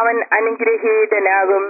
അവൻ അനുഗ്രഹീതനാകും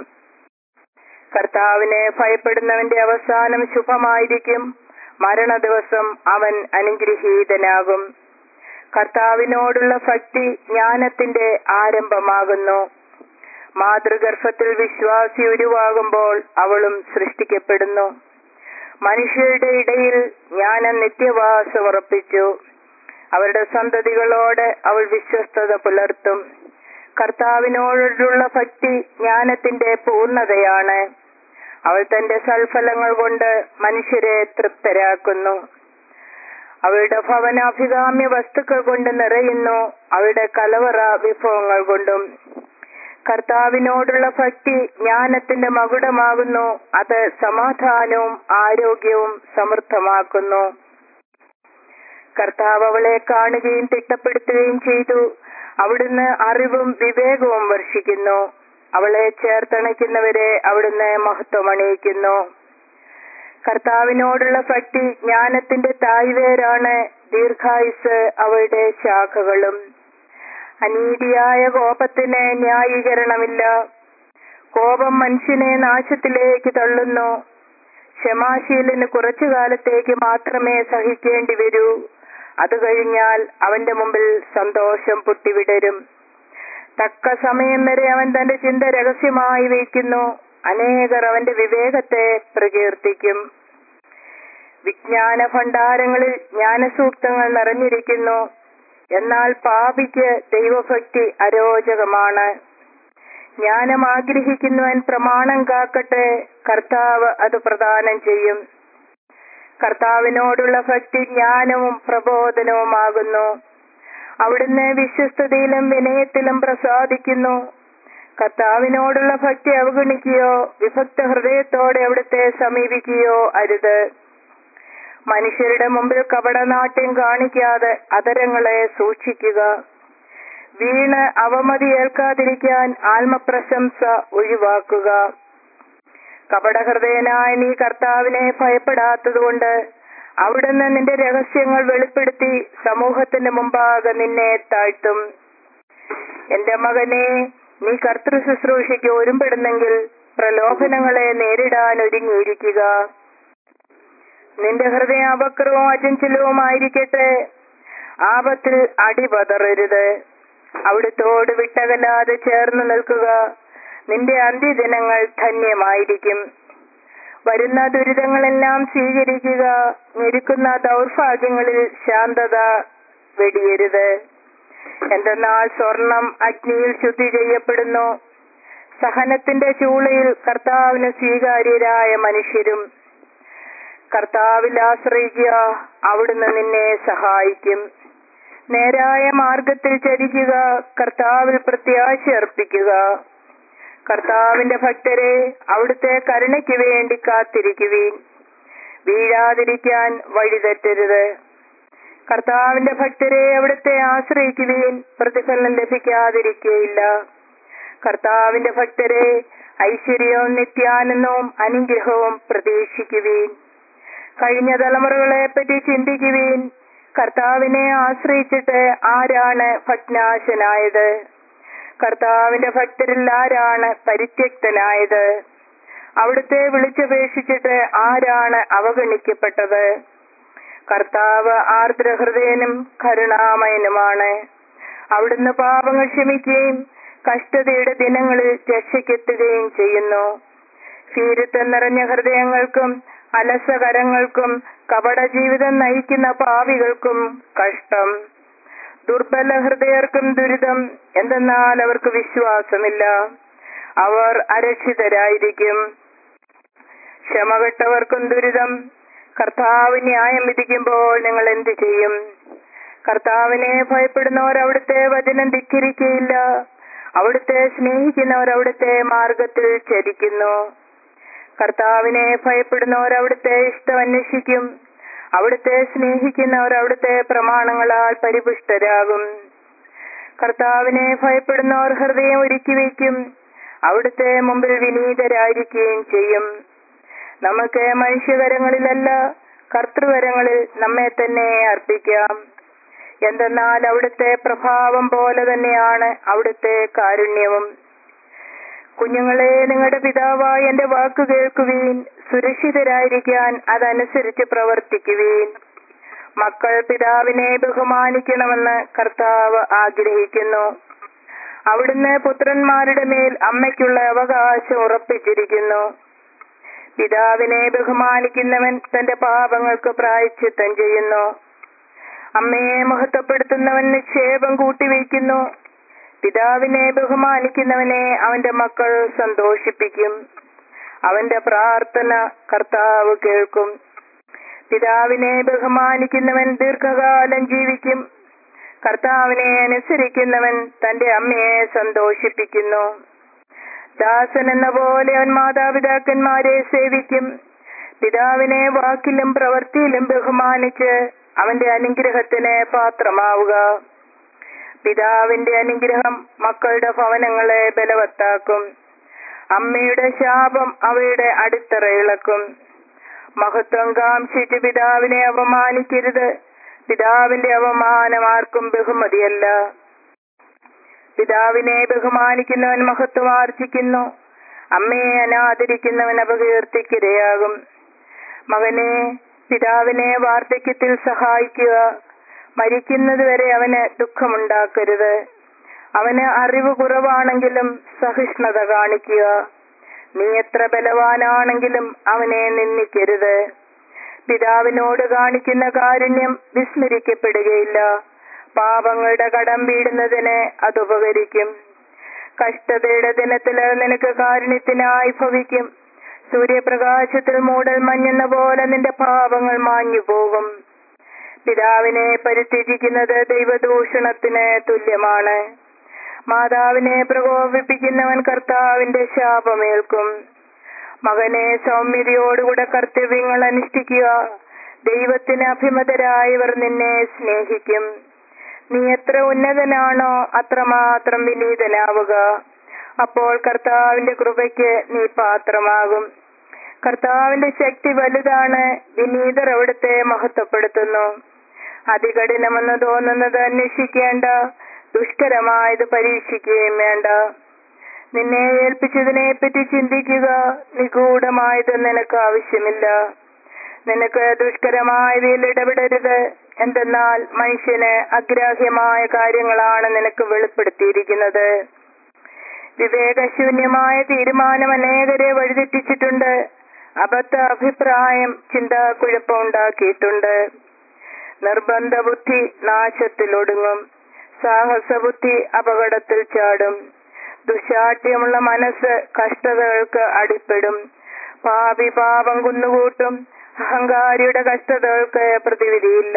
കർത്താവിനെ ഭയപ്പെടുന്നവന്റെ അവസാനം ശുഭമായിരിക്കും മരണ ദിവസം അവൻ അനുഗ്രഹീതനാകും കർത്താവിനോടുള്ള ഭക്തി ജ്ഞാനത്തിന്റെ ആരംഭമാകുന്നു മാതൃഗർഭത്തിൽ വിശ്വാസി ഉരുവാകുമ്പോൾ അവളും സൃഷ്ടിക്കപ്പെടുന്നു മനുഷ്യരുടെ ഇടയിൽ ജ്ഞാനം നിത്യവാസം ഉറപ്പിച്ചു അവരുടെ സന്തതികളോട് അവൾ വിശ്വസ്തത പുലർത്തും കർത്താവിനോടുള്ള ഭക്തി ജ്ഞാനത്തിന്റെ പൂർണ്ണതയാണ് അവൾ തന്റെ സൽഫലങ്ങൾ കൊണ്ട് മനുഷ്യരെ തൃപ്തരാക്കുന്നു അവളുടെ ഭവനാഭികാമ്യ വസ്തുക്കൾ കൊണ്ട് നിറയുന്നു അവളുടെ കലവറ വിഭവങ്ങൾ കൊണ്ടും കർത്താവിനോടുള്ള ഭക്തി ജ്ഞാനത്തിന്റെ മകുടമാകുന്നു അത് സമാധാനവും ആരോഗ്യവും സമൃദ്ധമാക്കുന്നു കർത്താവ് അവളെ കാണുകയും തിട്ടപ്പെടുത്തുകയും ചെയ്തു അവിടുന്ന് അറിവും വിവേകവും വർഷിക്കുന്നു അവളെ ചേർത്തണയ്ക്കുന്നവരെ അവിടുന്ന് മഹത്വമണിയിക്കുന്നു കർത്താവിനോടുള്ള ഭക്തി ജ്ഞാനത്തിന്റെ തായ്വേരാണ് ദീർഘായുസ് അവളുടെ ശാഖകളും അനീതിയായ കോപത്തിന് ന്യായീകരണമില്ല കോപം മനുഷ്യനെ നാശത്തിലേക്ക് തള്ളുന്നു ക്ഷമാശീലന് കുറച്ചു കാലത്തേക്ക് മാത്രമേ സഹിക്കേണ്ടി വരൂ അത് കഴിഞ്ഞാൽ അവന്റെ മുമ്പിൽ സന്തോഷം പൊട്ടിവിടരും തക്ക സമയം വരെ അവൻ തന്റെ ചിന്ത രഹസ്യമായി വയ്ക്കുന്നു അനേകർ അവന്റെ വിവേകത്തെ പ്രകീർത്തിക്കും വിജ്ഞാന ഭണ്ഡാരങ്ങളിൽ ജ്ഞാനസൂക്തങ്ങൾ നിറഞ്ഞിരിക്കുന്നു എന്നാൽ പാപിക്ക് ദൈവഭക്തി അരോചകമാണ് ജ്ഞാനം ആഗ്രഹിക്കുന്നവൻ പ്രമാണം കാക്കട്ടെ കർത്താവ് അത് പ്രദാനം ചെയ്യും കർത്താവിനോടുള്ള ഭക്തി ജ്ഞാനവും പ്രബോധനവുമാകുന്നു അവിടുന്ന് വിശ്വസ്തതയിലും വിനയത്തിലും പ്രസാദിക്കുന്നു കർത്താവിനോടുള്ള ഭക്തി അവഗണിക്കുകയോ വിഭക്ത ഹൃദയത്തോടെ അവിടുത്തെ സമീപിക്കുകയോ അരുത് മനുഷ്യരുടെ മുമ്പിൽ കപടനാട്യം കാണിക്കാതെ അതരങ്ങളെ സൂക്ഷിക്കുക വീണ് അവമതി ഏൽക്കാതിരിക്കാൻ ആത്മപ്രശംസ ഒഴിവാക്കുക കപടഹൃദയനായ നീ കർത്താവിനെ ഭയപ്പെടാത്തതുകൊണ്ട് അവിടുന്ന് നിന്റെ രഹസ്യങ്ങൾ വെളിപ്പെടുത്തി സമൂഹത്തിന്റെ മുമ്പാകെ നിന്നെ താഴ്ത്തും എന്റെ മകനെ നീ കർത്തൃ ശുശ്രൂഷയ്ക്ക് ഒരുമ്പെടുന്നെങ്കിൽ പ്രലോഭനങ്ങളെ നേരിടാൻ ഒരുങ്ങിയിരിക്കുക നിന്റെ ഹൃദയം അപക്രവും അചഞ്ചലവുമായിരിക്കട്ടെ ആപത്തിൽ അടിപതറരുത് അവിടുത്തോട് വിട്ടകലാതെ ചേർന്ന് നിൽക്കുക നിന്റെ അന്ത്യദിനങ്ങൾ ധന്യമായിരിക്കും വരുന്ന ദുരിതങ്ങളെല്ലാം സ്വീകരിക്കുക ഞെരുക്കുന്ന ദൗർഭാഗ്യങ്ങളിൽ ശാന്തത വെടിയരുത് എന്തെന്നാൽ സ്വർണം അഗ്നിയിൽ ശുദ്ധി ചെയ്യപ്പെടുന്നു സഹനത്തിന്റെ ചൂളയിൽ കർത്താവിന് സ്വീകാര്യരായ മനുഷ്യരും കർത്താവിൽ ആശ്രയിക്കുക അവിടുന്ന് നിന്നെ സഹായിക്കും നേരായ മാർഗത്തിൽ ചരിക്കുക കർത്താവിൽ പ്രത്യാശ അർപ്പിക്കുക കർത്താവിന്റെ ഭക്തരെ അവിടുത്തെ കരുണയ്ക്ക് വേണ്ടി കാത്തിരിക്കുവീൻ വീഴാതിരിക്കാൻ വഴിതെറ്റരുത് കർത്താവിന്റെ ഭക്തരെ അവിടുത്തെ ആശ്രയിക്കുവീൻ പ്രതിഫലം ലഭിക്കാതിരിക്കുകയില്ല കർത്താവിന്റെ ഭക്തരെ ഐശ്വര്യവും നിത്യാനന്ദവും അനുഗ്രഹവും പ്രതീക്ഷിക്കുവീൻ കഴിഞ്ഞ തലമുറകളെ പറ്റി ചിന്തിക്കുവീൻ കർത്താവിനെ ആശ്രയിച്ചിട്ട് ആരാണ് ഭഗ്നാശനായത് കർത്താവിന്റെ ഭക്തരിൽ ആരാണ് പരിത്യക്തനായത് അവിടുത്തെ വിളിച്ചപേക്ഷിച്ചിട്ട് ആരാണ് അവഗണിക്കപ്പെട്ടത് കർത്താവ് ആർദ്രഹൃദയനും കരുണാമയനുമാണ് അവിടുന്ന് പാപങ്ങൾ ക്ഷമിക്കുകയും കഷ്ടതയുടെ ദിനങ്ങളിൽ രക്ഷയ്ക്കെത്തുകയും ചെയ്യുന്നു ഭീരുത്വം നിറഞ്ഞ ഹൃദയങ്ങൾക്കും അലസകരങ്ങൾക്കും കപട ജീവിതം നയിക്കുന്ന പാവികൾക്കും കഷ്ടം ദുർബല ഹൃദയർക്കും ദുരിതം എന്തെന്നാൽ അവർക്ക് വിശ്വാസമില്ല അവർ അരക്ഷിതരായിരിക്കും ക്ഷമകെട്ടവർക്കും ദുരിതം കർത്താവ് ന്യായം വിധിക്കുമ്പോൾ നിങ്ങൾ എന്ത് ചെയ്യും കർത്താവിനെ ഭയപ്പെടുന്നവർ അവിടുത്തെ വചനം ധിക്കരിക്കയില്ല അവിടുത്തെ സ്നേഹിക്കുന്നവർ അവിടുത്തെ മാർഗത്തിൽ ചരിക്കുന്നു കർത്താവിനെ ഭയപ്പെടുന്നവർ അവിടുത്തെ ഇഷ്ടം അന്വേഷിക്കും അവിടുത്തെ സ്നേഹിക്കുന്നവർ അവിടുത്തെ പ്രമാണങ്ങളാൽ പരിപുഷ്ടരാകും കർത്താവിനെ ഭയപ്പെടുന്നവർ ഹൃദയം ഒരുക്കി വയ്ക്കും അവിടുത്തെ മുമ്പിൽ വിനീതരായിരിക്കുകയും ചെയ്യും നമുക്ക് മനുഷ്യകരങ്ങളിലല്ല കർത്തൃകരങ്ങളിൽ നമ്മെ തന്നെ അർപ്പിക്കാം എന്തെന്നാൽ അവിടുത്തെ പ്രഭാവം പോലെ തന്നെയാണ് അവിടുത്തെ കാരുണ്യവും കുഞ്ഞുങ്ങളെ നിങ്ങളുടെ പിതാവായി എന്റെ വാക്ക് കേൾക്കുവീൻ സുരക്ഷിതരായിരിക്കാൻ അതനുസരിച്ച് പ്രവർത്തിക്കുവീൻ മക്കൾ പിതാവിനെ ബഹുമാനിക്കണമെന്ന് കർത്താവ് ആഗ്രഹിക്കുന്നു അവിടുന്ന് പുത്രന്മാരുടെ മേൽ അമ്മയ്ക്കുള്ള അവകാശം ഉറപ്പിച്ചിരിക്കുന്നു പിതാവിനെ ബഹുമാനിക്കുന്നവൻ തന്റെ പാപങ്ങൾക്ക് പ്രായച്ചിത്തം ചെയ്യുന്നു അമ്മയെ മഹത്വപ്പെടുത്തുന്നവൻ നിക്ഷേപം കൂട്ടിവയ്ക്കുന്നു പിതാവിനെ ബഹുമാനിക്കുന്നവനെ അവന്റെ മക്കൾ സന്തോഷിപ്പിക്കും അവന്റെ പ്രാർത്ഥന കർത്താവ് കേൾക്കും പിതാവിനെ ബഹുമാനിക്കുന്നവൻ ദീർഘകാലം ജീവിക്കും കർത്താവിനെ അനുസരിക്കുന്നവൻ തന്റെ അമ്മയെ സന്തോഷിപ്പിക്കുന്നു ദാസൻ എന്ന പോലെ അവൻ മാതാപിതാക്കന്മാരെ സേവിക്കും പിതാവിനെ വാക്കിലും പ്രവൃത്തിയിലും ബഹുമാനിച്ച് അവന്റെ അനുഗ്രഹത്തിന് പാത്രമാവുക പിതാവിന്റെ അനുഗ്രഹം മക്കളുടെ ഭവനങ്ങളെ ബലവത്താക്കും അമ്മയുടെ ശാപം അവയുടെ അടിത്തറ ഇളക്കും മഹത്വം കാംക്ഷിച്ച് പിതാവിനെ അപമാനിക്കരുത് പിതാവിന്റെ അപമാനം ആർക്കും ബഹുമതിയല്ല പിതാവിനെ ബഹുമാനിക്കുന്നവൻ മഹത്വം ആർജിക്കുന്നു അമ്മയെ അനാദരിക്കുന്നവൻ അപകീർത്തിക്കിരയാകും മകനെ പിതാവിനെ വാർദ്ധക്യത്തിൽ സഹായിക്കുക മരിക്കുന്നതുവരെ അവന് ദുഃഖമുണ്ടാക്കരുത് അവന് അറിവ് കുറവാണെങ്കിലും സഹിഷ്ണുത കാണിക്കുക നീ എത്ര ബലവാനാണെങ്കിലും അവനെ നിന്ദിക്കരുത് പിതാവിനോട് കാണിക്കുന്ന കാരുണ്യം വിസ്മരിക്കപ്പെടുകയില്ല പാപങ്ങളുടെ കടം വീടുന്നതിന് അത് ഉപകരിക്കും കഷ്ടതയുടെ ദിനത്തില് നിനക്ക് കാരുണ്യത്തിനായി ഭവിക്കും സൂര്യപ്രകാശത്തിൽ മൂടൽ മഞ്ഞെന്ന പോലെ നിന്റെ പാപങ്ങൾ മാഞ്ഞു പോകും പിതാവിനെ പരിത്യജിക്കുന്നത് ദൈവദൂഷണത്തിന് തുല്യമാണ് മാതാവിനെ പ്രകോപിപ്പിക്കുന്നവൻ കർത്താവിന്റെ ശാപമേൽക്കും മകനെ സൗമ്യതയോടുകൂടെ കർത്തവ്യങ്ങൾ അനുഷ്ഠിക്കുക ദൈവത്തിന് അഭിമതരായവർ നിന്നെ സ്നേഹിക്കും നീ എത്ര ഉന്നതനാണോ അത്രമാത്രം വിനീതനാവുക അപ്പോൾ കർത്താവിന്റെ കൃപയ്ക്ക് നീ പാത്രമാകും കർത്താവിന്റെ ശക്തി വലുതാണ് വിനീതർ അവിടുത്തെ മഹത്വപ്പെടുത്തുന്നു അതികഠിനമെന്ന് തോന്നുന്നത് അന്വേഷിക്കേണ്ട ദുഷ്കരമായത് പരീക്ഷിക്കുകയും വേണ്ട നിന്നെ ഏൽപ്പിച്ചതിനെ പറ്റി ചിന്തിക്കുക നിഗൂഢമായത് നിനക്ക് ആവശ്യമില്ല നിനക്ക് ദുഷ്കരമായവയിൽ ഇടപെടരുത് എന്തെന്നാൽ മനുഷ്യന് അഗ്രാഹ്യമായ കാര്യങ്ങളാണ് നിനക്ക് വെളിപ്പെടുത്തിയിരിക്കുന്നത് വിവേകശൂന്യമായ തീരുമാനം അനേകരെ വഴിതെറ്റിച്ചിട്ടുണ്ട് അബദ്ധ അഭിപ്രായം ചിന്താക്കുഴപ്പമുണ്ടാക്കിയിട്ടുണ്ട് നിർബന്ധ ബുദ്ധി നാശത്തിലൊടുങ്ങും സാഹസബുദ്ധി അപകടത്തിൽ ചാടും ദുശാഠ്യമുള്ള മനസ്സ് കഷ്ടതകൾക്ക് അടിപ്പെടും പാപി പാപം കുന്നുകൂട്ടും അഹങ്കാരിയുടെ കഷ്ടതകൾക്ക് പ്രതിവിധിയില്ല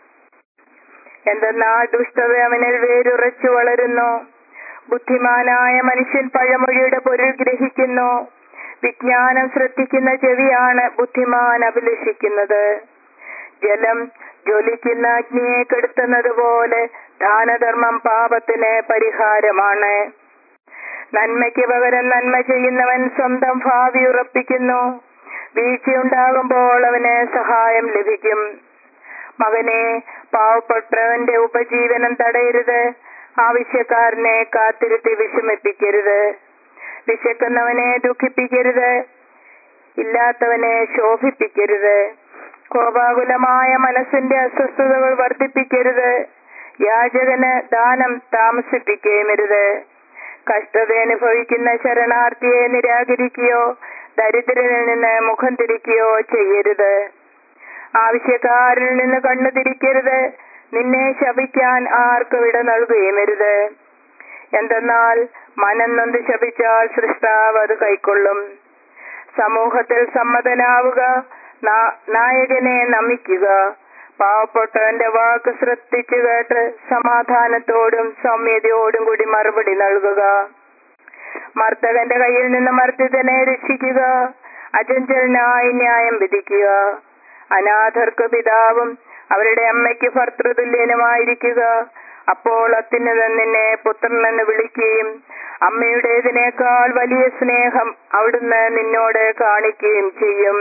എന്തെന്നാൽ ദുഷ്ടത അവനിൽ വേരുറച്ചു വളരുന്നു ബുദ്ധിമാനായ മനുഷ്യൻ പഴമൊഴിയുടെ പൊരുൾ ഗ്രഹിക്കുന്നു വിജ്ഞാനം ശ്രദ്ധിക്കുന്ന ചെവിയാണ് ബുദ്ധിമാൻ അഭിലഷിക്കുന്നത് ജലം ജ്വലിക്കുന്ന അഗ്നിയെ കെടുത്തുന്നത് പോലെ ദാനധർമ്മം പാപത്തിന് പരിഹാരമാണ് നന്മയ്ക്ക് പകരം നന്മ ചെയ്യുന്നവൻ സ്വന്തം ഭാവി ഉറപ്പിക്കുന്നു വീഴ്ചയുണ്ടാകുമ്പോൾ അവന് സഹായം ലഭിക്കും മകനെ പാവപ്പെട്ടവന്റെ ഉപജീവനം തടയരുത് ആവശ്യക്കാരനെ കാത്തിരുത്തി വിഷമിപ്പിക്കരുത് വിശക്കുന്നവനെ ദുഃഖിപ്പിക്കരുത് ഇല്ലാത്തവനെ ശോഭിപ്പിക്കരുത് കോപാകുലമായ മനസ്സിന്റെ അസ്വസ്ഥതകൾ വർദ്ധിപ്പിക്കരുത് യാചകന് ദാനം താമസിപ്പിക്കുകയുമരുത് കഷ്ടത അനുഭവിക്കുന്ന ശരണാർത്ഥിയെ നിരാകരിക്കുകയോ ദരിദ്രനിൽ നിന്ന് മുഖം തിരിക്കുകയോ ചെയ്യരുത് ആവശ്യക്കാരിൽ നിന്ന് കണ്ണു തിരിക്കരുത് നിന്നെ ശപിക്കാൻ ആർക്കും ഇട നൽകുകയുമരുത് എന്തെന്നാൽ മനം നൊന്ത് ശപിച്ചാൽ സൃഷ്ടാവ് അത് കൈക്കൊള്ളും സമൂഹത്തിൽ സമ്മതനാവുക നായകനെ നമിക്കുക പാവപ്പെട്ടവന്റെ വാക്ക് ശ്രദ്ധിച്ചു കേട്ട് സമാധാനത്തോടും സൗമ്യതയോടും കൂടി മറുപടി നൽകുക മർദ്ദകന്റെ കയ്യിൽ നിന്ന് മർദ്ദിതനെ രക്ഷിക്കുക അചഞ്ചലനായി ന്യായം വിധിക്കുക അനാഥർക്ക് പിതാവും അവരുടെ അമ്മയ്ക്ക് ഭർത്തൃതുല്യനുമായിരിക്കുക അപ്പോൾ അത്യുന്നതൻ നിന്നെ പുത്രനെന്ന് വിളിക്കുകയും അമ്മയുടേതിനേക്കാൾ വലിയ സ്നേഹം അവിടുന്ന് നിന്നോട് കാണിക്കുകയും ചെയ്യും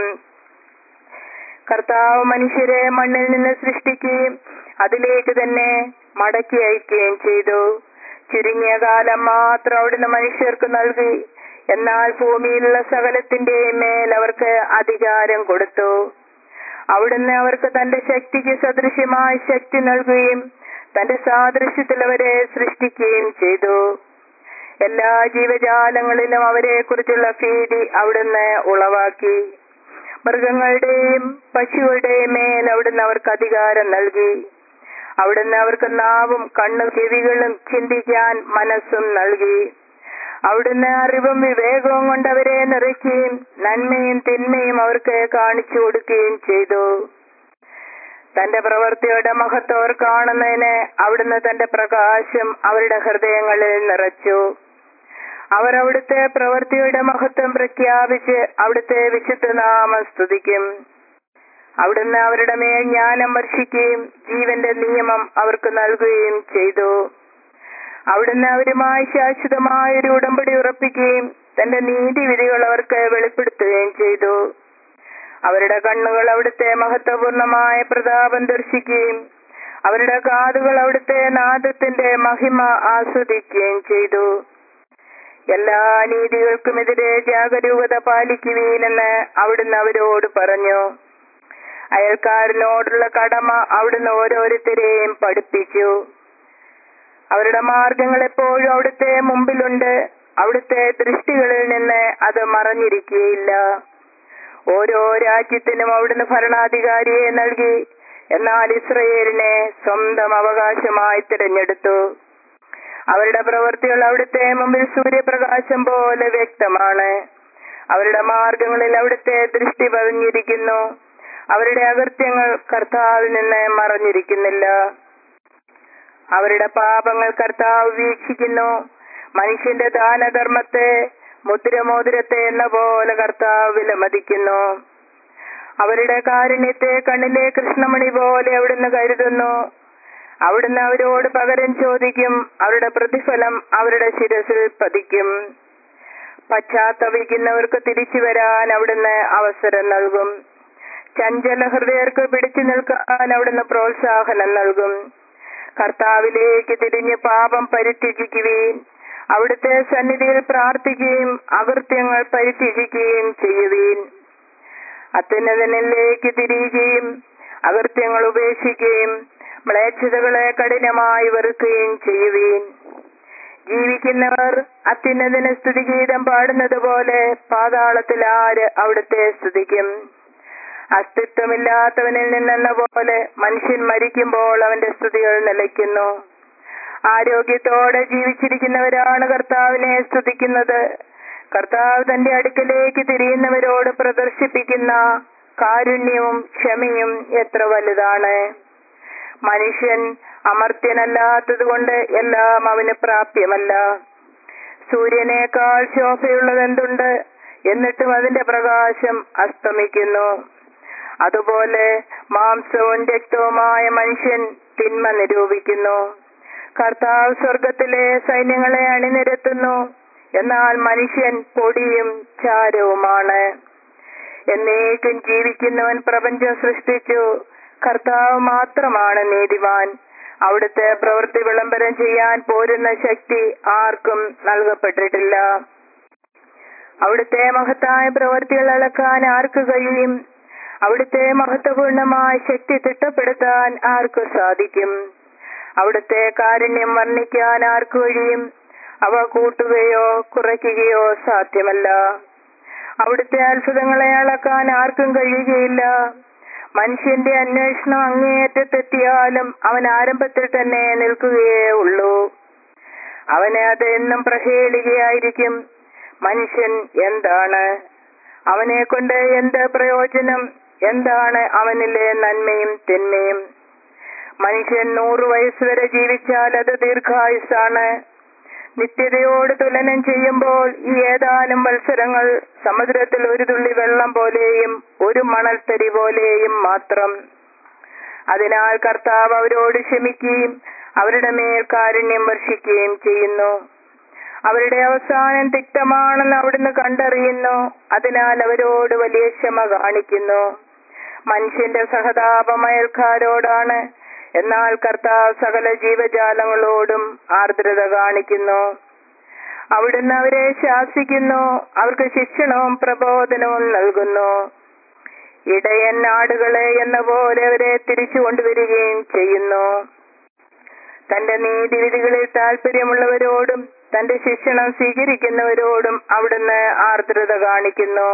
കർത്താവ് മനുഷ്യരെ മണ്ണിൽ നിന്ന് സൃഷ്ടിക്കുകയും അതിലേക്ക് തന്നെ മടക്കി അയക്കുകയും ചെയ്തു ചുരുങ്ങിയ കാലം മാത്രം അവിടുന്ന് മനുഷ്യർക്ക് നൽകി എന്നാൽ ഭൂമിയിലുള്ള സകലത്തിന്റെയും മേൽ അവർക്ക് അധികാരം കൊടുത്തു അവിടുന്ന് അവർക്ക് തന്റെ ശക്തിക്ക് സദൃശ്യമായ ശക്തി നൽകുകയും തന്റെ സാദൃശ്യത്തിൽ അവരെ സൃഷ്ടിക്കുകയും ചെയ്തു എല്ലാ ജീവജാലങ്ങളിലും അവരെ കുറിച്ചുള്ള ഭീതി അവിടുന്ന് ഉളവാക്കി മൃഗങ്ങളുടെയും പശുക്കളുടെയും മേൽ അവിടുന്ന് അവർക്ക് അധികാരം നൽകി അവിടുന്ന് അവർക്ക് നാവും കണ്ണും ചെവികളും ചിന്തിക്കാൻ മനസ്സും നൽകി അവിടുന്ന് അറിവും വിവേകവും കൊണ്ട് അവരെ നിറയ്ക്കുകയും നന്മയും തിന്മയും അവർക്ക് കാണിച്ചു കൊടുക്കുകയും ചെയ്തു തന്റെ പ്രവൃത്തിയുടെ മഹത്വം അവർ കാണുന്നതിന് അവിടുന്ന് തന്റെ പ്രകാശം അവരുടെ ഹൃദയങ്ങളിൽ നിറച്ചു അവർ അവിടുത്തെ പ്രവൃത്തിയുടെ മഹത്വം പ്രഖ്യാപിച്ച് അവിടുത്തെ വിശുദ്ധ നാമം സ്തുതിക്കും അവിടുന്ന് അവരുടെ മേൽ ജ്ഞാനം വർഷിക്കുകയും ജീവന്റെ നിയമം അവർക്ക് നൽകുകയും ചെയ്തു അവിടുന്ന് അവരുമായി ശാശ്വതമായ ഒരു ഉടമ്പടി ഉറപ്പിക്കുകയും തന്റെ നീതിവിധികൾ അവർക്ക് വെളിപ്പെടുത്തുകയും ചെയ്തു അവരുടെ കണ്ണുകൾ അവിടുത്തെ മഹത്വപൂർണമായ പ്രതാപം ദർശിക്കുകയും അവരുടെ കാതുകൾ അവിടുത്തെ നാദത്തിന്റെ മഹിമ ആസ്വദിക്കുകയും ചെയ്തു എല്ലാ നീതികൾക്കുമെതിരെ ജാഗരൂകത പാലിക്കുവീനെന്ന് അവിടുന്ന് അവരോട് പറഞ്ഞു അയൽക്കാരനോടുള്ള കടമ അവിടുന്ന് ഓരോരുത്തരെയും പഠിപ്പിച്ചു അവരുടെ മാർഗങ്ങൾ എപ്പോഴും അവിടുത്തെ മുമ്പിലുണ്ട് അവിടുത്തെ ദൃഷ്ടികളിൽ നിന്ന് അത് മറഞ്ഞിരിക്കുകയില്ല ഓരോ രാജ്യത്തിനും അവിടുന്ന് ഭരണാധികാരിയെ നൽകി എന്നാൽ ഇസ്രയേലിനെ സ്വന്തം അവകാശമായി തിരഞ്ഞെടുത്തു അവരുടെ പ്രവൃത്തികൾ അവിടുത്തെ മുമ്പിൽ സൂര്യപ്രകാശം പോലെ വ്യക്തമാണ് അവരുടെ മാർഗങ്ങളിൽ അവിടുത്തെ ദൃഷ്ടി പതിഞ്ഞിരിക്കുന്നു അവരുടെ അകൃത്യങ്ങൾ കർത്താവിൽ നിന്ന് മറഞ്ഞിരിക്കുന്നില്ല അവരുടെ പാപങ്ങൾ കർത്താവ് വീക്ഷിക്കുന്നു മനുഷ്യന്റെ ദാനധർമ്മത്തെ മുദ്രമോതിരത്തെ എന്ന പോലെ കർത്താവ് വിലമതിക്കുന്നു അവരുടെ കാരുണ്യത്തെ കണ്ണിലെ കൃഷ്ണമണി പോലെ അവിടുന്ന് കരുതുന്നു അവിടുന്ന് അവരോട് പകരം ചോദിക്കും അവരുടെ പ്രതിഫലം അവരുടെ ശിരസിൽ പതിക്കും പശ്ചാത്തപിക്കുന്നവർക്ക് തിരിച്ചു വരാൻ അവിടുന്ന് അവസരം നൽകും ചഞ്ചല ഹൃദയർക്ക് പിടിച്ചു നിൽക്കാൻ അവിടുന്ന് പ്രോത്സാഹനം നൽകും കർത്താവിലേക്ക് തിരിഞ്ഞ് പാപം പരിത്യജിക്കുകയും അവിടുത്തെ സന്നിധിയിൽ പ്രാർത്ഥിക്കുകയും അകൃത്യങ്ങൾ പരിത്യജിക്കുകയും ചെയ്യുവീൻ അത്യുന്നതനിലേക്ക് തിരിയുകയും അകൃത്യങ്ങൾ ഉപേക്ഷിക്കുകയും മ്ലേച്ഛതകളെ കഠിനമായി വെറുക്കുകയും ചെയ്യുവീൻ ജീവിക്കുന്നവർ അത്യുന്നതിന് സ്തുതിഗീതം പാടുന്നത് പോലെ പാതാളത്തിൽ ആര് അവിടുത്തെ സ്തുതിക്കും അസ്തിത്വമില്ലാത്തവനിൽ നിന്നെന്ന പോലെ മനുഷ്യൻ മരിക്കുമ്പോൾ അവന്റെ സ്തുതികൾ നിലയ്ക്കുന്നു ആരോഗ്യത്തോടെ ജീവിച്ചിരിക്കുന്നവരാണ് കർത്താവിനെ സ്തുതിക്കുന്നത് കർത്താവ് തന്റെ അടുക്കലേക്ക് തിരിയുന്നവരോട് പ്രദർശിപ്പിക്കുന്ന കാരുണ്യവും ക്ഷമയും എത്ര വലുതാണ് മനുഷ്യൻ അമർത്യനല്ലാത്തതുകൊണ്ട് എല്ലാം അവന് പ്രാപ്യമല്ല സൂര്യനേക്കാൾ ശോഭയുള്ളതെന്തുണ്ട് എന്നിട്ടും അതിന്റെ പ്രകാശം അസ്തമിക്കുന്നു അതുപോലെ മാംസവും രക്തവുമായ മനുഷ്യൻ തിന്മ നിരൂപിക്കുന്നു കർത്താവ് സ്വർഗത്തിലെ സൈന്യങ്ങളെ അണിനിരത്തുന്നു എന്നാൽ മനുഷ്യൻ പൊടിയും ചാരവുമാണ് എന്നേക്കും ജീവിക്കുന്നവൻ പ്രപഞ്ചം സൃഷ്ടിച്ചു കർത്താവ് മാത്രമാണ് നീതിവാൻ അവിടുത്തെ പ്രവൃത്തി വിളംബരം ചെയ്യാൻ പോരുന്ന ശക്തി ആർക്കും നൽകപ്പെട്ടിട്ടില്ല അവിടുത്തെ മഹത്തായ പ്രവൃത്തികൾ അളക്കാൻ ആർക്ക് കഴിയും അവിടുത്തെ മഹത്വപൂർണമായ ശക്തി തിട്ടപ്പെടുത്താൻ ആർക്ക് സാധിക്കും അവിടുത്തെ കാരുണ്യം വർണ്ണിക്കാൻ ആർക്ക് കഴിയും അവ കൂട്ടുകയോ കുറയ്ക്കുകയോ സാധ്യമല്ല അവിടുത്തെ അത്ഭുതങ്ങളെ അളക്കാൻ ആർക്കും കഴിയുകയില്ല മനുഷ്യന്റെ അന്വേഷണം അങ്ങേയറ്റത്തെത്തിയാലും അവൻ ആരംഭത്തിൽ തന്നെ നിൽക്കുകയേ ഉള്ളൂ അവന് അത് എന്നും പ്രഹേളികയായിരിക്കും മനുഷ്യൻ എന്താണ് അവനെ കൊണ്ട് എന്ത് പ്രയോജനം എന്താണ് അവനിലെ നന്മയും തിന്മയും മനുഷ്യൻ നൂറു വയസ്സ് വരെ ജീവിച്ചാൽ അത് ദീർഘായുസാണ് നിത്യതയോട് തുലനം ചെയ്യുമ്പോൾ ഈ ഏതാനും മത്സരങ്ങൾ സമുദ്രത്തിൽ ഒരു തുള്ളി വെള്ളം പോലെയും ഒരു മണൽത്തരി പോലെയും മാത്രം അതിനാൽ കർത്താവ് അവരോട് ക്ഷമിക്കുകയും അവരുടെ മേൽ കാരുണ്യം വർഷിക്കുകയും ചെയ്യുന്നു അവരുടെ അവസാനം തിക്തമാണെന്ന് അവിടുന്ന് കണ്ടറിയുന്നു അതിനാൽ അവരോട് വലിയ ക്ഷമ കാണിക്കുന്നു മനുഷ്യന്റെ സഹതാപം അയൽക്കാരോടാണ് എന്നാൽ കർത്താവ് സകല ജീവജാലങ്ങളോടും ആർദ്രത കാണിക്കുന്നു അവിടുന്ന് അവരെ ശാസിക്കുന്നു അവർക്ക് ശിക്ഷണവും പ്രബോധനവും നൽകുന്നു ഇടയൻ ആടുകളെ എന്ന പോലെ അവരെ തിരിച്ചു കൊണ്ടുവരികയും ചെയ്യുന്നു തന്റെ നീതിവിധികളിൽ താല്പര്യമുള്ളവരോടും തന്റെ ശിക്ഷണം സ്വീകരിക്കുന്നവരോടും അവിടുന്ന് ആർദ്രത കാണിക്കുന്നു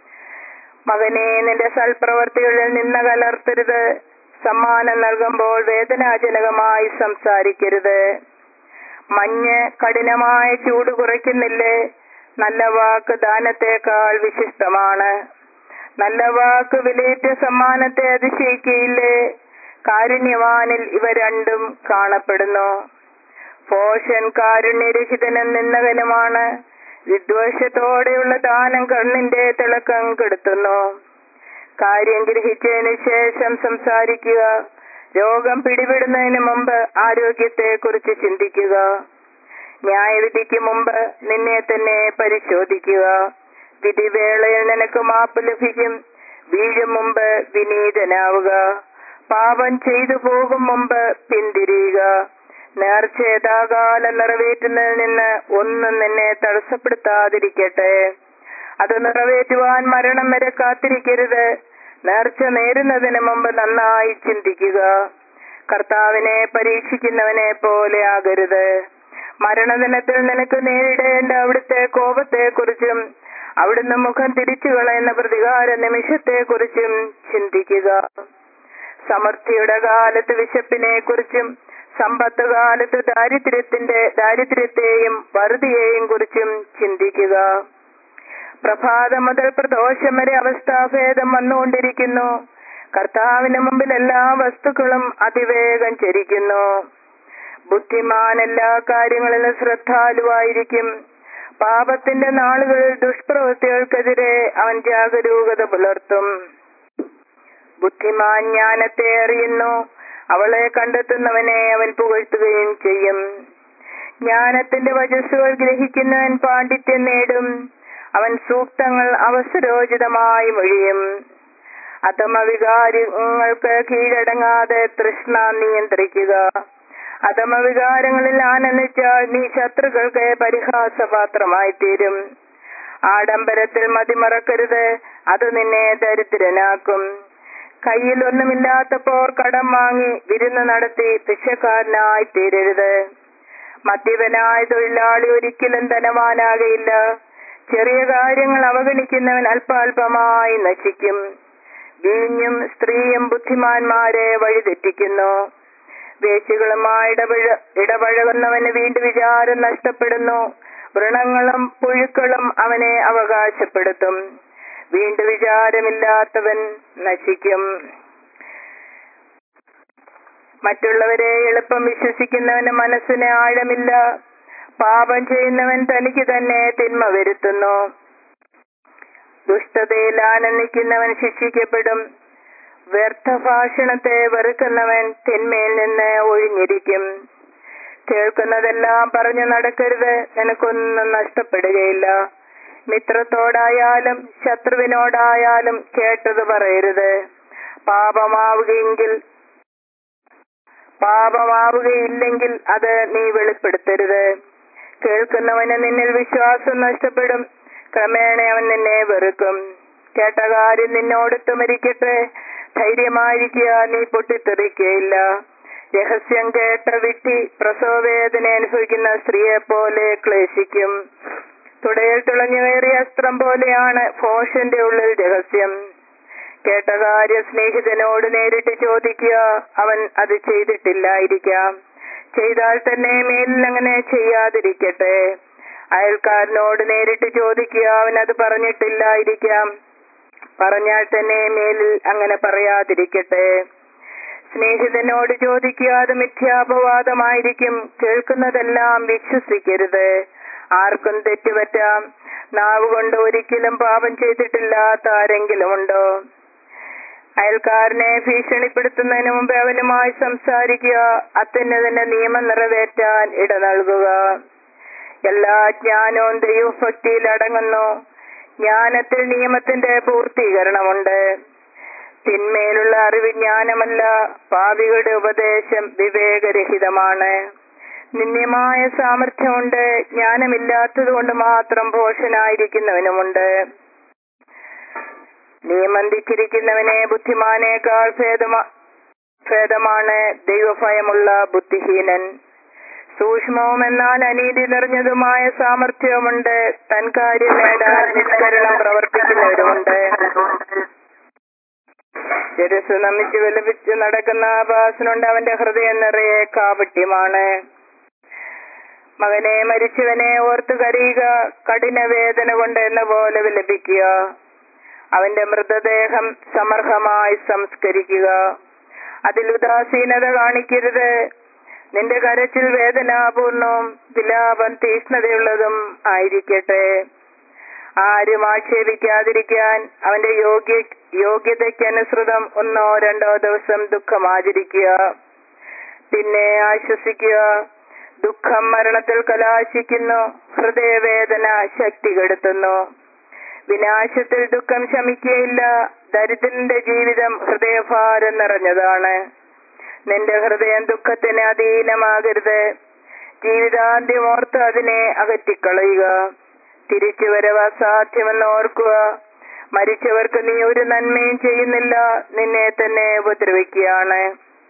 മകനെ നിന്റെ സൽപ്രവർത്തികളിൽ നിന്ന കലർത്തരുത് സമ്മാനം നൽകുമ്പോൾ വേദനാജനകമായി സംസാരിക്കരുത് മഞ്ഞ് കഠിനമായ ചൂട് കുറയ്ക്കുന്നില്ലേ നല്ല വാക്ക് ദാനത്തേക്കാൾ വിശിഷ്ടമാണ് നല്ല വാക്ക് വിലയേറ്റ സമ്മാനത്തെ അതിശയിക്കയില്ലേ കാരുണ്യവാനിൽ ഇവ രണ്ടും കാണപ്പെടുന്നു പോഷൻ കാരുണ്യരഹിതനും നിന്നകനുമാണ് വിദ്വേഷത്തോടെയുള്ള ദാനം കണ്ണിന്റെ തിളക്കം കെടുത്തുന്നു കാര്യം ഗ്രഹിച്ചതിന് ശേഷം സംസാരിക്കുക രോഗം പിടിപെടുന്നതിന് മുമ്പ് ആരോഗ്യത്തെ കുറിച്ച് ചിന്തിക്കുക ന്യായവിധിക്ക് മുമ്പ് നിന്നെ തന്നെ പരിശോധിക്കുക വിധിവേളയിൽ നിനക്ക് മാപ്പ് ലഭിക്കും വീഴും മുമ്പ് വിനീതനാവുക പാപം ചെയ്തു പോകും മുമ്പ് പിന്തിരിയുക നേർച്ച യഥാകാലം നിറവേറ്റുന്നതിൽ നിന്ന് ഒന്നും നിന്നെ തടസ്സപ്പെടുത്താതിരിക്കട്ടെ അത് നിറവേറ്റുവാൻ മരണം വരെ കാത്തിരിക്കരുത് നേർച്ച നേരുന്നതിന് മുമ്പ് നന്നായി ചിന്തിക്കുക കർത്താവിനെ പരീക്ഷിക്കുന്നവനെ പോലെ ആകരുത് മരണദിനത്തിൽ നിനക്ക് നേരിടേണ്ട അവിടുത്തെ കോപത്തെ കുറിച്ചും അവിടുന്ന് മുഖം തിരിച്ചു കളയുന്ന പ്രതികാര നിമിഷത്തെ കുറിച്ചും ചിന്തിക്കുക സമൃദ്ധിയുടെ കാലത്ത് വിശപ്പിനെ കുറിച്ചും സമ്പത്ത് കാലത്ത് ദാരിദ്ര്യത്തിന്റെ ദാരിദ്ര്യത്തെയും വറുതിയെയും കുറിച്ചും ചിന്തിക്കുക പ്രഭാതം മുതൽ പ്രദോഷം വരെ അവസ്ഥാഭേദം വന്നുകൊണ്ടിരിക്കുന്നു കർത്താവിന് മുമ്പിൽ എല്ലാ വസ്തുക്കളും അതിവേഗം ചരിക്കുന്നു ബുദ്ധിമാൻ എല്ലാ കാര്യങ്ങളിലും ശ്രദ്ധാലുവായിരിക്കും പാപത്തിന്റെ നാളുകളിൽ ദുഷ്പ്രവൃത്തികൾക്കെതിരെ അവൻ ജാഗരൂകത പുലർത്തും ബുദ്ധിമാൻ ജ്ഞാനത്തെ അറിയുന്നു അവളെ കണ്ടെത്തുന്നവനെ അവൻ പുകഴ്ത്തുകയും ചെയ്യും ജ്ഞാനത്തിന്റെ വചസ്സുകൾ ഗ്രഹിക്കുന്നവൻ പാണ്ഡിത്യം നേടും അവൻ സൂക്തങ്ങൾ അവസരോചിതമായി മൊഴിയും അധമവികാരങ്ങൾക്ക് കീഴടങ്ങാതെ തൃഷ്ണ നിയന്ത്രിക്കുക അധമവികാരങ്ങളിൽ ആനന്ദിച്ചാൽ നീ ശത്രുക്കൾക്ക് പരിഹാസപാത്രമായി തീരും ആഡംബരത്തിൽ മതിമറക്കരുത് അത് നിന്നെ ദരിദ്രനാക്കും കയ്യിൽ ഒന്നുമില്ലാത്തപ്പോൾ കടം വാങ്ങി വിരുന്ന് നടത്തി ഭിക്ഷക്കാരനായി തീരരുത് മദ്യപനായ തൊഴിലാളി ഒരിക്കലും ധനവാനാകയില്ല ചെറിയ കാര്യങ്ങൾ അവഗണിക്കുന്നവൻ അല്പാൽപമായി നശിക്കും വീഞ്ഞും സ്ത്രീയും ബുദ്ധിമാന്മാരെ വഴിതെറ്റിക്കുന്നു വേശികളുമായി ഇടപഴ ഇടപഴകുന്നവന് വീണ്ടും വിചാരം നഷ്ടപ്പെടുന്നു വ്രണങ്ങളും പുഴുക്കളും അവനെ അവകാശപ്പെടുത്തും വീണ്ടും വിചാരമില്ലാത്തവൻ നശിക്കും മറ്റുള്ളവരെ എളുപ്പം വിശ്വസിക്കുന്നവന് മനസ്സിന് ആഴമില്ല പാപം ചെയ്യുന്നവൻ തനിക്ക് തന്നെ തിന്മ വരുത്തുന്നു ദുഷ്ടതയിൽ ആനന്ദിക്കുന്നവൻ ശിക്ഷിക്കപ്പെടും വ്യർത്ഥ ഭാഷണത്തെ വെറുക്കുന്നവൻ തിന്മയിൽ നിന്ന് ഒഴിഞ്ഞിരിക്കും കേൾക്കുന്നതെല്ലാം പറഞ്ഞു നടക്കരുത് നിനക്കൊന്നും നഷ്ടപ്പെടുകയില്ല മിത്രത്തോടായാലും ശത്രുവിനോടായാലും കേട്ടത് പറയരുത് പാപമാവുകയെങ്കിൽ പാപമാവുകയില്ലെങ്കിൽ അത് നീ വെളിപ്പെടുത്തരുത് കേൾക്കുന്നവന് നിന്നിൽ വിശ്വാസം നഷ്ടപ്പെടും ക്രമേണ അവൻ നിന്നെ വെറുക്കും കേട്ട കാര്യം നിന്നോടൊത്ത് മരിക്കട്ടെ ധൈര്യമായിരിക്കുക നീ പൊട്ടിത്തെറിക്കുകയില്ല രഹസ്യം കേട്ട വിട്ടി പ്രസവവേദന അനുഭവിക്കുന്ന സ്ത്രീയെ പോലെ ക്ലേശിക്കും തുടയിൽ തുളഞ്ഞു കയറിയ അസ്ത്രം പോലെയാണ് ഫോഷന്റെ ഉള്ളിൽ രഹസ്യം കേട്ട കാര്യം സ്നേഹിതനോട് നേരിട്ട് ചോദിക്കുക അവൻ അത് ചെയ്തിട്ടില്ലായിരിക്കാം ചെയ്താൽ തന്നെ മേലിൽ അങ്ങനെ ചെയ്യാതിരിക്കട്ടെ അയൽക്കാരനോട് നേരിട്ട് ചോദിക്കുക അവൻ അത് പറഞ്ഞിട്ടില്ലായിരിക്കാം പറഞ്ഞാൽ തന്നെ മേലിൽ അങ്ങനെ പറയാതിരിക്കട്ടെ സ്നേഹിതനോട് ചോദിക്കുക അത് മിഥ്യാപവാദമായിരിക്കും കേൾക്കുന്നതെല്ലാം വിശ്വസിക്കരുത് ആർക്കും തെറ്റുപറ്റാം നാവ് കൊണ്ട് ഒരിക്കലും പാപം ചെയ്തിട്ടില്ലാത്ത ആരെങ്കിലും ഉണ്ടോ അയൽക്കാരനെ ഭീഷണിപ്പെടുത്തുന്നതിന് മുമ്പ് അവനുമായി സംസാരിക്കുക അത്യുന്നതിന്റെ നിയമം നിറവേറ്റാൻ ഇട നൽകുക എല്ലാ ജ്ഞാനവും ദൈവഭക്തിയിൽ അടങ്ങുന്നു ജ്ഞാനത്തിൽ നിയമത്തിന്റെ പൂർത്തീകരണമുണ്ട് തിന്മയിലുള്ള അറിവ് ജ്ഞാനമല്ല പാവികളുടെ ഉപദേശം വിവേകരഹിതമാണ് നിന്ദ്യമായ സാമർഥ്യമുണ്ട് ജ്ഞാനമില്ലാത്തത് കൊണ്ട് മാത്രം ഭോഷനായിരിക്കുന്നവനുമുണ്ട് നിയമം ധിക്കരിക്കുന്നവനെ ബുദ്ധിമാനേക്കാൾ ഭേദമാ ഭേദമാണ് ദൈവഭയമുള്ള ബുദ്ധിഹീനൻ സൂക്ഷ്മവും എന്നാൽ അനീതി നിറഞ്ഞതുമായ സാമർഥ്യവുമുണ്ട് തൻ കാര്യം നേടാൻ നിഷ്കരണം പ്രവർത്തിക്കുന്നവരുമുണ്ട് ശിരസ് നമിച്ച് വിലപിച്ച് നടക്കുന്ന ആഭാസനുണ്ട് അവന്റെ ഹൃദയം നിറയെ കാപട്യമാണ് മകനെ മരിച്ചവനെ ഓർത്തു കരയുക കഠിന വേദന കൊണ്ട് എന്ന പോലെ വിലപിക്കുക അവന്റെ മൃതദേഹം സമർഹമായി സംസ്കരിക്കുക അതിൽ ഉദാസീനത കാണിക്കരുത് നിന്റെ കരച്ചിൽ വേദനാപൂർണവും വിലാപം തീഷ്ണതയുള്ളതും ആയിരിക്കട്ടെ ആരും ആക്ഷേപിക്കാതിരിക്കാൻ അവന്റെ യോഗ്യ യോഗ്യതയ്ക്കനുസൃതം ഒന്നോ രണ്ടോ ദിവസം ദുഃഖം ആചരിക്കുക പിന്നെ ആശ്വസിക്കുക ദുഃഖം മരണത്തിൽ കലാശിക്കുന്നു ഹൃദയവേദന ശക്തി കെടുത്തുന്നു വിനാശത്തിൽ ദുഃഖം ശമിക്കുകയില്ല ദരിദ്രന്റെ ജീവിതം ഹൃദയഭാരം നിറഞ്ഞതാണ് നിന്റെ ഹൃദയം ദുഃഖത്തിന് അധീനമാകരുത് ജീവിതാന്ത്യം ഓർത്ത് അതിനെ അകറ്റിക്കളയുക തിരിച്ചു വരവ് അസാധ്യമെന്ന് ഓർക്കുക മരിച്ചവർക്ക് നീ ഒരു നന്മയും ചെയ്യുന്നില്ല നിന്നെ തന്നെ ഉപദ്രവിക്കുകയാണ്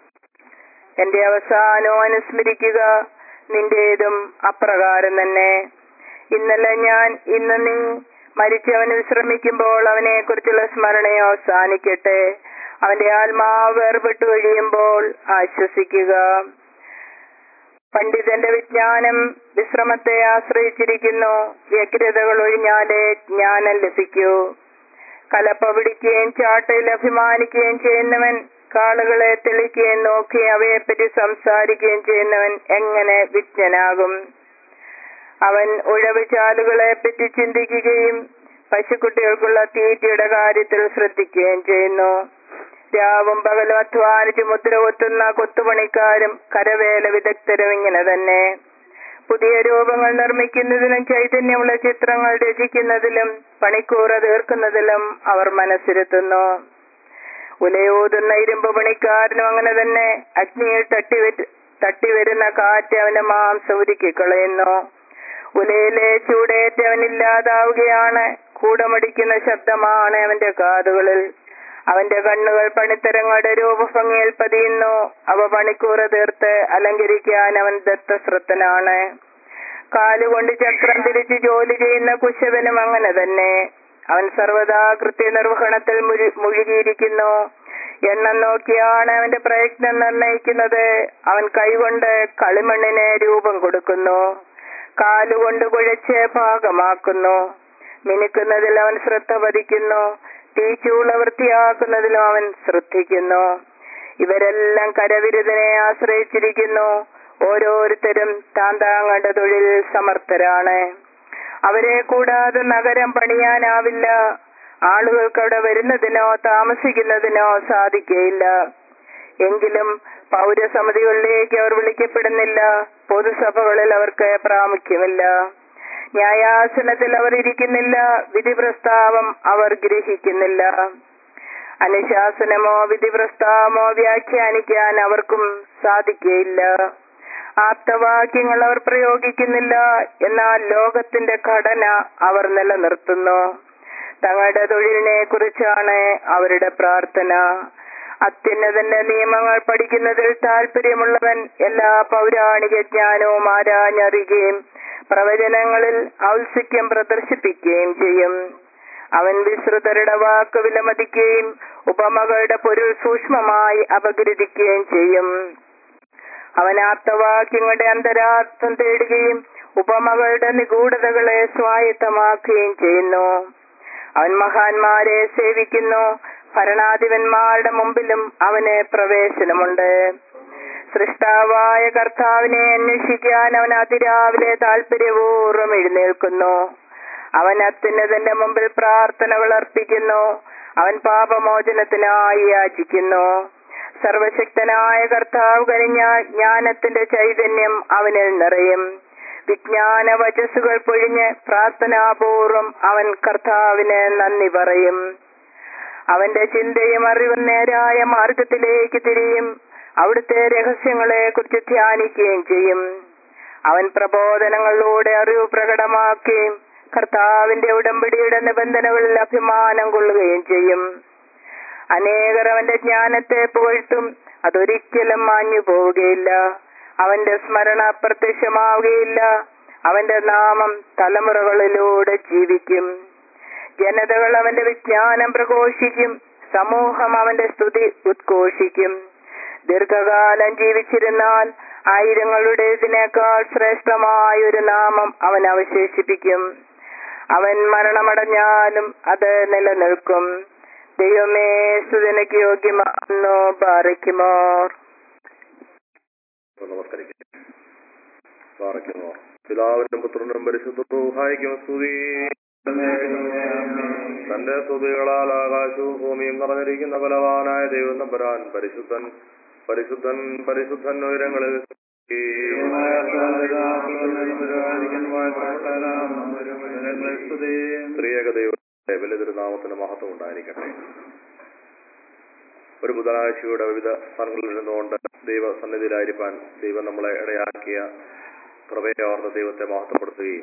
എന്റെ അവസാനവും അനുസ്മരിക്കുക നിന്റേതും അപ്രകാരം തന്നെ ഇന്നലെ ഞാൻ ഇന്ന് നീ മരിച്ചവൻ വിശ്രമിക്കുമ്പോൾ അവനെ കുറിച്ചുള്ള സ്മരണയോ അവസാനിക്കട്ടെ അവന്റെ ആത്മാവ് വേർപെട്ടു കഴിയുമ്പോൾ ആശ്വസിക്കുക പണ്ഡിതന്റെ വിജ്ഞാനം വിശ്രമത്തെ ആശ്രയിച്ചിരിക്കുന്നു വ്യഗ്രതകൾ ഒഴിഞ്ഞാലേ ജ്ഞാനം ലഭിക്കൂ കലപ്പ പിടിക്കുകയും ചാട്ടയിൽ അഭിമാനിക്കുകയും ചെയ്യുന്നവൻ കാളുകളെ തെളിക്കുകയും നോക്കി അവയെപ്പറ്റി സംസാരിക്കുകയും ചെയ്യുന്നവൻ എങ്ങനെ വിജ്ഞനാകും അവൻ ഉഴവ് ചാലുകളെ പറ്റി ചിന്തിക്കുകയും പശുക്കുട്ടികൾക്കുള്ള തീറ്റയുടെ കാര്യത്തിൽ ശ്രദ്ധിക്കുകയും ചെയ്യുന്നു രാവും പകലും അധ്വാനിച്ച് മുദ്ര കൊത്തുന്ന കൊത്തുപണിക്കാരും കരവേല വിദഗ്ധരും ഇങ്ങനെ തന്നെ പുതിയ രൂപങ്ങൾ നിർമ്മിക്കുന്നതിലും ചൈതന്യമുള്ള ചിത്രങ്ങൾ രചിക്കുന്നതിലും പണിക്കൂറ തീർക്കുന്നതിലും അവർ മനസ്സിരുത്തുന്നു ഉലയൂതുന്ന ഇരുമ്പ് പണിക്കാരനും അങ്ങനെ തന്നെ അഗ്നിയിൽ തട്ടി തട്ടിവരുന്ന കാറ്റ് അവന്റെ മാംസം ഉരുക്കിക്കളയുന്നു ഉലയിലെ ചൂടേറ്റവനില്ലാതാവുകയാണ് കൂടമടിക്കുന്ന ശബ്ദമാണ് അവന്റെ കാതുകളിൽ അവന്റെ കണ്ണുകൾ പണിത്തരങ്ങളുടെ രൂപഭംഗിയിൽ പതിയുന്നു അവ പണിക്കൂറ തീർത്ത് അലങ്കരിക്കാൻ അവൻ ദത്തശ്രദ്ധനാണ് കാലുകൊണ്ട് ചക്രം തിരിച്ച് ജോലി ചെയ്യുന്ന കുശവനും അങ്ങനെ തന്നെ അവൻ സർവദാ കൃത്യനിർവഹണത്തിൽ മുഴുകിയിരിക്കുന്നു എണ്ണം നോക്കിയാണ് അവന്റെ പ്രയത്നം നിർണയിക്കുന്നത് അവൻ കൈകൊണ്ട് കളിമണ്ണിന് രൂപം കൊടുക്കുന്നു കാലുകൊണ്ട് കുഴച്ച് ഭാഗമാക്കുന്നു മിനുക്കുന്നതിൽ അവൻ ശ്രദ്ധ പതിക്കുന്നു തീച്ചൂള വൃത്തിയാക്കുന്നതിലും അവൻ ശ്രദ്ധിക്കുന്നു ഇവരെല്ലാം കരവിരുതിനെ ആശ്രയിച്ചിരിക്കുന്നു ഓരോരുത്തരും താൻ താങ്കളുടെ തൊഴിൽ സമർത്ഥരാണ് അവരെ കൂടാതെ നഗരം പണിയാനാവില്ല ആളുകൾക്ക് അവിടെ വരുന്നതിനോ താമസിക്കുന്നതിനോ സാധിക്കയില്ല എങ്കിലും പൗരസമിതികളിലേക്ക് അവർ വിളിക്കപ്പെടുന്നില്ല പൊതുസഭകളിൽ അവർക്ക് പ്രാമുഖ്യമില്ല ന്യായാസനത്തിൽ അവർ ഇരിക്കുന്നില്ല വിധി പ്രസ്താവം അവർ ഗ്രഹിക്കുന്നില്ല അനുശാസനമോ വിധി പ്രസ്താവമോ വ്യാഖ്യാനിക്കാൻ അവർക്കും സാധിക്കുകയില്ല ആപ്തവാക്യങ്ങൾ അവർ പ്രയോഗിക്കുന്നില്ല എന്നാൽ ലോകത്തിന്റെ ഘടന അവർ നിലനിർത്തുന്നു തങ്ങളുടെ തൊഴിലിനെ കുറിച്ചാണ് അവരുടെ പ്രാർത്ഥന അത്യുന്നതന്റെ നിയമങ്ങൾ പഠിക്കുന്നതിൽ താല്പര്യമുള്ളവൻ എല്ലാ പൗരാണിക ജ്ഞാനവും ആരാഞ്ഞറിയുകയും പ്രവചനങ്ങളിൽ ഔത്സുക്യം പ്രദർശിപ്പിക്കുകയും ചെയ്യും അവൻ വിശ്രുതരുടെ വാക്ക് വിലമതിക്കുകയും ഉപമകളുടെ പൊരുൾ സൂക്ഷ്മമായി അപഗ്രഥിക്കുകയും ചെയ്യും അവൻ ആപ്തവാക്യങ്ങളുടെ അന്തരാർത്ഥം തേടുകയും ഉപമകളുടെ നിഗൂഢതകളെ സ്വായത്തമാക്കുകയും ചെയ്യുന്നു അവൻ മഹാന്മാരെ സേവിക്കുന്നു ഭരണാധിപന്മാരുടെ മുമ്പിലും അവന് പ്രവേശനമുണ്ട് സൃഷ്ടാവായ കർത്താവിനെ അന്വേഷിക്കാൻ അവൻ അതിരാവിലെ താല്പര്യപൂർവ്വം എഴുന്നേൽക്കുന്നു അവൻ അത്യുന്നതന്റെ മുമ്പിൽ പ്രാർത്ഥനകൾ അർപ്പിക്കുന്നു അവൻ പാപമോചനത്തിനായി യാചിക്കുന്നു സർവശക്തനായ കർത്താവ് കഴിഞ്ഞാൽ ജ്ഞാനത്തിന്റെ ചൈതന്യം അവനിൽ നിറയും വിജ്ഞാന വചസ്സുകൾ പൊഴിഞ്ഞ് പ്രാർത്ഥനാപൂർവം അവൻ കർത്താവിന് നന്ദി പറയും അവന്റെ ചിന്തയും അറിവും നേരായ മാർഗത്തിലേക്ക് തിരിയും അവിടുത്തെ രഹസ്യങ്ങളെ കുറിച്ച് ധ്യാനിക്കുകയും ചെയ്യും അവൻ പ്രബോധനങ്ങളിലൂടെ അറിവ് പ്രകടമാക്കുകയും കർത്താവിന്റെ ഉടമ്പടിയുടെ നിബന്ധനകളിൽ അഭിമാനം കൊള്ളുകയും ചെയ്യും അനേകർ അവന്റെ ജ്ഞാനത്തെ പുകഴ്ത്തും അതൊരിക്കലും മാഞ്ഞു പോവുകയില്ല അവന്റെ സ്മരണ അപ്രത്യക്ഷമാവുകയില്ല അവന്റെ നാമം തലമുറകളിലൂടെ ജീവിക്കും ജനതകൾ അവന്റെ വിജ്ഞാനം പ്രഘോഷിക്കും സമൂഹം അവന്റെ സ്തുതി ഉദ്ഘോഷിക്കും ദീർഘകാലം ജീവിച്ചിരുന്നാൽ ആയിരങ്ങളുടേതിനേക്കാൾ ശ്രേഷ്ഠമായ ഒരു നാമം അവൻ അവശേഷിപ്പിക്കും അവൻ മരണമടഞ്ഞാലും അത് നിലനിൽക്കും ദൈവമേ സ്തുതിനക്ക് യോഗ്യമാണെന്നു പാറിക്കുമോർ നമസ്കരിക്കും പാറയ്ക്കുമോ പിതാവിനും പുത്രനും പരിശുദ്ധവും സഹായിക്കും സ്തുതി തന്റെ സ്തുതികളാൽ ആകാശവും ഭൂമിയും നിറഞ്ഞിരിക്കുന്ന ബലവാനായ ദൈവം നമ്പരാൻ പരിശുദ്ധൻ പരിശുദ്ധൻ പരിശുദ്ധൻ ഉയരങ്ങളിൽ സ്തുതി. സ്ത്രീയക ദൈവത്തെ വലിയ തിരുനാമത്തിന് മഹത്വം ഉണ്ടായിരിക്കട്ടെ ഒരു ബുധനാഴ്ചയുടെ വിവിധ സ്ഥലങ്ങളിൽ ഇരുന്നുകൊണ്ട് ദൈവ സന്നിധിയിലായിരിക്കാൻ ദൈവം നമ്മളെ ഇടയാക്കിയ കൃപയെ ഓർത്ത് ദൈവത്തെ മഹത്വപ്പെടുത്തുകയും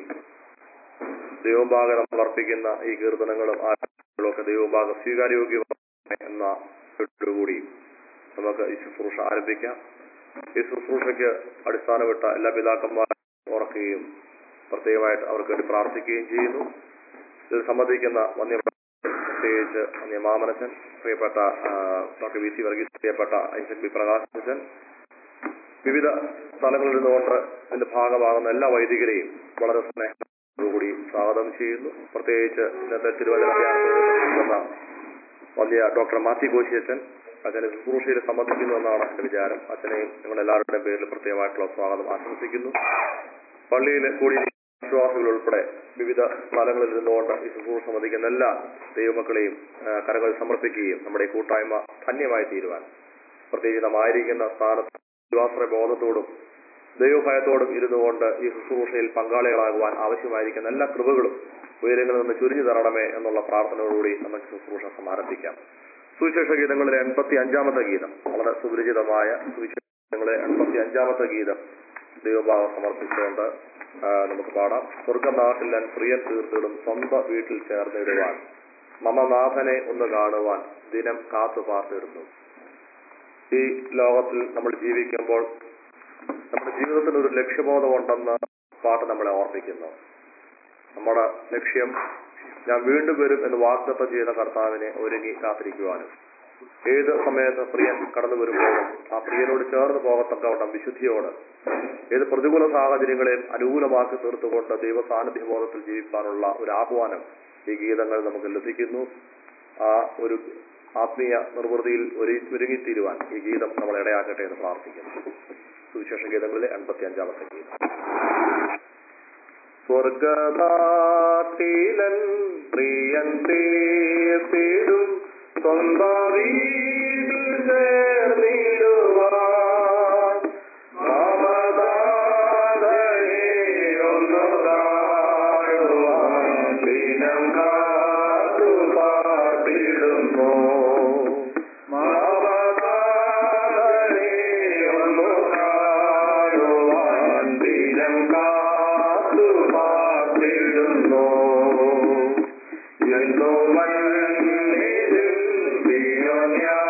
ദൈവഭാഗം നമ്മൾ അർപ്പിക്കുന്ന ഈ കീർത്തനങ്ങളും ആരാധനകളും ഒക്കെ ദൈവഭാഗം സ്വീകാര്യോഗ്യമായ എന്ന കൂടി നമുക്ക് ഈ ശുശ്രൂഷ ആരംഭിക്കാം ഈ ശുശ്രൂഷയ്ക്ക് അടിസ്ഥാനമിട്ട എല്ലാ പിതാക്കന്മാരും ഓർക്കുകയും പ്രത്യേകമായിട്ട് അവർക്ക് വേണ്ടി പ്രാർത്ഥിക്കുകയും ചെയ്യുന്നു ഇതിൽ സംബന്ധിക്കുന്ന വന്യ പ്രത്യേകിച്ച് വന്യ മാമനച്ചൻ പ്രിയപ്പെട്ട ആ, ഡോക്ടർ വി സി വർഗീസ് പ്രിയപ്പെട്ട ഐസക് ബി പ്രകാശൻ വിവിധ സ്ഥലങ്ങളിൽ നിന്നുകൊണ്ട് ഇതിന്റെ ഭാഗമാകുന്ന എല്ലാ വൈദികരെയും വളരെ സ്നേഹത്തോടുകൂടി സ്വാഗതം ചെയ്യുന്നു പ്രത്യേകിച്ച് ഇന്നത്തെ തിരുവചന ധ്യാനത്തിൽ വലിയ ഡോക്ടർ മാത്യു കോശിയച്ചൻ അച്ഛനെ ശുശ്രൂഷയിൽ സംബന്ധിക്കുന്നു എന്നാണ് എന്റെ വിചാരം അച്ഛനെയും നിങ്ങൾ എല്ലാവരുടെയും പേരിൽ പ്രത്യേകമായിട്ടുള്ള സ്വാഗതം ആശംസിക്കുന്നു പള്ളിയിൽ കൂടി വിശ്വാസികൾ ഉൾപ്പെടെ വിവിധ സ്ഥലങ്ങളിൽ നിന്നുകൊണ്ട് ഈ ശുശ്രൂഷ സംബന്ധിക്കുന്ന എല്ലാ ദൈവമക്കളെയും ആ, കരങ്ങൾ സമർപ്പിക്കുകയും നമ്മുടെ ഈ കൂട്ടായ്മ ധന്യമായി തീരുവാൻ പ്രത്യേകിച്ച് നാം ആയിരിക്കുന്ന സ്ഥാനത്ത് വിശ്വാസ ബോധത്തോടും ദൈവഭയത്തോടും ഇരുന്നുകൊണ്ട് ഈ ശുശ്രൂഷയിൽ പങ്കാളികളാകുവാൻ ആവശ്യമായിരിക്കുന്ന എല്ലാ കൃപകളും ഉയരങ്ങളിൽ നിന്ന് ചുരിഞ്ഞു തരണമേ എന്നുള്ള പ്രാർത്ഥനയോടുകൂടി നമുക്ക് ശുശ്രൂഷ സമാരംഭിക്കാം സുവിശേഷ ഗീതങ്ങളിലെ എൺപത്തി അഞ്ചാമത്തെ ഗീതം വളരെ സുപരിചിതമായ സുവിശേഷ ഗീതങ്ങളിലെ എൺപത്തി അഞ്ചാമത്തെ ഗീതം ദൈവഭാവം സമർപ്പിച്ചുകൊണ്ട് ആ, നമുക്ക് പാടാം സ്വർഗനാഥിൽ ഞാൻ പ്രിയൻ തീർത്തിടും സ്വന്തം വീട്ടിൽ ചേർന്നിടുവാൻ മമനാഥനെ ഒന്ന് കാണുവാൻ ദിനം കാത്തു പാർത്തിടുന്നു ഈ ലോകത്തിൽ നമ്മൾ ജീവിക്കുമ്പോൾ നമ്മുടെ ജീവിതത്തിന് ഒരു ലക്ഷ്യബോധമുണ്ടെന്ന് പാട്ട് നമ്മളെ ഓർമ്മിക്കുന്നു നമ്മുടെ ലക്ഷ്യം ഞാൻ വീണ്ടും വരും എന്ന് വാഗ്ദത്തം ചെയ്ത കർത്താവിനെ ഒരുങ്ങി കാത്തിരിക്കുവാനും ഏത് സമയത്ത് പ്രിയൻ കടന്നു വരുമ്പോഴും ആ പ്രിയനോട് ചേർന്ന് പോകത്തക്കവണ്ണം വിശുദ്ധിയോട് ഏത് പ്രതികൂല സാഹചര്യങ്ങളെയും അനുകൂലമാക്കി തീർത്തുകൊണ്ട് ദൈവ സാന്നിധ്യബോധത്തിൽ ജീവിക്കാനുള്ള ഒരു ആഹ്വാനം ഈ ഗീതങ്ങൾ നമുക്ക് ലഭിക്കുന്നു ആ ഒരു ആത്മീയ നിർവൃതിയിൽ ഒരു ഒരുങ്ങിത്തീരുവാൻ ഈ ഗീതം നമ്മളെ ഇടയാക്കട്ടെ എന്ന് പ്രാർത്ഥിക്കുന്നു സുവിശേഷ ഗീതങ്ങളിലെ എൺപത്തി അഞ്ചാമത്തെ ഗീതം സ്വർഗനാട്ടിലൻ പ്രിയൻ തീർത്തിടും സ്വന്തം വീട്ടിൽ ചേർന്നിടുവാൻ മമതാതനെ ഒന്നു കാണുവാൻ ദിനം കാത്തു പാർത്തിടുന്നു മമതാതനെ ഒന്നു കാണുവാൻ ദിനം കാത്തു പാർത്തിടുന്നു എന്തോ മണ്ണിലും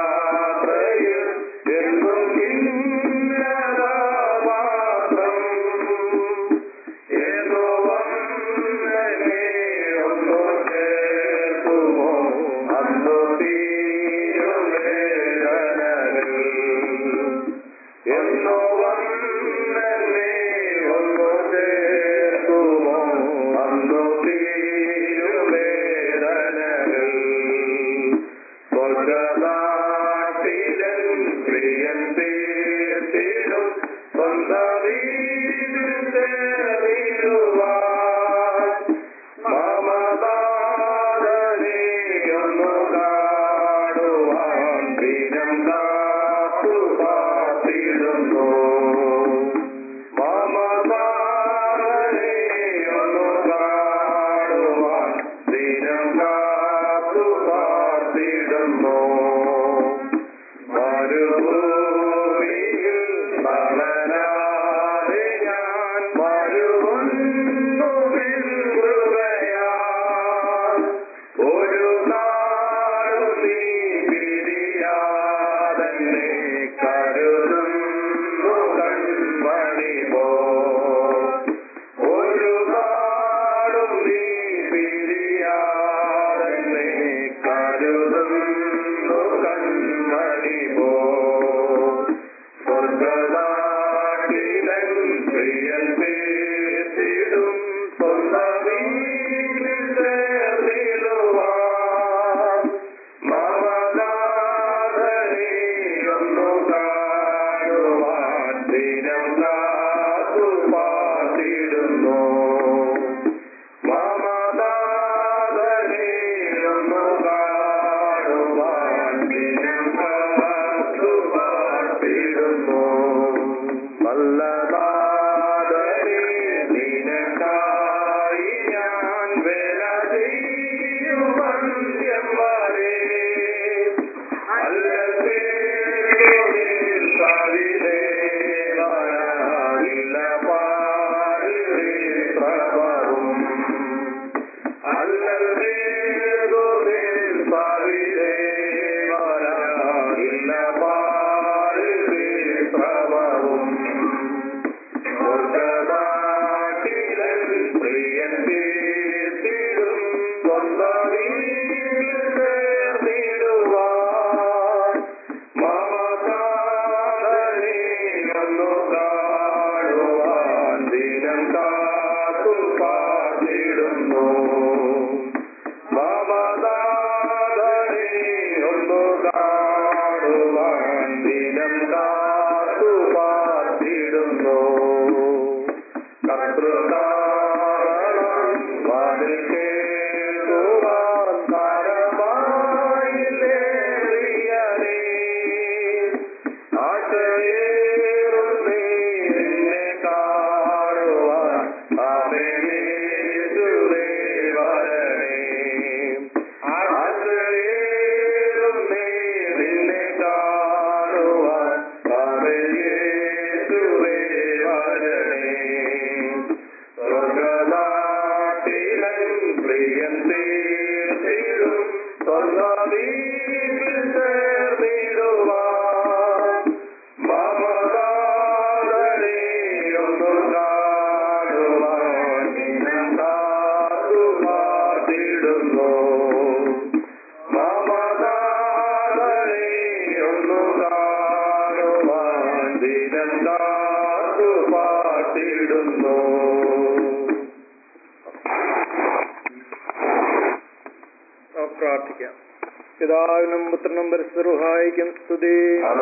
പ്രാർത്ഥിക്കാം പിതാവിനും പുത്രനും പരിസ്ഥിതിഹായിക്കും സ്തുതി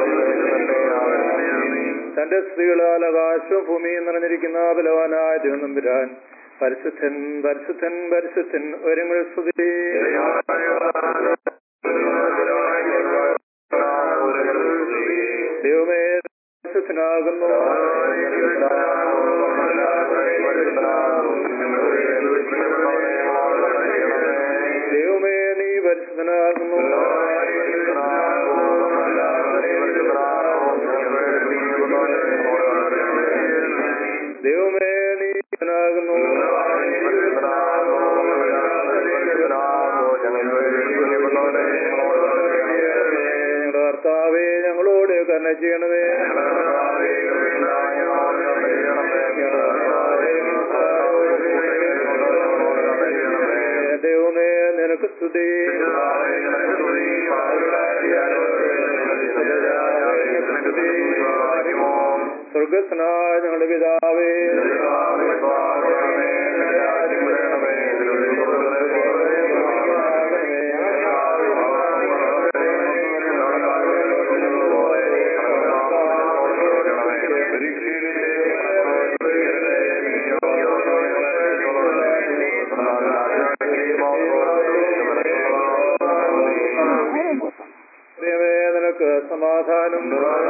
തന്റെ സ്ത്രീകളാൽ ആകാശവും ഭൂമിയും നിറഞ്ഞിരിക്കുന്ന ബലവാനായ ദൈവനമ്പുരാൻ പരിശുദ്ധൻ പരിശുദ്ധൻ പരിശുദ്ധൻ ഒരുങ്ങൾ സ്തുതി ദൈവമേ പരിശുദ്ധനാകുന്നു ദൈവമേ നീ പരിശുദ്ധനാകുന്നു ദൈവമേ നീ പരിശുദ്ധനാകുന്നു ഞങ്ങളുടെ കർത്താവേ ഞങ്ങളോട് കരുണ ചെയ്യണമേ ദൈവമേ നിനക്ക് സ്തുതി സ്വർഗസ്നായ ഞങ്ങളുടെ പിതാവേ ദൈവമേ നിനക്ക് സമാധാനം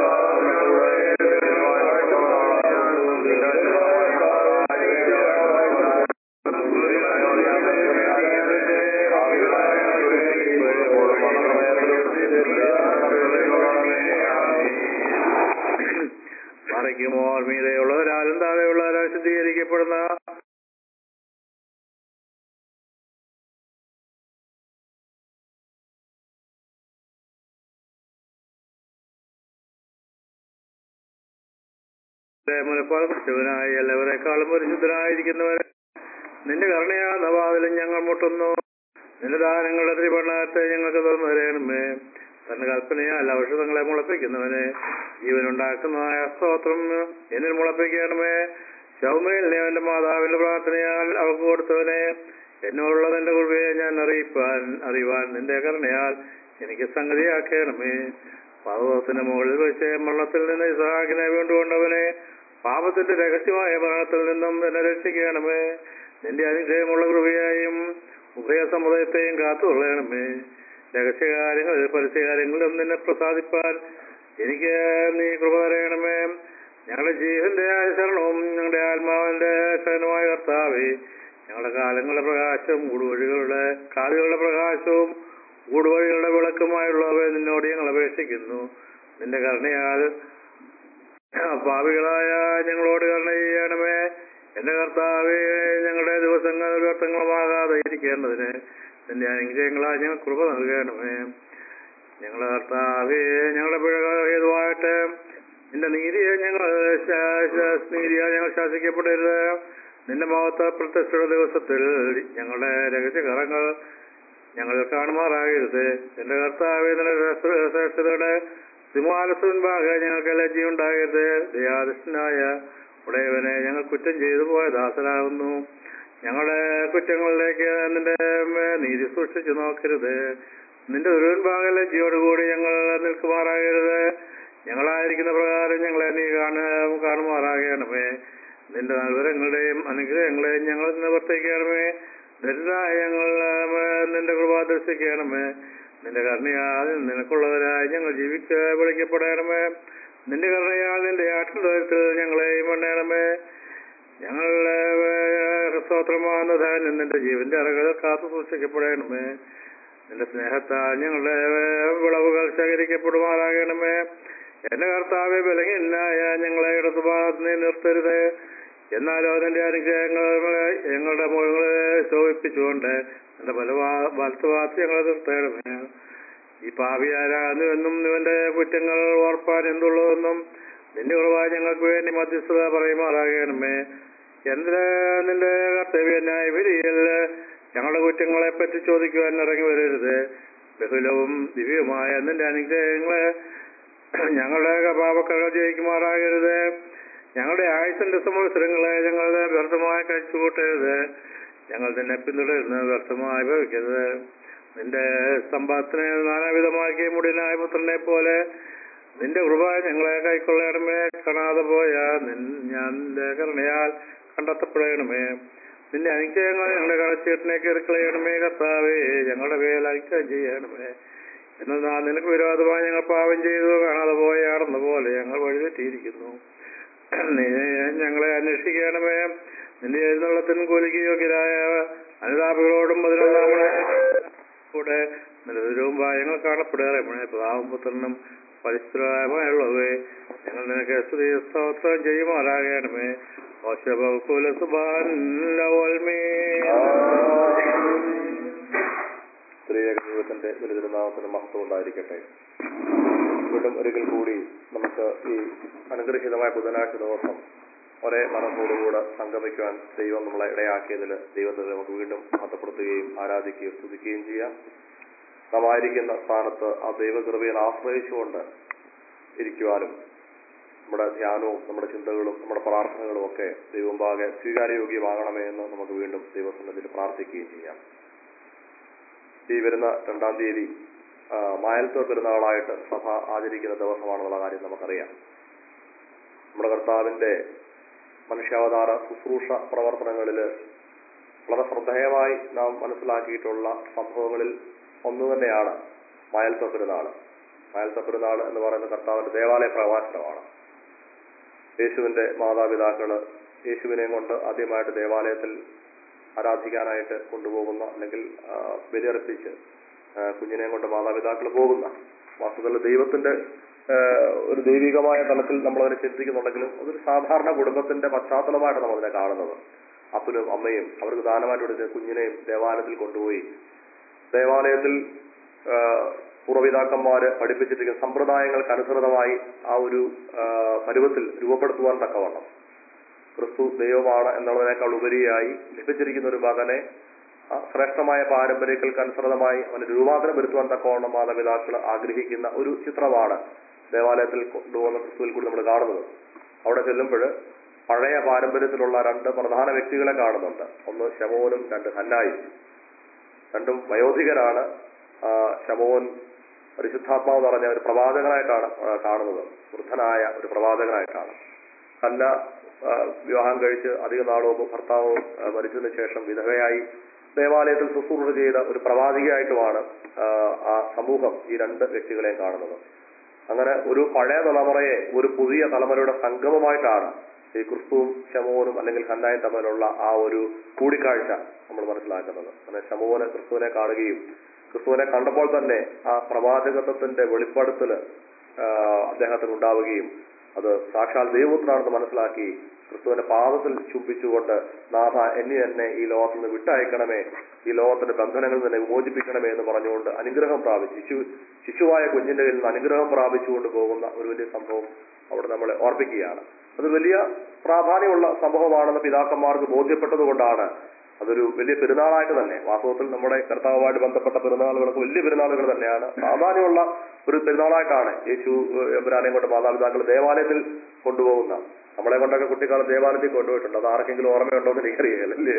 മറിക്കുമോ മീതെയുള്ളവരാലും താഴെയുള്ളവരാൽ ശുദ്ധീകരിക്കപ്പെടുന്ന മുലപ്പാൽ കുടിച്ചവനായി എല്ലാവരെക്കാളും പരിശുദ്ധനായിരിക്കുന്നവരെ നിന്റെ കരുണയാ നവാതിലും ഞങ്ങൾ മുട്ടുന്നു നിന്റെ ദാനങ്ങളുടെ ത്രിപണ്ണത്തെ ഞങ്ങൾക്ക് തുറന്നു തരണമേ തന്റെ കൽപ്പനയാൽ ഔഷധങ്ങളെ മുളപ്പിക്കുന്നവനെ ജീവനുണ്ടാക്കുന്നതായ സ്തോത്രം എന്നിൽ മുളപ്പിക്കണമേ ശൗമയിൽ അവന്റെ മാതാവിന്റെ പ്രാർത്ഥനയാൽ അവർക്ക് കൊടുത്തവനെ എന്നോടുള്ള നിന്റെ കൃപയെ ഞാൻ അറിയിപ്പാൻ അറിയുവാൻ നിന്റെ കരുണയാൽ എനിക്ക് സംഗതിയാക്കണമേ പർവ്വതത്തിന്റെ മുകളിൽ വെച്ച് മരണത്തിൽ നിന്ന് ഇസഹാക്കിനെ വീണ്ടുകൊണ്ടവനെ പാപത്തിന്റെ രഹസ്യമായ മരണത്തിൽ നിന്നും എന്നെ രക്ഷിക്കണമേ നിന്റെ അനുഗ്രഹമുള്ള കൃപയായും ഉഭയസമുദയത്തെയും കാത്തുകൊള്ളണമേ രഹസ്യകാര്യങ്ങളിൽ പരസ്യകാര്യങ്ങളിലും നിന്നെ പ്രസാദിപ്പാൻ എനിക്ക് നീ കൃപ തരയണമേ ഞങ്ങളുടെ ജീവന്റെ ശരണവും ഞങ്ങളുടെ ആത്മാവിന്റെ ശരണമായ കർത്താവേ ഞങ്ങളുടെ കാലങ്ങളുടെ പ്രകാശവും കൂടുവഴികളുടെ കാലുകളുടെ പ്രകാശവും കൂടുവഴികളുടെ വിളക്കുമായുള്ളവയെ നിന്നോട് ഞങ്ങൾ അപേക്ഷിക്കുന്നു നിന്റെ കരുണയാൽ പാപികളായ ഞങ്ങളോട് കരുണ ചെയ്യണമേ എന്റെ കർത്താവേ ഞങ്ങളുടെ ദിവസങ്ങൾ വ്യർത്ഥങ്ങളുമാകാതെ ഇരിക്കേണ്ടതിന് നിന്റെ അനുഗ്രഹങ്ങളാൽ ഞങ്ങൾ കൃപ നൽകണമേ ഞങ്ങളുടെ കർത്താവേ ഞങ്ങളുടെ പിഴകൾ ഹേതുവായിട്ട് നിന്റെ നീതിയെ ഞങ്ങൾ ശാ- ശാ- നീതിയാൽ ഞങ്ങൾ ശാസിക്കപ്പെടരുത് നിന്റെ മഹത്വ പ്രത്യക്ഷയുടെ ദിവസത്തിൽ ഞങ്ങളുടെ രഹസ്യകരങ്ങൾ ഞങ്ങൾ കാണുമാറാകരുത് എന്റെ കർത്താവേ നിന്റെ ശ്രേഷ്ഠ- ശ്രേഷ്ഠതയുടെ സിംഹാലസുൻപാകെ ഞങ്ങൾക്ക് ലജ്ജയുണ്ടാകരുത് ദയാദൃഷ്ടനായ ഉടയവനെ ഞങ്ങൾ കുറ്റം ചെയ്തു പോയ ദാസനാകുന്നു ഞങ്ങളുടെ കുറ്റങ്ങളിലേക്ക് നിന്റെ മേ- നീതി സൂക്ഷിച്ചു നോക്കരുത് നിന്റെ ദുരുൻഭാഗ ലജ്ജയോടുകൂടി ഞങ്ങൾ നിൽക്കുമാറാകരുത് ഞങ്ങളായിരിക്കുന്ന പ്രകാരം ഞങ്ങളെ നീ കാണ കാണുമാറാകണമേ നിന്റെ നൽവരങ്ങളുടെയും അനുഗ്രഹങ്ങളെയും ഞങ്ങൾ നിവർത്തിക്കണമേ ദരിദ്രനായ ഞങ്ങൾ ആ, നിന്റെ കൃപ ദർശിക്കണമേ നിന്റെ കരുണയാൽ നിനക്കുള്ളവരായി ഞങ്ങൾ ജീവിക്ക വിളിക്കപ്പെടണമേ നിന്റെ കരുണയാൽ നിന്റെ ആട്ടിൻ തൊഴുത്തിൽ ഞങ്ങളെയും എണ്ണണമേ ഞങ്ങളുടെ സ്തോത്രമാകുന്ന ധാന്യം നിന്റെ ജീവന്റെ അറകൾ കാത്തു സൂക്ഷിക്കപ്പെടണമേ നിന്റെ സ്നേഹത്താൽ ഞങ്ങളുടെ വിളവുകൾ ശേഖരിക്കപ്പെടുമാറാകണമേ എന്റെ കർത്താവെ ബലഹീനായ ഞങ്ങളെ ഇടതുഭാഗത്ത് നീ നിർത്തരുത് എന്നാലോ നിന്റെ അനുഗ്രഹങ്ങൾ ഞങ്ങളുടെ മുഖങ്ങളെ ശോഭിപ്പിച്ചുകൊണ്ട് എന്റെ ബലവാ വലത്തുഭാഗത്ത് ഞങ്ങളെ നിർത്തണമേ ഈ പാപിയാരാകുന്നുവെന്നും ഇവന്റെ കുറ്റങ്ങൾ ഓർപ്പാൻ എന്തുള്ളതെന്നും നിന്റെ കുറവായി ഞങ്ങൾക്ക് വേണ്ടി മധ്യസ്ഥത പറയുമാറാകണമേ എന്തിന് നിന്റെ കർത്തവ്യനായ വിധിയിൽ ഞങ്ങളുടെ കുറ്റങ്ങളെ പറ്റി ചോദിക്കുവാൻ ഇറങ്ങി വരരുത് ബഹുലവും ദിവ്യവുമായ നിന്റെ അനുഗ്രഹങ്ങളെ ഞങ്ങളുടെ പാപക്കകൾ ജയിക്കുമാറാകരുത് ഞങ്ങളുടെ ആയുസിന്റെ സംവത്സരങ്ങളെ ഞങ്ങളുടെ വ്യർത്ഥമായി കഴിച്ചു കൂട്ടരുത് ഞങ്ങൾ നിന്നെ പിന്തുടരുന്ന വ്യർത്ഥമായി ഭവിക്കരുത് നിന്റെ സമ്പാദത്തിനെ നാനാവിധമാക്കിയ മുടിനായ പുത്രനെ പോലെ നിന്റെ കൃപ ഞങ്ങളെ കൈക്കൊള്ളണമേ കാണാതെ പോയ നിൻ- ഞാൻ നിന്റെ കരുണയാൽ കണ്ടെത്തപ്പെടണമേ നിന്റെ അനുഗ്രഹങ്ങൾ ഞങ്ങളുടെ കടച്ചീട്ടിനെ കീറിക്കളയണമേ കർത്താവേ ഞങ്ങളുടെ പേരിൽ അനുഗ്രഹം ചെയ്യണമേ എന്നാൽ നിനക്ക് വിരോധമായി ഞങ്ങൾ പാപം ചെയ്തു കാണാതെ പോയ ആടുന്ന പോലെ ഞങ്ങൾ വഴിതെറ്റിയിരിക്കുന്നു നീ ഞങ്ങളെ അന്വേഷിക്കണമേ നിന്റെ എഴുന്നള്ളത്തിന് കൂലിക്ക് യോഗ്യരായ അനുതാപികളോടും അതിനുള്ള നമ്മുടെ കൂടെ നിലവിലും ഞങ്ങൾ കാണപ്പെടുകയാണ് പിതാവും പുത്രനും പരിസ്ഥിരമായുള്ളവേ ഞങ്ങൾ നിനക്ക് സ്തുതി സ്തോത്രം ചെയ്യുമാറാകണമേ ഓശബകുല സുബാൻ സ്ത്രീയക ദൈവത്തിന്റെ ദുരിതനാമത്തിന് മഹത്വം ഉണ്ടായിരിക്കട്ടെ വീണ്ടും ഒരിക്കൽ കൂടി നമുക്ക് ഈ അനുഗ്രഹീതമായ ബുധനാഴ്ച ദിവസം ഒരേ മനസ്സോടുകൂടെ സംഗമിക്കുവാൻ ദൈവം നമ്മളെ ഇടയാക്കിയതിൽ ദൈവത്തെ നമുക്ക് വീണ്ടും മഹത്വപ്പെടുത്തുകയും ആരാധിക്കുകയും സ്തുതിക്കുകയും ചെയ്യാം നാം ആയിരിക്കുന്ന സ്ഥാനത്ത് ആ ദൈവകൃപയിൽ ആശ്രയിച്ചുകൊണ്ട് ഇരിക്കുവാനും നമ്മുടെ ധ്യാനവും നമ്മുടെ ചിന്തകളും നമ്മുടെ പ്രാർത്ഥനകളും ഒക്കെ ദൈവമ്പാകെ സ്വീകാര്യയോഗ്യമാകണമേ എന്ന് നമുക്ക് വീണ്ടും ദൈവസന്നിധിയിൽ പ്രാർത്ഥിക്കുകയും ചെയ്യാം ഈ വരുന്ന രണ്ടാം തീയതി ആ, മായൽത്വ പെരുന്നാളായിട്ട് സഭ ആചരിക്കുന്ന ദിവസമാണെന്നുള്ള കാര്യം നമുക്കറിയാം നമ്മുടെ കർത്താവിന്റെ മനുഷ്യാവതാര ശുശ്രൂഷ പ്രവർത്തനങ്ങളിൽ വളരെ ശ്രദ്ധേയമായി നാം മനസ്സിലാക്കിയിട്ടുള്ള സംഭവങ്ങളിൽ ഒന്ന് തന്നെയാണ് മായൽത്വ പെരുന്നാൾ മായൽത്വ പെരുന്നാൾ എന്ന് പറയുന്ന കർത്താവിന്റെ ദേവാലയ പ്രവാസനമാണ് യേശുവിന്റെ മാതാപിതാക്കള് യേശുവിനെയും കൊണ്ട് ആദ്യമായിട്ട് ദേവാലയത്തിൽ ആരാധിക്കാനായിട്ട് കൊണ്ടുപോകുന്ന അല്ലെങ്കിൽ ആ, ബലിയർപ്പിച്ച് ആ, കുഞ്ഞിനെയും കൊണ്ട് മാതാപിതാക്കൾ പോകുന്ന വാസ്തവത്തിൽ ദൈവത്തിന്റെ ആ, ഒരു ദൈവികമായ തലത്തിൽ നമ്മൾ അതിനെ ചിന്തിക്കുന്നുണ്ടെങ്കിലും അതൊരു സാധാരണ കുടുംബത്തിന്റെ പശ്ചാത്തലമായിട്ട് നമ്മൾ അതിനെ കാണുന്നത് അപ്പനും അമ്മയും അവർക്ക് ദാനമായിട്ട് കൊടുത്ത കുഞ്ഞിനെയും ദേവാലയത്തിൽ കൊണ്ടുപോയി ദേവാലയത്തിൽ ആ, പൂർവ്വപിതാക്കന്മാര് പഠിപ്പിച്ചിരിക്കുന്ന സമ്പ്രദായങ്ങൾക്ക് അനുസൃതമായി ആ ഒരു ആ, പരുവത്തിൽ രൂപപ്പെടുത്തുവാൻ തക്കവണ്ണം ക്രിസ്തു ദൈവമാണ് എന്നുള്ളതിനേക്കാൾ ഉപരിയായി ലഭിച്ചിരിക്കുന്ന ഒരു മകനെ ആ ശ്രേഷ്ഠമായ പാരമ്പര്യങ്ങൾക്ക് അനുസൃതമായി അവന് രൂപാന്തരം വരുത്തുവാൻ തക്കവണ്ണം മാതാപിതാക്കൾ ആഗ്രഹിക്കുന്ന ഒരു ചിത്രമാണ് ദേവാലയത്തിൽ കൊണ്ടുപോകുന്ന ക്രിസ്തുവിൽ കൂടി നമ്മൾ കാണുന്നത് അവിടെ ചെല്ലുമ്പോൾ പഴയ പാരമ്പര്യത്തിലുള്ള രണ്ട് പ്രധാന വ്യക്തികളെ കാണുന്നുണ്ട് ഒന്ന് ശമോനും രണ്ട് ഹന്നായും രണ്ടും വയോധികരാണ് ആ, ശമോൻ പരിശുദ്ധാത്മാവ് നിറഞ്ഞ ഒരു പ്രവാചകനായിട്ടാണ് ആ, കാണുന്നത് വൃദ്ധനായ ഒരു പ്രവാചകനായിട്ടാണ് ഹന്ന ആ, വിവാഹം കഴിച്ച് അധിക നാളോ ഭർത്താവോ ആ, മരിച്ചതിന് ശേഷം വിധവയായി ദേവാലയത്തിൽ ശുശ്രൂഷ ചെയ്ത ഒരു പ്രവാചികയായിട്ടുമാണ് ആ, ആ സമൂഹം ഈ രണ്ട് വ്യക്തികളെയും കാണുന്നത് അങ്ങനെ ഒരു പഴയ തലമുറയെ ഒരു പുതിയ തലമുറയുടെ സംഗമമായിട്ടാണ് ഈ ക്രിസ്തുവും ശമോനും അല്ലെങ്കിൽ ഹന്നായും തമ്മിലുള്ള ആ ഒരു കൂടിക്കാഴ്ച നമ്മൾ മനസ്സിലാക്കുന്നത് അങ്ങനെ ശമോന് ക്രിസ്തുവിനെ കാണുകയും ക്രിസ്തുവിനെ കണ്ടപ്പോൾ തന്നെ ആ പ്രവാചകത്വത്തിന്റെ വെളിപ്പെടുത്തല് ആ, അദ്ദേഹത്തിന് ഉണ്ടാവുകയും അത് സാക്ഷാൽ ദൈവപുത്രനാണെന്ന് മനസ്സിലാക്കി ക്രിസ്തുവിന്റെ പാദത്തിൽ ചുംബിച്ചുകൊണ്ട് നാഥ എന്നെ തന്നെ ഈ ലോകത്തിൽ നിന്ന് വിട്ടയക്കണമേ ഈ ലോകത്തിന്റെ ബന്ധനങ്ങളിൽ നിന്ന് വിമോചിപ്പിക്കണമേ എന്ന് പറഞ്ഞുകൊണ്ട് അനുഗ്രഹം പ്രാപിച്ചു ശിശു ശിശുവായ കുഞ്ഞിന്റെ കയ്യിൽ നിന്ന് അനുഗ്രഹം പ്രാപിച്ചുകൊണ്ട് പോകുന്ന ഒരു വലിയ സംഭവം അവിടെ നമ്മളെ ഓർപ്പിക്കുകയാണ് അത് വലിയ പ്രാധാന്യമുള്ള സംഭവമാണെന്ന് പിതാക്കന്മാർക്ക് ബോധ്യപ്പെട്ടതുകൊണ്ടാണ് അതൊരു വലിയ പെരുന്നാളായിട്ട് തന്നെ വാസ്തവത്തിൽ നമ്മുടെ കർത്താവുമായിട്ട് ബന്ധപ്പെട്ട പെരുന്നാളുകളൊക്കെ വലിയ പെരുന്നാളുകൾ തന്നെയാണ് പ്രാധാന്യമുള്ള ഒരു പെരുന്നാളായിട്ടാണ് യേശു എമ്പുരാനെ കൊണ്ട് മാതാപിതാക്കൾ ദേവാലയത്തിൽ കൊണ്ടുപോകുന്ന നമ്മളെ കൊണ്ടൊക്കെ കുട്ടിക്കാലം ദേവാലയത്തിൽ കൊണ്ടുപോയിട്ടുണ്ട് അത് ആർക്കെങ്കിലും ഓർമ്മയുണ്ടോ എന്ന് എനിക്കറിയില്ല അല്ലേ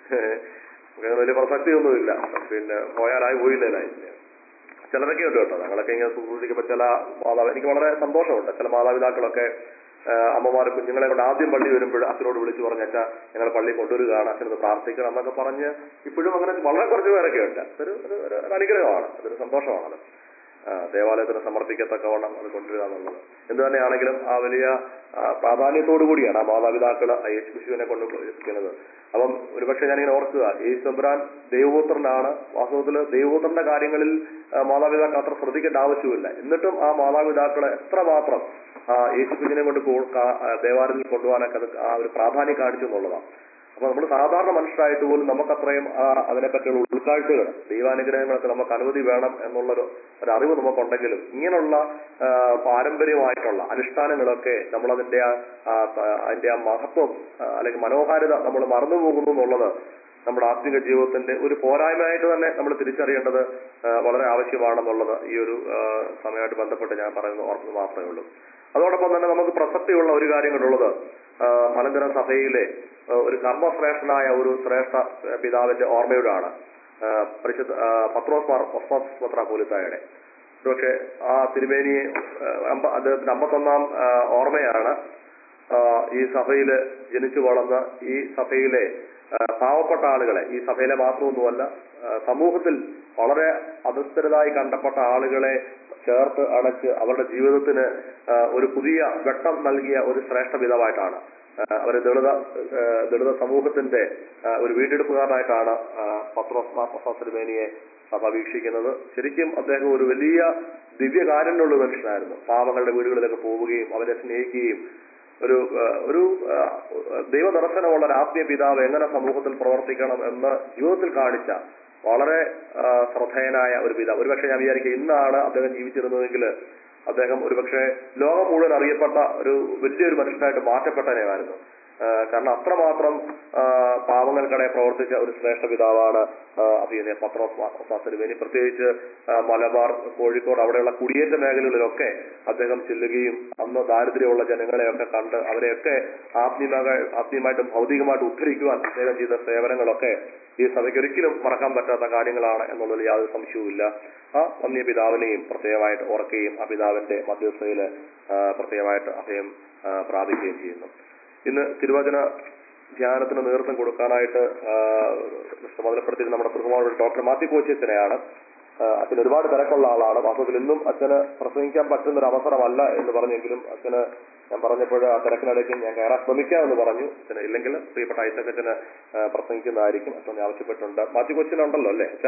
അങ്ങനെ വലിയ പ്രസക്തിയൊന്നുമില്ല പിന്നെ പോയാലായി പോയില്ലായി ചിലരൊക്കെ ഉണ്ട് കേട്ടോ ഞങ്ങളൊക്കെ ഇങ്ങനെ സൂചിക്കുമ്പോൾ ചില മാതാവ് എനിക്ക് വളരെ സന്തോഷമുണ്ട് ചില മാതാപിതാക്കളൊക്കെ അമ്മമാർ കുഞ്ഞുങ്ങളെ കൊണ്ട് ആദ്യം പള്ളി വരുമ്പോൾ അച്ഛനോട് വിളിച്ചു പറഞ്ഞാ ഞങ്ങളെ പള്ളി കൊണ്ടുവരികയാണ് അച്ഛനത് പ്രാർത്ഥിക്കണം എന്നൊക്കെ പറഞ്ഞ് ഇപ്പോഴും അങ്ങനെ വളരെ കുറച്ച് പേരൊക്കെ ഉണ്ട് അതൊരു ഒരു- ഒരു ഒരു അനുഗ്രഹമാണ് അതൊരു സന്തോഷമാണത് ആ, ദേവാലയത്തിന് സമർപ്പിക്കത്തക്കവണ്ണം അത് കൊണ്ടുവരിക എന്നുള്ളത് എന്ത് തന്നെയാണെങ്കിലും ആ വലിയ ആ, പ്രാധാന്യത്തോടു കൂടിയാണ് ആ മാതാപിതാക്കൾ ആ യേശു ശിശുവിനെ കൊണ്ട് എത്തിക്കുന്നത് അപ്പം ഒരുപക്ഷെ ഞാനിങ്ങനെ ഓർക്കുക യേശു തമ്പുരാൻ ദൈവപുത്രനാണ് വാസ്തവത്തിൽ ദൈവപുത്രന്റെ കാര്യങ്ങളിൽ ആ, മാതാപിതാക്കൾ അത്ര ശ്രദ്ധിക്കേണ്ട ആവശ്യമില്ല എന്നിട്ടും ആ മാതാപിതാക്കളെ എത്രമാത്രം ആ യേശു കുഞ്ഞിനെ കൊണ്ട് കൂ- കാ- ആ, ദേവാലയത്തിൽ കൊണ്ടുപോകാനൊക്കെ അത് ആ ഒരു പ്രാധാന്യം കാണിച്ചു എന്നുള്ളതാണ് അപ്പൊ നമ്മൾ സാധാരണ മനുഷ്യരായിട്ട് പോലും നമുക്കത്രയും ആ അതിനെപ്പറ്റിയുള്ള ഉൾക്കാഴ്ചകൾ ദൈവാനുഗ്രഹങ്ങളൊക്കെ നമുക്ക് അനുമതി വേണം എന്നുള്ളൊരു ഒരു അറിവ് നമുക്കുണ്ടെങ്കിലും ഇങ്ങനെയുള്ള ആ, പാരമ്പര്യമായിട്ടുള്ള അനുഷ്ഠാനങ്ങളൊക്കെ നമ്മളതിന്റെ ആ ആ, അതിന്റെ ആ മഹത്വം ആ, അല്ലെങ്കിൽ മനോഹാരിത നമ്മൾ മറന്നു പോകുന്നു എന്നുള്ളത് നമ്മുടെ ആത്മിക ജീവിതത്തിന്റെ ഒരു പോരായ്മയായിട്ട് തന്നെ നമ്മൾ തിരിച്ചറിയേണ്ടത് ആ, വളരെ ആവശ്യമാണെന്നുള്ളത് ഈ ഒരു ആ, സമയമായിട്ട് ബന്ധപ്പെട്ട് ഞാൻ പറയുന്നത് ഓർക്കുന്നത് മാത്രമേ ഉള്ളൂ അതോടൊപ്പം തന്നെ നമുക്ക് പ്രസക്തിയുള്ള ഒരു കാര്യം കൂടെ ആ, മലങ്കര സഭയിലെ ആ, ഒരു കർമ്മശ്രേഷ്ഠനായ ഒരു ശ്രേഷ്ഠ ആ, പിതാവിന്റെ ഓർമ്മയോടാണ് ആ, പരിശുദ്ധ ആ, പത്രോസ് മാർ ഒസ്മാസ് പത്രാപോലിത്തായുടെ പക്ഷെ ആ തിരുമേനി ആ, അമ്പ- അദ്ദേഹത്തിന്റെ അമ്പത്തൊന്നാം ആ, ഓർമ്മയാണ് ആ, ഈ സഭയില് ജനിച്ചു വളർന്ന ഈ സഭയിലെ ആ, പാവപ്പെട്ട ആളുകളെ ഈ സഭയിലെ മാത്രമൊന്നുമല്ല ആ, സമൂഹത്തിൽ വളരെ അധസ്ഥിരതായി കണ്ടപ്പെട്ട ആളുകളെ ചേർത്ത് അടച്ച് അവരുടെ ജീവിതത്തിന് ആ, ഒരു പുതിയ വെട്ടം നൽകിയ ഒരു ശ്രേഷ്ഠ പിതാവായിട്ടാണ് ആ, അവര് ദളിത ആ, ദളിത സമൂഹത്തിന്റെ ആ, ഒരു വീണ്ടെടുപ്പുകാരനായിട്ടാണ് ആ, പത്രോസ് മാർ പത്രോസ് തിരുമേനിയെ സഭ വീക്ഷിക്കുന്നത് ശരിക്കും അദ്ദേഹം ഒരു വലിയ ദിവ്യകാരുണ്യമുള്ള ഒരു മനുഷ്യനായിരുന്നു പാവങ്ങളുടെ വീടുകളിലൊക്കെ പോവുകയും അവരെ സ്നേഹിക്കുകയും ഒരു ആ, ഒരു ആ, ദൈവദർശനമുള്ള ഒരു ആത്മീയ പിതാവ് എങ്ങനെ സമൂഹത്തിൽ പ്രവർത്തിക്കണം എന്ന് ജീവിതത്തിൽ കാണിച്ച വളരെ ആ, ശ്രദ്ധേയനായ ഒരു പിതാവ് ഒരുപക്ഷെ ഞാൻ വിചാരിക്കുക ഇന്നാണ് അദ്ദേഹം ജീവിച്ചിരുന്നതെങ്കിൽ അദ്ദേഹം ഒരുപക്ഷെ ലോകം മുഴുവൻ അറിയപ്പെട്ട ഒരു വലിയൊരു മനുഷ്യനായിട്ട് മാറ്റപ്പെട്ടവനായിരുന്നു ആ, കാരണം അത്രമാത്രം ആ, പാവങ്ങൾക്കിടെ പ്രവർത്തിച്ച ഒരു ശ്രേഷ്ഠ പിതാവാണ് അഭിനയ പത്രോസ് തിരുവേനി പ്രത്യേകിച്ച് ആ, മലബാർ കോഴിക്കോട് അവിടെയുള്ള കുടിയേറ്റ മേഖലകളിലൊക്കെ അദ്ദേഹം ചെല്ലുകയും അന്ന് ദാരിദ്ര്യമുള്ള ജനങ്ങളെയൊക്കെ കണ്ട് അവരെയൊക്കെ ആത്മീയമായി ആത്മീയമായിട്ടും ഭൗതികമായിട്ടും ഉദ്ധരിക്കുവാൻ അദ്ദേഹം ചെയ്ത സേവനങ്ങളൊക്കെ ഈ സഭയ്ക്ക് ഒരിക്കലും മറക്കാൻ പറ്റാത്ത കാര്യങ്ങളാണ് എന്നുള്ളതിൽ യാതൊരു സംശയവുമില്ല ആ വന്യ പിതാവിനെയും പ്രത്യേകമായിട്ട് ഓർക്കുകയും ആ പിതാവിന്റെ മധ്യസ്ഥയില് ആ, പ്രത്യേകമായിട്ട് അഭയം ആ, പ്രാപിക്കുകയും ചെയ്യുന്നു ഇന്ന് തിരുവചന ധ്യാനത്തിന് നേതൃത്വം കൊടുക്കാനായിട്ട് ആ, ചുമതലപ്പെടുത്തിയിരുന്ന നമ്മുടെ ബഹുമാനുള്ള ഡോക്ടർ മാത്യു കോച്ചിയച്ചനെയാണ് അച്ഛൻ ഒരുപാട് തിരക്കുള്ള ആളാണ് വാസ്തവത്തിൽ ഇന്നും അച്ഛന് പ്രസംഗിക്കാൻ പറ്റുന്ന ഒരു അവസരമല്ല എന്ന് പറഞ്ഞെങ്കിലും അച്ഛന് ഞാൻ പറഞ്ഞപ്പോൾ ആ തിരക്കിനിടയ്ക്ക് ഞാൻ കയറാൻ ശ്രമിക്കാമെന്ന് പറഞ്ഞു അച്ഛന് ഇല്ലെങ്കിൽ പ്രിയപ്പെട്ട ഐസക്കച്ചന് ആ, പ്രസംഗിക്കുന്നതായിരിക്കും അച്ഛൻ ആവശ്യപ്പെട്ടുണ്ട് മാത്യു കൊച്ചിനുണ്ടല്ലോ അല്ലേ അച്ഛാ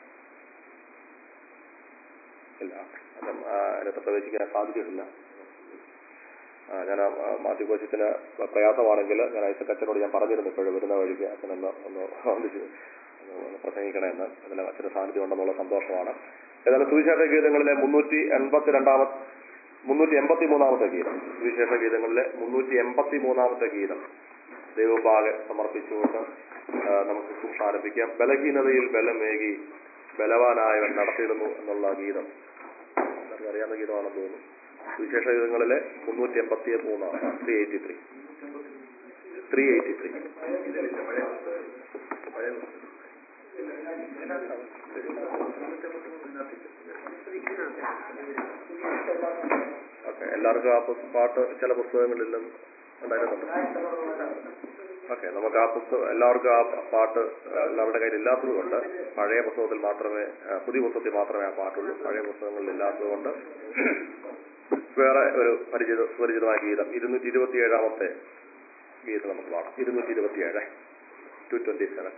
ഇല്ല അപ്പം ആ, അതിനകത്ത് പ്രവേശിക്കാൻ സാധിച്ചിട്ടില്ല ആ, ഞാൻ ആ, ആ, മാത്യു കോശത്തിന് പ്രയാസമാണെങ്കിൽ ഞാൻ ഐസക് അച്ഛനോട് ഞാൻ പറഞ്ഞിരുന്നു ഇപ്പോഴും വരുന്ന വഴിക്ക് അച്ഛനൊന്ന് ഒന്ന് ഒന്നിച്ച് ഒന്ന് പ്രസംഗിക്കണമെന്ന് അതിൽ അച്ഛന് സാന്നിധ്യം ഉണ്ടെന്നുള്ള സന്തോഷമാണ് ഏതായാലും സുവിശേഷ ഗീതങ്ങളിലെ മുന്നൂറ്റി എൺപത്തി രണ്ടാമത്തെ മുന്നൂറ്റി എൺപത്തി മൂന്നാമത്തെ ഗീതം സുവിശേഷ ഗീതങ്ങളിലെ മുന്നൂറ്റി എൺപത്തി മൂന്നാമത്തെ ഗീതം ദൈവഭാഗെ സമർപ്പിച്ചുകൊണ്ട് ആ, നമുക്ക് ശുശ്രൂഷ ആരംഭിക്കാം ബലഹീനതയിൽ ബലമേകി ബലവാനായവൻ നടത്തിയിടുന്നു എന്നുള്ള ഗീതം എല്ലാവർക്കും അറിയാവുന്ന ഗീതമാണെന്ന് തോന്നുന്നു വിശേഷ ഗീതങ്ങളിലെ മുന്നൂറ്റി എൺപത്തി മൂന്നാണ് three eighty three three eighty three okay എല്ലാവർക്കും ആ പുസ്ത- പാട്ട് ചില പുസ്തകങ്ങളിലും ഉണ്ടായിരുന്നുണ്ട് ഓക്കെ നമുക്ക് ആ പുസ്തകം എല്ലാവർക്കും ആ പാട്ട് എല്ലാവരുടെ കയ്യിൽ ഇല്ലാത്തത് കൊണ്ട് പഴയ പുസ്തകത്തിൽ മാത്രമേ ആ, പുതിയ പുസ്തകത്തിൽ മാത്രമേ ആ പാട്ടുള്ളൂ പഴയ പുസ്തകങ്ങളിൽ ഇല്ലാത്തത് കൊണ്ട് വേറെ ഒരു പരിചിത സുപരിചിതമായ ഗീതം ഇരുന്നൂറ്റി ഇരുപത്തി ഏഴാമത്തെ ഗീതം നമുക്ക് പാടാം ഇരുന്നൂറ്റി ഇരുപത്തി ഏഴ് ടു ട്വന്റി സെവൻ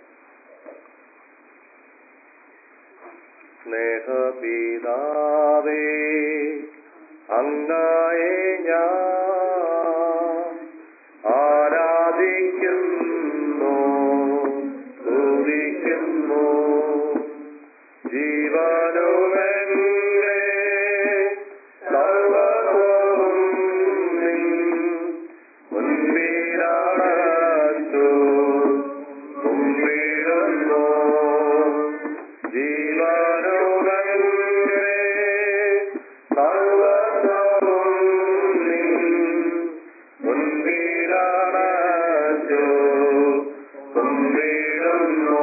സ്നേഹപിതാവേ അങ്ങയെ ഞാൻ ആരാധിക്കുന്നു ജീവനുമെന്റെ സർവ്വവും നിൻ മുൻപിലടച്ചു കുമ്പിടുന്നു ജീവനുമെന്റെ സർവ്വവും നിൻ മുൻപിലടച്ചു കുമ്പിടുന്നു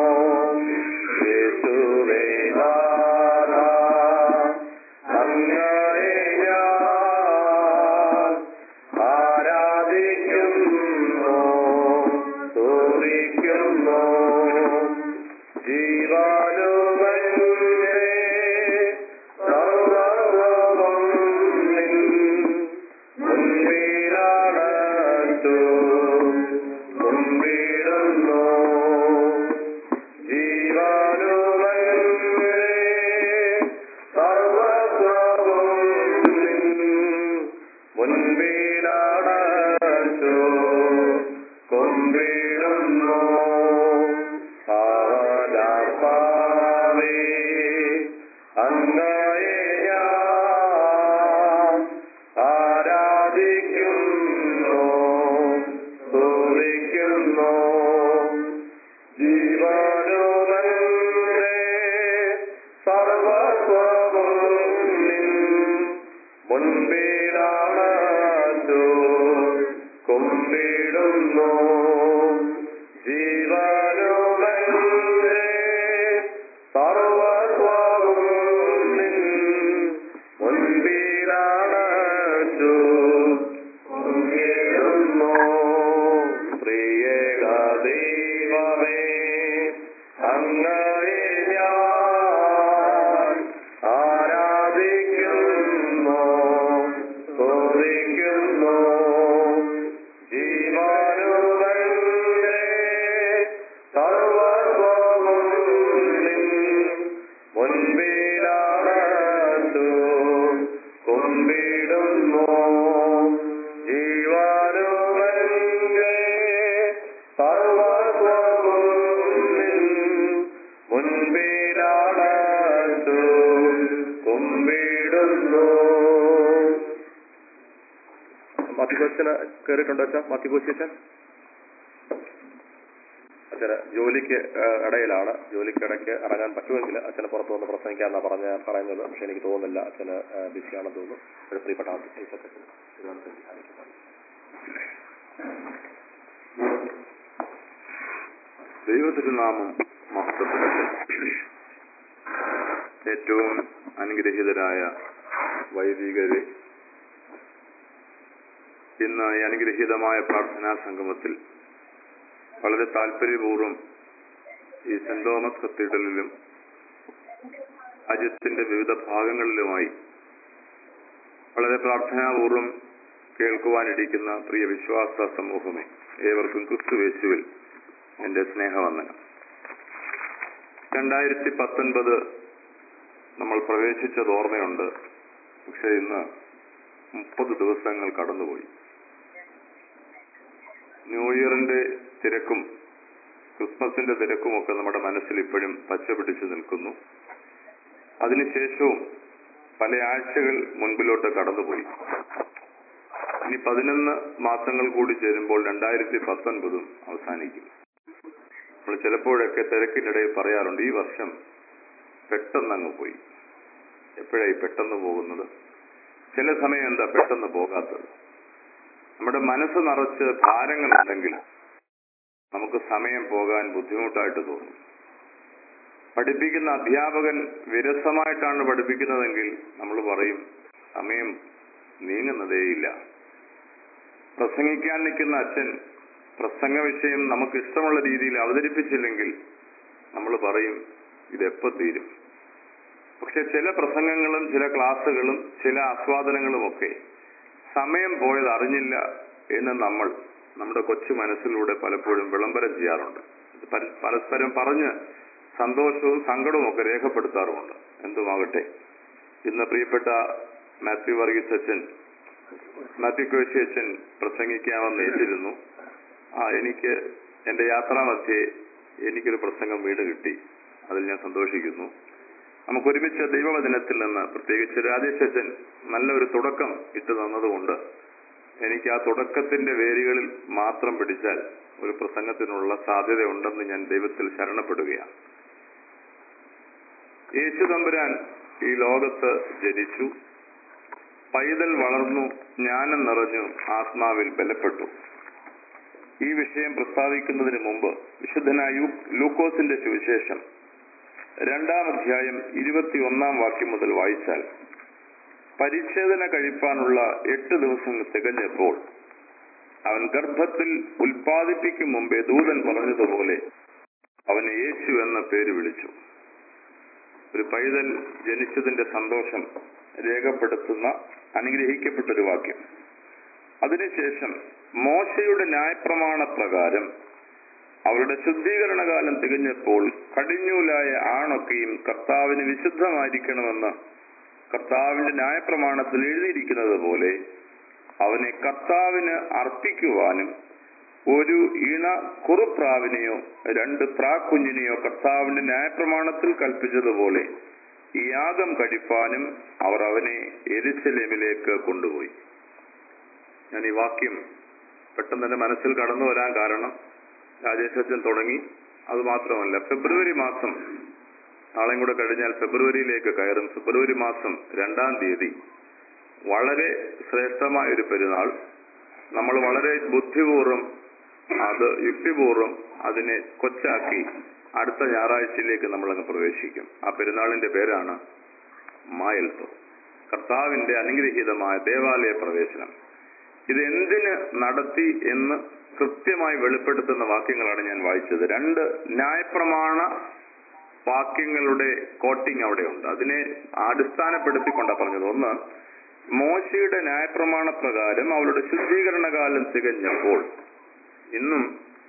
യേശുവേ നാഥ അങ്ങയെ ഞാൻ ആരാധിക്കുന്നു സ്തുതിക്കുന്നു ജീവാനുവന്റെ സർവ്വവും നിൻ മുൻപിലടച്ചു കുമ്പിടുന്നു ജീവാനുവന്റെ സർവ്വവും നിൻ മുൻപിലടച്ചു കുമ്പിടുന്നു പാവനാത്മാവേ അങ്ങയെ ഞാൻ ആരാധിക്കുന്നു സ്തുതിക്കുന്നു ജീവനുമന്റെ സർവസ്വവും നിൻ മുൻപിലാണു കുമ്പിടുന്നു ജീവനുമന്റെ സർവസ്വവും നിൻ മുൻപിലാണു കുമ്പിടുന്നു പ്രിയേക ദൈവമേ അങ്ങയെ ഞാൻ ആരാധിക്കുന്നു സ്തുതിക്കുന്നു ജീവനുവന്റെ സർവസ്വവും നിൻ മുൻപിലാണു കുമ്പിടുന്നു ജീവനുവന്റെ സർവസ്വവും നിൻ മുൻപിലാണു കുമ്പിടുന്നു മത്തിക്കൊച്ചന് കയറിയിട്ടുണ്ടോ അച്ഛൻ മത്തിക്കൊച്ചി അച്ഛൻ അച്ഛന് ജോലിക്ക് ആ, ഇടയിലാണ് ജോലിക്ക് ഇടയ്ക്ക് ഇറങ്ങാൻ പറ്റുമെങ്കിൽ അച്ഛന് പുറത്തു വന്ന് പ്രസംഗിക്കാന്നാ പറഞ്ഞ പറയുന്നത് പക്ഷെ എനിക്ക് തോന്നുന്നില്ല അച്ഛന് ആ, ബിസിയാണെന്ന് തോന്നുന്നു ഒരു പ്രിയപ്പെട്ട ആർട്ടിസ്റ്റ് അച്ഛൻ തിരുവനന്തപുരത്ത് ധ്യാനിക്കുന്നു. ദൈവത്തിരുനാമം മഹത്വപ്പെടട്ടെ ഏറ്റവും അനുഗ്രഹീതരായ വൈദികരെ ഇന്ന് ഈ അനുഗ്രഹീതമായ പ്രാർത്ഥനാ സംഗമത്തിൽ വളരെ താല്പര്യപൂർവ്വം ഈ സെന്റ് തോമസ് കത്തീഡ്രലിലും രാജ്യത്തിന്റെ വിവിധ ഭാഗങ്ങളിലുമായി വളരെ പ്രാർത്ഥനാപൂർവം കേൾക്കുവാനിരിക്കുന്ന പ്രിയ വിശ്വാസ സമൂഹമേ ഏവർക്കും ക്രിസ്തുവേശുവിൽ എന്റെ സ്നേഹവന്ദനം രണ്ടായിരത്തി പത്തൊൻപത് നമ്മൾ പ്രവേശിച്ചത് ഓർമ്മയുണ്ട് പക്ഷെ ഇന്ന് മുപ്പത് ദിവസങ്ങൾ കടന്നുപോയി ന്യൂ ഇയറിന്റെ തിരക്കും ക്രിസ്മസിന്റെ തിരക്കും ഒക്കെ നമ്മുടെ മനസ്സിൽ ഇപ്പോഴും പച്ച പിടിച്ചു നിൽക്കുന്നു അതിനുശേഷവും പല ആഴ്ചകൾ മുൻപിലോട്ട് കടന്നുപോയി ഇനി പതിനൊന്ന് മാസങ്ങൾ കൂടി ചേരുമ്പോൾ രണ്ടായിരത്തി പത്തൊൻപതും അവസാനിക്കും നമ്മൾ ചിലപ്പോഴൊക്കെ തിരക്കിനിടയിൽ പറയാറുണ്ട് ഈ വർഷം പെട്ടെന്നങ്ങ് പോയി എപ്പോഴായി പെട്ടെന്ന് പോകുന്നത് ചില സമയം എന്താ പെട്ടെന്ന് പോകാത്തത് നമ്മുടെ മനസ്സ് നിറച്ച് ഭാരങ്ങളുണ്ടെങ്കിൽ നമുക്ക് സമയം പോകാൻ ബുദ്ധിമുട്ടായിട്ട് തോന്നും പഠിപ്പിക്കുന്ന അധ്യാപകൻ വിരസമായിട്ടാണ് പഠിപ്പിക്കുന്നതെങ്കിൽ നമ്മൾ പറയും സമയം നീങ്ങുന്നതേയില്ല പ്രസംഗിക്കാൻ നിൽക്കുന്ന അച്ഛൻ പ്രസംഗ വിഷയം നമുക്ക് ഇഷ്ടമുള്ള രീതിയിൽ അവതരിപ്പിച്ചില്ലെങ്കിൽ നമ്മൾ പറയും ഇതെപ്പോ തീരും പക്ഷെ ചില പ്രസംഗങ്ങളും ചില ക്ലാസ്സുകളും ചില ആസ്വാദനങ്ങളും ഒക്കെ സമയം പോയത് അറിഞ്ഞില്ല എന്ന് നമ്മൾ നമ്മുടെ കൊച്ചു മനസ്സിലൂടെ പലപ്പോഴും വിളംബരം ചെയ്യാറുണ്ട് ഇത് പര- പരസ്പരം പറഞ്ഞ് സന്തോഷവും സങ്കടവും ഒക്കെ രേഖപ്പെടുത്താറുമുണ്ട് എന്തുമാകട്ടെ ഇന്ന് പ്രിയപ്പെട്ട മാത്യു വർഗീസ് അച്ഛൻ മാത്യു കോശി അച്ഛൻ പ്രസംഗിക്കാമെന്ന് ഏറ്റിരുന്നു ആ എനിക്ക് എന്റെ യാത്രാമധ്യേ എനിക്കൊരു പ്രസംഗം വീട് കിട്ടി അതിൽ ഞാൻ സന്തോഷിക്കുന്നു നമുക്ക് ഒരുമിച്ച് ദൈവവചനത്തിൽ നിന്ന് പ്രത്യേകിച്ച് രാജേശൻ നല്ലൊരു തുടക്കം ഇട്ടു തന്നതുകൊണ്ട് എനിക്ക് ആ തുടക്കത്തിന്റെ വേരുകളിൽ മാത്രം പിടിച്ചാൽ ഒരു പ്രസംഗത്തിനുള്ള സാധ്യതയുണ്ടെന്ന് ഞാൻ ദൈവത്തിൽ ശരണപ്പെടുകയാണ് യേശു തമ്പുരാൻ ഈ ലോകത്ത് ജനിച്ചു പൈതൽ വളർന്നു ജ്ഞാനം നിറഞ്ഞു ആത്മാവിൽ ബലപ്പെട്ടു ഈ വിഷയം പ്രസ്താവിക്കുന്നതിന് മുമ്പ് വിശുദ്ധനായ യൂ- ലൂക്കോസിന്റെ സുവിശേഷം രണ്ടാം അധ്യായം ഇരുപത്തിയൊന്നാം വാക്യം മുതൽ വായിച്ചാൽ പരിച്ഛേദന കഴിപ്പാനുള്ള എട്ട് ദിവസങ്ങൾ തികഞ്ഞപ്പോൾ അവൻ ഗർഭത്തിൽ ഉൽപ്പാദിപ്പിക്കും മുമ്പേ ദൂതൻ പറഞ്ഞതുപോലെ അവന് യേശു എന്ന പേര് വിളിച്ചു ഒരു പൈതൽ ജനിച്ചതിന്റെ സന്തോഷം രേഖപ്പെടുത്തുന്ന അനുഗ്രഹിക്കപ്പെട്ട ഒരു വാക്യം അതിനുശേഷം മോശയുടെ ന്യായപ്രമാണ പ്രകാരം അവരുടെ ശുദ്ധീകരണകാലം തികഞ്ഞപ്പോൾ കടിഞ്ഞൂലായ ആണൊക്കെയും കർത്താവിന് വിശുദ്ധമായിരിക്കണമെന്ന് കർത്താവിന്റെ ന്യായപ്രമാണത്തിൽ എഴുതിയിരിക്കുന്നത് പോലെ അവനെ കർത്താവിന് അർപ്പിക്കുവാനും ഒരു ഇണ കുറുപ്രാവിനെയോ രണ്ട് പ്രാക്കുഞ്ഞിനെയോ കർത്താവിന്റെ ന്യായപ്രമാണത്തിൽ കൽപ്പിച്ചതുപോലെ ഈ യാഗം കഴിപ്പാനും അവർ അവനെ എരിശലേമിലേക്ക് കൊണ്ടുപോയി ഞാൻ ഈ വാക്യം പെട്ടെന്ന് എന്റെ മനസ്സിൽ കടന്നു വരാൻ കാരണം രാജേഷ് തുടങ്ങി അത് മാത്രമല്ല ഫെബ്രുവരി മാസം നാളെയും കൂടെ കഴിഞ്ഞാൽ ഫെബ്രുവരിയിലേക്ക് കയറും ഫെബ്രുവരി മാസം രണ്ടാം തീയതി വളരെ ശ്രേഷ്ഠമായ ഒരു പെരുന്നാൾ നമ്മൾ വളരെ ബുദ്ധിപൂർവ്വം അത് യുക്തിപൂർവ്വം അതിനെ കൊച്ചാക്കി അടുത്ത ഞായറാഴ്ചയിലേക്ക് നമ്മൾ അങ്ങ് പ്രവേശിക്കും ആ പെരുന്നാളിന്റെ പേരാണ് മായൽത്തോ കർത്താവിന്റെ അനുഗ്രഹീതമായ ദേവാലയ പ്രവേശനം ഇത് എന്തിന് നടത്തി എന്ന് കൃത്യമായി വെളിപ്പെടുത്തുന്ന വാക്യങ്ങളാണ് ഞാൻ വായിച്ചത് രണ്ട് ന്യായപ്രമാണ വാക്യങ്ങളുടെ കോട്ടിംഗ് അവിടെയുണ്ട് അതിനെ അടിസ്ഥാനപ്പെടുത്തിക്കൊണ്ടാണ് പറഞ്ഞത് ഒന്ന് മോശയുടെ ന്യായപ്രമാണ പ്രകാരം അവളുടെ ശുദ്ധീകരണകാലം തികഞ്ഞപ്പോൾ ഇന്നും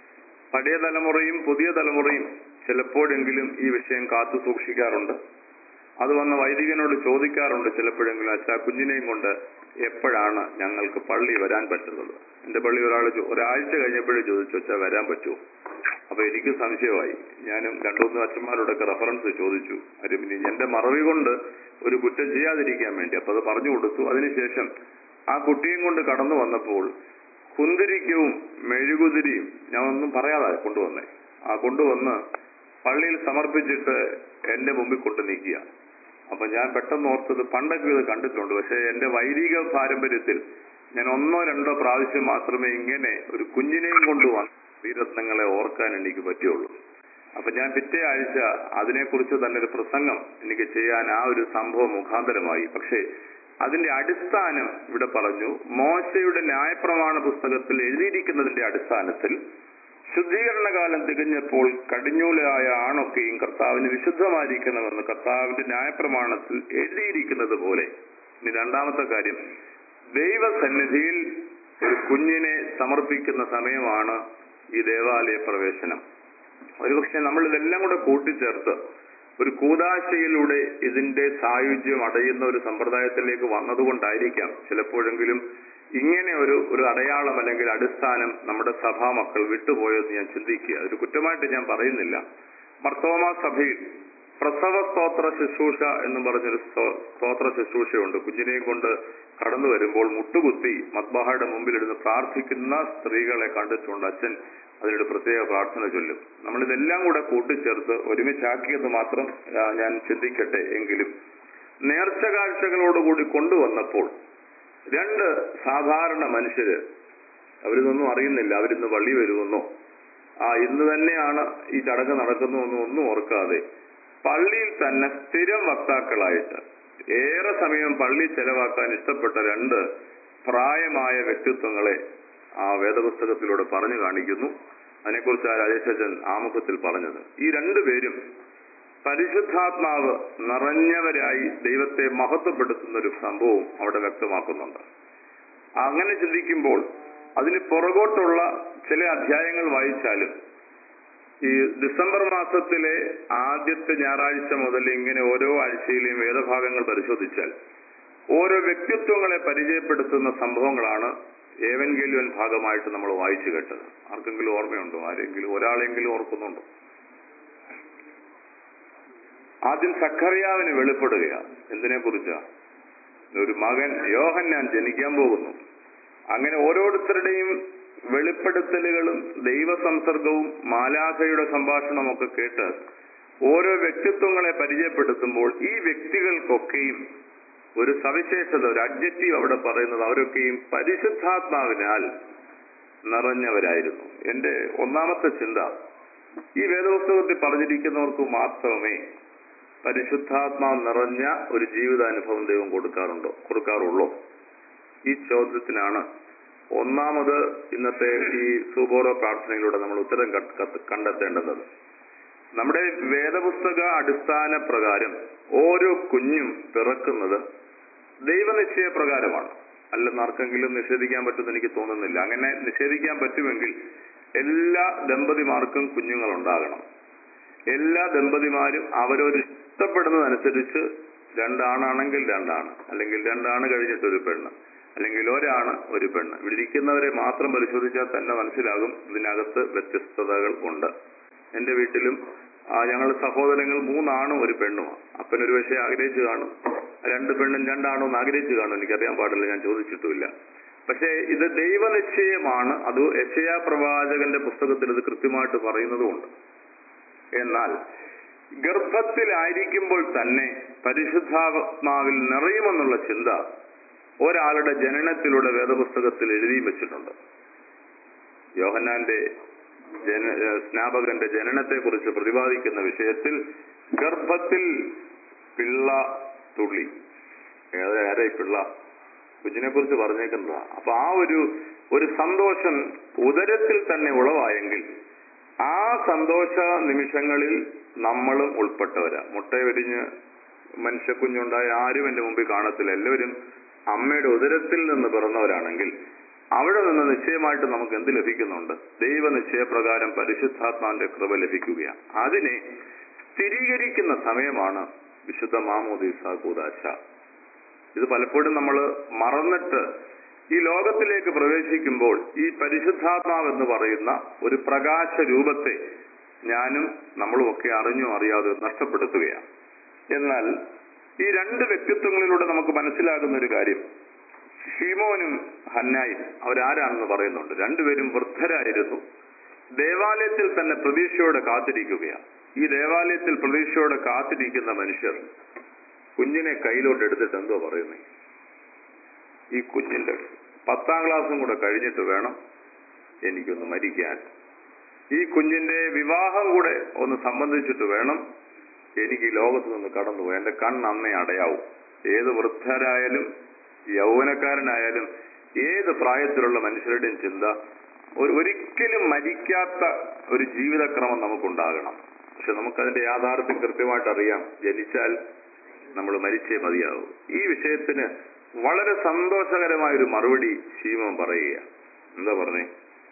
പഴയ തലമുറയും പുതിയ തലമുറയും ചിലപ്പോഴെങ്കിലും ഈ വിഷയം കാത്തു സൂക്ഷിക്കാറുണ്ട് അത് വന്ന് വൈദികനോട് ചോദിക്കാറുണ്ട് ചിലപ്പോഴെങ്കിലും അച്ഛാ കുഞ്ഞിനെയും കൊണ്ട് എപ്പോഴാണ് ഞങ്ങൾക്ക് പള്ളി വരാൻ പറ്റുന്നത് എന്റെ പള്ളി ഒരാൾ ഒരാഴ്ച കഴിഞ്ഞപ്പോഴേ ചോദിച്ചു അച്ഛാ വരാൻ പറ്റുമോ അപ്പൊ എനിക്ക് സംശയമായി ഞാനും രണ്ടുമൂന്ന് അച്ഛന്മാരോടൊക്കെ റെഫറൻസ് ചോദിച്ചു കാര്യം ഇനി എന്റെ മറവി കൊണ്ട് ഒരു കുറ്റം ചെയ്യാതിരിക്കാൻ വേണ്ടി അപ്പൊ അത് പറഞ്ഞു കൊടുത്തു അതിനുശേഷം ആ കുട്ടിയും കൊണ്ട് കടന്നു വന്നപ്പോൾ കുന്തിരിക്കവും മെഴുകുതിരിയും ഞാൻ ഒന്നും പറയാതെ കൊണ്ടുവന്നേ ആ കൊണ്ടുവന്ന് പള്ളിയിൽ സമർപ്പിച്ചിട്ട് എന്റെ മുമ്പിൽ കൊണ്ട് നിൽക്കുക അപ്പൊ ഞാൻ പെട്ടെന്ന് ഓർത്തത് പണ്ടൊക്കെ ഇത് കണ്ടിട്ടുണ്ട് പക്ഷെ എന്റെ വൈദിക പാരമ്പര്യത്തിൽ ഞാൻ ഒന്നോ രണ്ടോ പ്രാവശ്യം മാത്രമേ ഇങ്ങനെ ഒരു കുഞ്ഞിനെയും കൊണ്ടുവന്ന് വീരത്നങ്ങളെ ഓർക്കാൻ എനിക്ക് പറ്റുള്ളൂ അപ്പൊ ഞാൻ പിറ്റേ ആഴ്ച അതിനെക്കുറിച്ച് തന്നെ ഒരു പ്രസംഗം എനിക്ക് ചെയ്യാൻ ആ ഒരു സംഭവം മുഖാന്തരമായി പക്ഷേ അതിന്റെ അടിസ്ഥാനം ഇവിടെ പറഞ്ഞു മോശയുടെ ന്യായപ്രമാണ പുസ്തകത്തിൽ എഴുതിയിരിക്കുന്നതിന്റെ അടിസ്ഥാനത്തിൽ ശുദ്ധീകരണകാലം തികഞ്ഞപ്പോൾ കടിഞ്ഞൂലായ ആണൊക്കെയും കർത്താവിന് വിശുദ്ധമായിരിക്കണമെന്ന് കർത്താവിന്റെ ന്യായപ്രമാണത്തിൽ എഴുതിയിരിക്കുന്നത് പോലെ ഇനി രണ്ടാമത്തെ കാര്യം ദൈവസന്നിധിയിൽ ഒരു കുഞ്ഞിനെ സമർപ്പിക്കുന്ന സമയമാണ് ഈ ദേവാലയ പ്രവേശനം ഒരുപക്ഷെ നമ്മൾ ഇതെല്ലാം കൂടെ കൂട്ടിച്ചേർത്ത് ഒരു കൂതാശയിലൂടെ ഇതിന്റെ സായുജ്യം അടയുന്ന ഒരു സമ്പ്രദായത്തിലേക്ക് വന്നതുകൊണ്ടായിരിക്കാം ചിലപ്പോഴെങ്കിലും ഇങ്ങനെ ഒരു ഒരു അടയാളം അല്ലെങ്കിൽ അടിസ്ഥാനം നമ്മുടെ സഭാ മക്കൾ വിട്ടുപോയെന്ന് ഞാൻ ചിന്തിക്കുക അതൊരു കുറ്റമായിട്ട് ഞാൻ പറയുന്നില്ല മർത്തോമ സഭയിൽ പ്രസവ സ്തോത്ര ശുശ്രൂഷ എന്ന് പറഞ്ഞൊരു സ്തോ- സ്തോത്ര ശുശ്രൂഷയുണ്ട് കുഞ്ഞിനെ കൊണ്ട് കടന്നു വരുമ്പോൾ മുട്ടുകുത്തി മത്ബാഹയുടെ മുമ്പിലിരുന്ന് പ്രാർത്ഥിക്കുന്ന സ്ത്രീകളെ കണ്ടിട്ടുണ്ട് അച്ഛൻ അതിനൊരു പ്രത്യേക പ്രാർത്ഥന ചൊല്ലും നമ്മൾ ഇതെല്ലാം കൂടെ കൂട്ടിച്ചേർത്ത് ഒരുമിച്ചാക്കിയത് മാത്രം ആ, ഞാൻ ചിന്തിക്കട്ടെ എങ്കിലും നേർച്ച കാഴ്ചകളോടുകൂടി കൊണ്ടുവന്നപ്പോൾ രണ്ട് സാധാരണ മനുഷ്യര് അവരിതൊന്നും അറിയുന്നില്ല അവരിന്ന് പള്ളി വരുമെന്നോ ആ ഇന്ന് തന്നെയാണ് ഈ ചടങ്ങ് നടക്കുന്നതെന്നും ഒന്നും ഓർക്കാതെ പള്ളിയിൽ തന്നെ സ്ഥിരം വക്താക്കളായിട്ട് ഏറെ സമയം പള്ളി ചെലവാക്കാൻ ഇഷ്ടപ്പെട്ട രണ്ട് പ്രായമായ വ്യക്തിത്വങ്ങളെ ആ വേദപുസ്തകത്തിലൂടെ പറഞ്ഞു കാണിക്കുന്നു അതിനെക്കുറിച്ച് ആ രാജേശൻ ആമുഖത്തിൽ പറഞ്ഞത് ഈ രണ്ടുപേരും പരിശുദ്ധാത്മാവ് നിറഞ്ഞവരായി ദൈവത്തെ മഹത്വപ്പെടുത്തുന്ന ഒരു സംഭവവും അവിടെ വ്യക്തമാക്കുന്നുണ്ട് അങ്ങനെ ചിന്തിക്കുമ്പോൾ അതിന് പുറകോട്ടുള്ള ചില അധ്യായങ്ങൾ വായിച്ചാലും ഈ ഡിസംബർ മാസത്തിലെ ആദ്യത്തെ ഞായറാഴ്ച മുതൽ ഇങ്ങനെ ഓരോ ആഴ്ചയിലെയും വേദഭാഗങ്ങൾ പരിശോധിച്ചാൽ ഓരോ വ്യക്തിത്വങ്ങളെ പരിചയപ്പെടുത്തുന്ന സംഭവങ്ങളാണ് ഏവൻഗേലുവൻ ഭാഗമായിട്ട് നമ്മൾ വായിച്ചു കേട്ടത് ആർക്കെങ്കിലും ഓർമ്മയുണ്ടോ ആരെങ്കിലും ഒരാളെങ്കിലും ഓർക്കുന്നുണ്ടോ ആദ്യം സഖറിയാവിന് വെളിപ്പെടുകയാ എന്തിനെ കുറിച്ചാ ഒരു മകൻ യോഹന്നാൻ ജനിക്കാൻ പോകുന്നു അങ്ങനെ ഓരോരുത്തരുടെയും വെളിപ്പെടുത്തലുകളും ദൈവസംസർഗവും മാലാഖയുടെ സംഭാഷണമൊക്കെ കേട്ട് ഓരോ വ്യക്തിത്വങ്ങളെ പരിചയപ്പെടുത്തുമ്പോൾ ഈ വ്യക്തികൾക്കൊക്കെയും ഒരു സവിശേഷത ഒരു അഡ്ജക്റ്റീവ് അവിടെ പറയുന്നത് അവരൊക്കെയും പരിശുദ്ധാത്മാവിനാൽ നിറഞ്ഞവരായിരുന്നു എന്റെ ഒന്നാമത്തെ ചിന്ത ഈ വേദപുസ്തകത്തിൽ പറഞ്ഞിരിക്കുന്നവർക്ക് മാത്രമേ പരിശുദ്ധാത്മാവ് നിറഞ്ഞ ഒരു ജീവിതാനുഭവം ദൈവം കൊടുക്കാറുണ്ടോ കൊടുക്കാറുള്ളൂ ഈ ചോദ്യത്തിനാണ് ഒന്നാമത് ഇന്നത്തെ ഈ സുബോറോ പ്രാർത്ഥനയിലൂടെ നമ്മൾ ഉത്തരം കത്ത് കത്ത് കണ്ടെത്തേണ്ടത് നമ്മുടെ വേദപുസ്തക അടിസ്ഥാന പ്രകാരം ഓരോ കുഞ്ഞും പിറക്കുന്നത് ദൈവനിശ്ചയ പ്രകാരമാണ് അല്ലെന്ന് ആർക്കെങ്കിലും നിഷേധിക്കാൻ പറ്റുമെന്ന് എനിക്ക് തോന്നുന്നില്ല അങ്ങനെ നിഷേധിക്കാൻ പറ്റുമെങ്കിൽ എല്ലാ ദമ്പതിമാർക്കും കുഞ്ഞുങ്ങൾ ഉണ്ടാകണം എല്ലാ ദമ്പതിമാരും അവരൊരു ഇഷ്ടപ്പെടുന്നതനുസരിച്ച് രണ്ടാണാണെങ്കിൽ രണ്ടാണ് അല്ലെങ്കിൽ രണ്ടാണ് കഴിഞ്ഞിട്ട് ഒരു പെണ്ണ് അല്ലെങ്കിൽ ഒരാണ് ഒരു പെണ്ണ് ഇവിടെ ഇരിക്കുന്നവരെ മാത്രം പരിശോധിച്ചാൽ തന്നെ മനസ്സിലാകും ഇതിനകത്ത് വ്യത്യസ്തതകൾ ഉണ്ട് എന്റെ വീട്ടിലും ആ ഞങ്ങൾ സഹോദരങ്ങൾ മൂന്നാണും ഒരു പെണ്ണുമാണ് അപ്പനൊരു പക്ഷേ ആഗ്രഹിച്ചു കാണും രണ്ട് പെണ്ണും രണ്ടാണോ എന്ന് ആഗ്രഹിച്ചു കാണും എനിക്കറിയാൻ പാടില്ല ഞാൻ ചോദിച്ചിട്ടുമില്ല പക്ഷേ ഇത് ദൈവനിശ്ചയമാണ് അത് യശയാ പ്രവാചകന്റെ പുസ്തകത്തിൽ ഇത് കൃത്യമായിട്ട് പറയുന്നതുമുണ്ട് എന്നാൽ ഗർഭത്തിലായിരിക്കുമ്പോൾ തന്നെ പരിശുദ്ധാത്മാവിൽ നിറയുമെന്നുള്ള ചിന്ത ഒരാളുടെ ജനനത്തിലൂടെ വേദപുസ്തകത്തിൽ എഴുതിയും വെച്ചിട്ടുണ്ട് യോഹന്നാന്റെ ജന ഏഹ് സ്നാപകന്റെ ജനനത്തെ കുറിച്ച് പ്രതിപാദിക്കുന്ന വിഷയത്തിൽ ഗർഭത്തിൽ പിള്ള തുള്ളി ഏത് ആരെ ഈ പിള്ള കുഞ്ഞിനെ കുറിച്ച് പറഞ്ഞേക്കുന്നതാ അപ്പൊ ആ ഒരു ഒരു സന്തോഷം ഉദരത്തിൽ തന്നെ ഉളവായെങ്കിൽ ആ സന്തോഷ നിമിഷങ്ങളിൽ നമ്മളും ഉൾപ്പെട്ടവരാ മുട്ട വിരിഞ്ഞ് മനുഷ്യക്കുഞ്ഞുണ്ടായ ആരും എന്റെ മുമ്പിൽ കാണത്തില്ല എല്ലാവരും അമ്മയുടെ ഉദരത്തിൽ നിന്ന് പിറന്നവരാണെങ്കിൽ അവിടെ നിന്ന് നിശ്ചയമായിട്ട് നമുക്ക് എന്ത് ലഭിക്കുന്നുണ്ട് ദൈവ നിശ്ചയപ്രകാരം പരിശുദ്ധാത്മാന്റെ കൃപ ലഭിക്കുകയാണ് അതിനെ സ്ഥിരീകരിക്കുന്ന സമയമാണ് വിശുദ്ധ മാമോദീസ കൂതാശ ഇത് പലപ്പോഴും നമ്മൾ മറന്നിട്ട് ഈ ലോകത്തിലേക്ക് പ്രവേശിക്കുമ്പോൾ ഈ പരിശുദ്ധാത്മാവ് എന്ന് പറയുന്ന ഒരു പ്രകാശ രൂപത്തെ ഞാനും നമ്മളും ഒക്കെ അറിഞ്ഞോ അറിയാതെ നഷ്ടപ്പെടുത്തുകയാണ് എന്നാൽ ഈ രണ്ട് വ്യക്തിത്വങ്ങളിലൂടെ നമുക്ക് മനസ്സിലാകുന്ന ഒരു കാര്യം ഷീമോനും ഹന്നായും അവരാരാണെന്ന് പറയുന്നുണ്ട് രണ്ടുപേരും വൃദ്ധരായിരുന്നു ദേവാലയത്തിൽ തന്നെ പ്രതീക്ഷയോടെ കാത്തിരിക്കുകയാണ് ഈ ദേവാലയത്തിൽ പ്രതീക്ഷയോടെ കാത്തിരിക്കുന്ന മനുഷ്യർ കുഞ്ഞിനെ കയ്യിലോട്ട് എടുത്തിട്ട് എന്തോ പറയുന്നേ ഈ കുഞ്ഞിന്റെ പത്താം ക്ലാസ്സും കൂടെ കഴിഞ്ഞിട്ട് വേണം എനിക്കൊന്ന് മരിക്കാൻ ഈ കുഞ്ഞിന്റെ വിവാഹം കൂടെ ഒന്ന് സംബന്ധിച്ചിട്ട് വേണം എനിക്ക് ഈ ലോകത്ത് നിന്ന് കടന്നുപോയി എന്റെ കണ്ണ് അന്നേ അടയാവും ഏത് വൃദ്ധരായാലും യൗവനക്കാരനായാലും ഏത് പ്രായത്തിലുള്ള മനുഷ്യരുടെയും ചിന്ത ഒരു ഒരിക്കലും മരിക്കാത്ത ഒരു ജീവിതക്രമം നമുക്കുണ്ടാകണം പക്ഷെ നമുക്കതിന്റെ യാഥാർത്ഥ്യം കൃത്യമായിട്ട് അറിയാം ജനിച്ചാൽ നമ്മൾ മരിച്ചേ മതിയാവും ഈ വിഷയത്തിന് വളരെ സന്തോഷകരമായ ഒരു മറുപടി ശീമം പറയുകയാണ് എന്താ പറഞ്ഞേ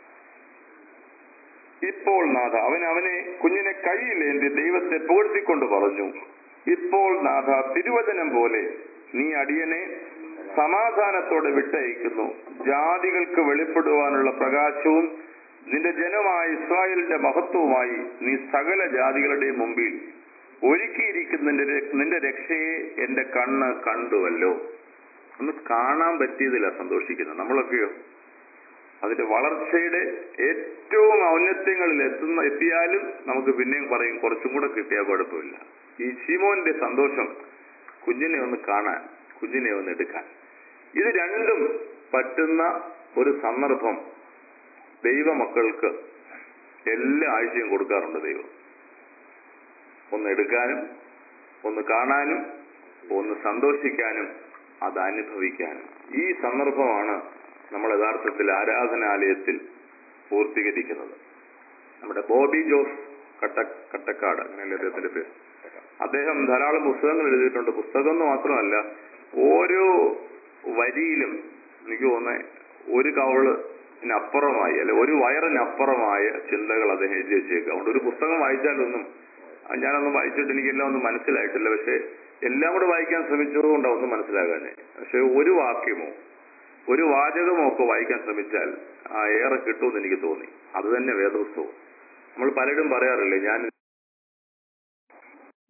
ഇപ്പോൾ നാഥ അവൻ അവനെ കുഞ്ഞിനെ കയ്യിലേന്തി ദൈവത്തെ പുകഴ്ത്തിക്കൊണ്ട് പറഞ്ഞു ഇപ്പോൾ നാഥ തിരുവചനം പോലെ നീ അടിയനെ സമാധാനത്തോടെ വിട്ടയക്കുന്നു ജാതികൾക്ക് വെളിപ്പെടുവാനുള്ള പ്രകാശവും നിന്റെ ജനമായ ഇസ്രായേലിന്റെ മഹത്വവുമായി നീ സകല ജാതികളുടെയും മുമ്പിൽ ഒരുക്കിയിരിക്കുന്ന നിന്റെ ര- നിന്റെ രക്ഷയെ എന്റെ കണ്ണ് കണ്ടുവല്ലോ ഒന്ന് കാണാൻ പറ്റിയതില്ല സന്തോഷിക്കുന്നത് നമ്മളൊക്കെയോ അതിന്റെ വളർച്ചയുടെ ഏറ്റവും ഔന്നത്യങ്ങളിൽ എത്തുന്ന എത്തിയാലും നമുക്ക് പിന്നെയും പറയും കുറച്ചും കൂടെ കിട്ടിയാൽ കുഴപ്പമില്ല ഈ ശിമോന്റെ സന്തോഷം കുഞ്ഞിനെ ഒന്ന് കാണാൻ കുഞ്ഞിനെ ഒന്ന് എടുക്കാൻ ഇത് രണ്ടും പറ്റുന്ന ഒരു സന്ദർഭം ദൈവമക്കൾക്ക് എല്ലാ ആഴ്ചയും കൊടുക്കാറുണ്ട് ദൈവം ഒന്ന് എടുക്കാനും ഒന്ന് കാണാനും ഒന്ന് സന്തോഷിക്കാനും അത് അനുഭവിക്കാനും ഈ സന്ദർഭമാണ് നമ്മൾ യഥാർത്ഥത്തിൽ ആരാധനാലയത്തിൽ പൂർത്തീകരിക്കുന്നത് നമ്മുടെ ബോബി ജോസ് കട്ട കട്ടക്കാട് അങ്ങനെയല്ലേ അദ്ദേഹത്തിന്റെ പേര് അദ്ദേഹം ധാരാളം പുസ്തകങ്ങൾ എഴുതിയിട്ടുണ്ട് പുസ്തകം എന്ന് മാത്രമല്ല ഓരോ വരിയിലും എനിക്ക് തോന്നുന്നത് ഒരു കവള് അപ്പുറമായി അല്ലെ ഒരു വയറിനപ്പുറമായ ചിന്തകൾ അദ്ദേഹം എഴുതി വെച്ചേക്കുക അതുകൊണ്ട് ഒരു പുസ്തകം വായിച്ചാലൊന്നും ആ, ഞാനൊന്നും വായിച്ചിട്ട് എനിക്കെല്ലാം ഒന്നും മനസ്സിലായിട്ടില്ല പക്ഷെ എല്ലാം കൂടെ വായിക്കാൻ ശ്രമിച്ചതുകൊണ്ട് ഒന്നും മനസ്സിലാകാനേ പക്ഷെ ഒരു വാക്യമോ ഒരു വാചകമോ ഒക്കെ വായിക്കാൻ ശ്രമിച്ചാൽ ആ ഏറെ കിട്ടുമെന്ന് എനിക്ക് തോന്നി അത് തന്നെ വേദപുസ്തകം നമ്മൾ പലരും പറയാറില്ലേ ഞാൻ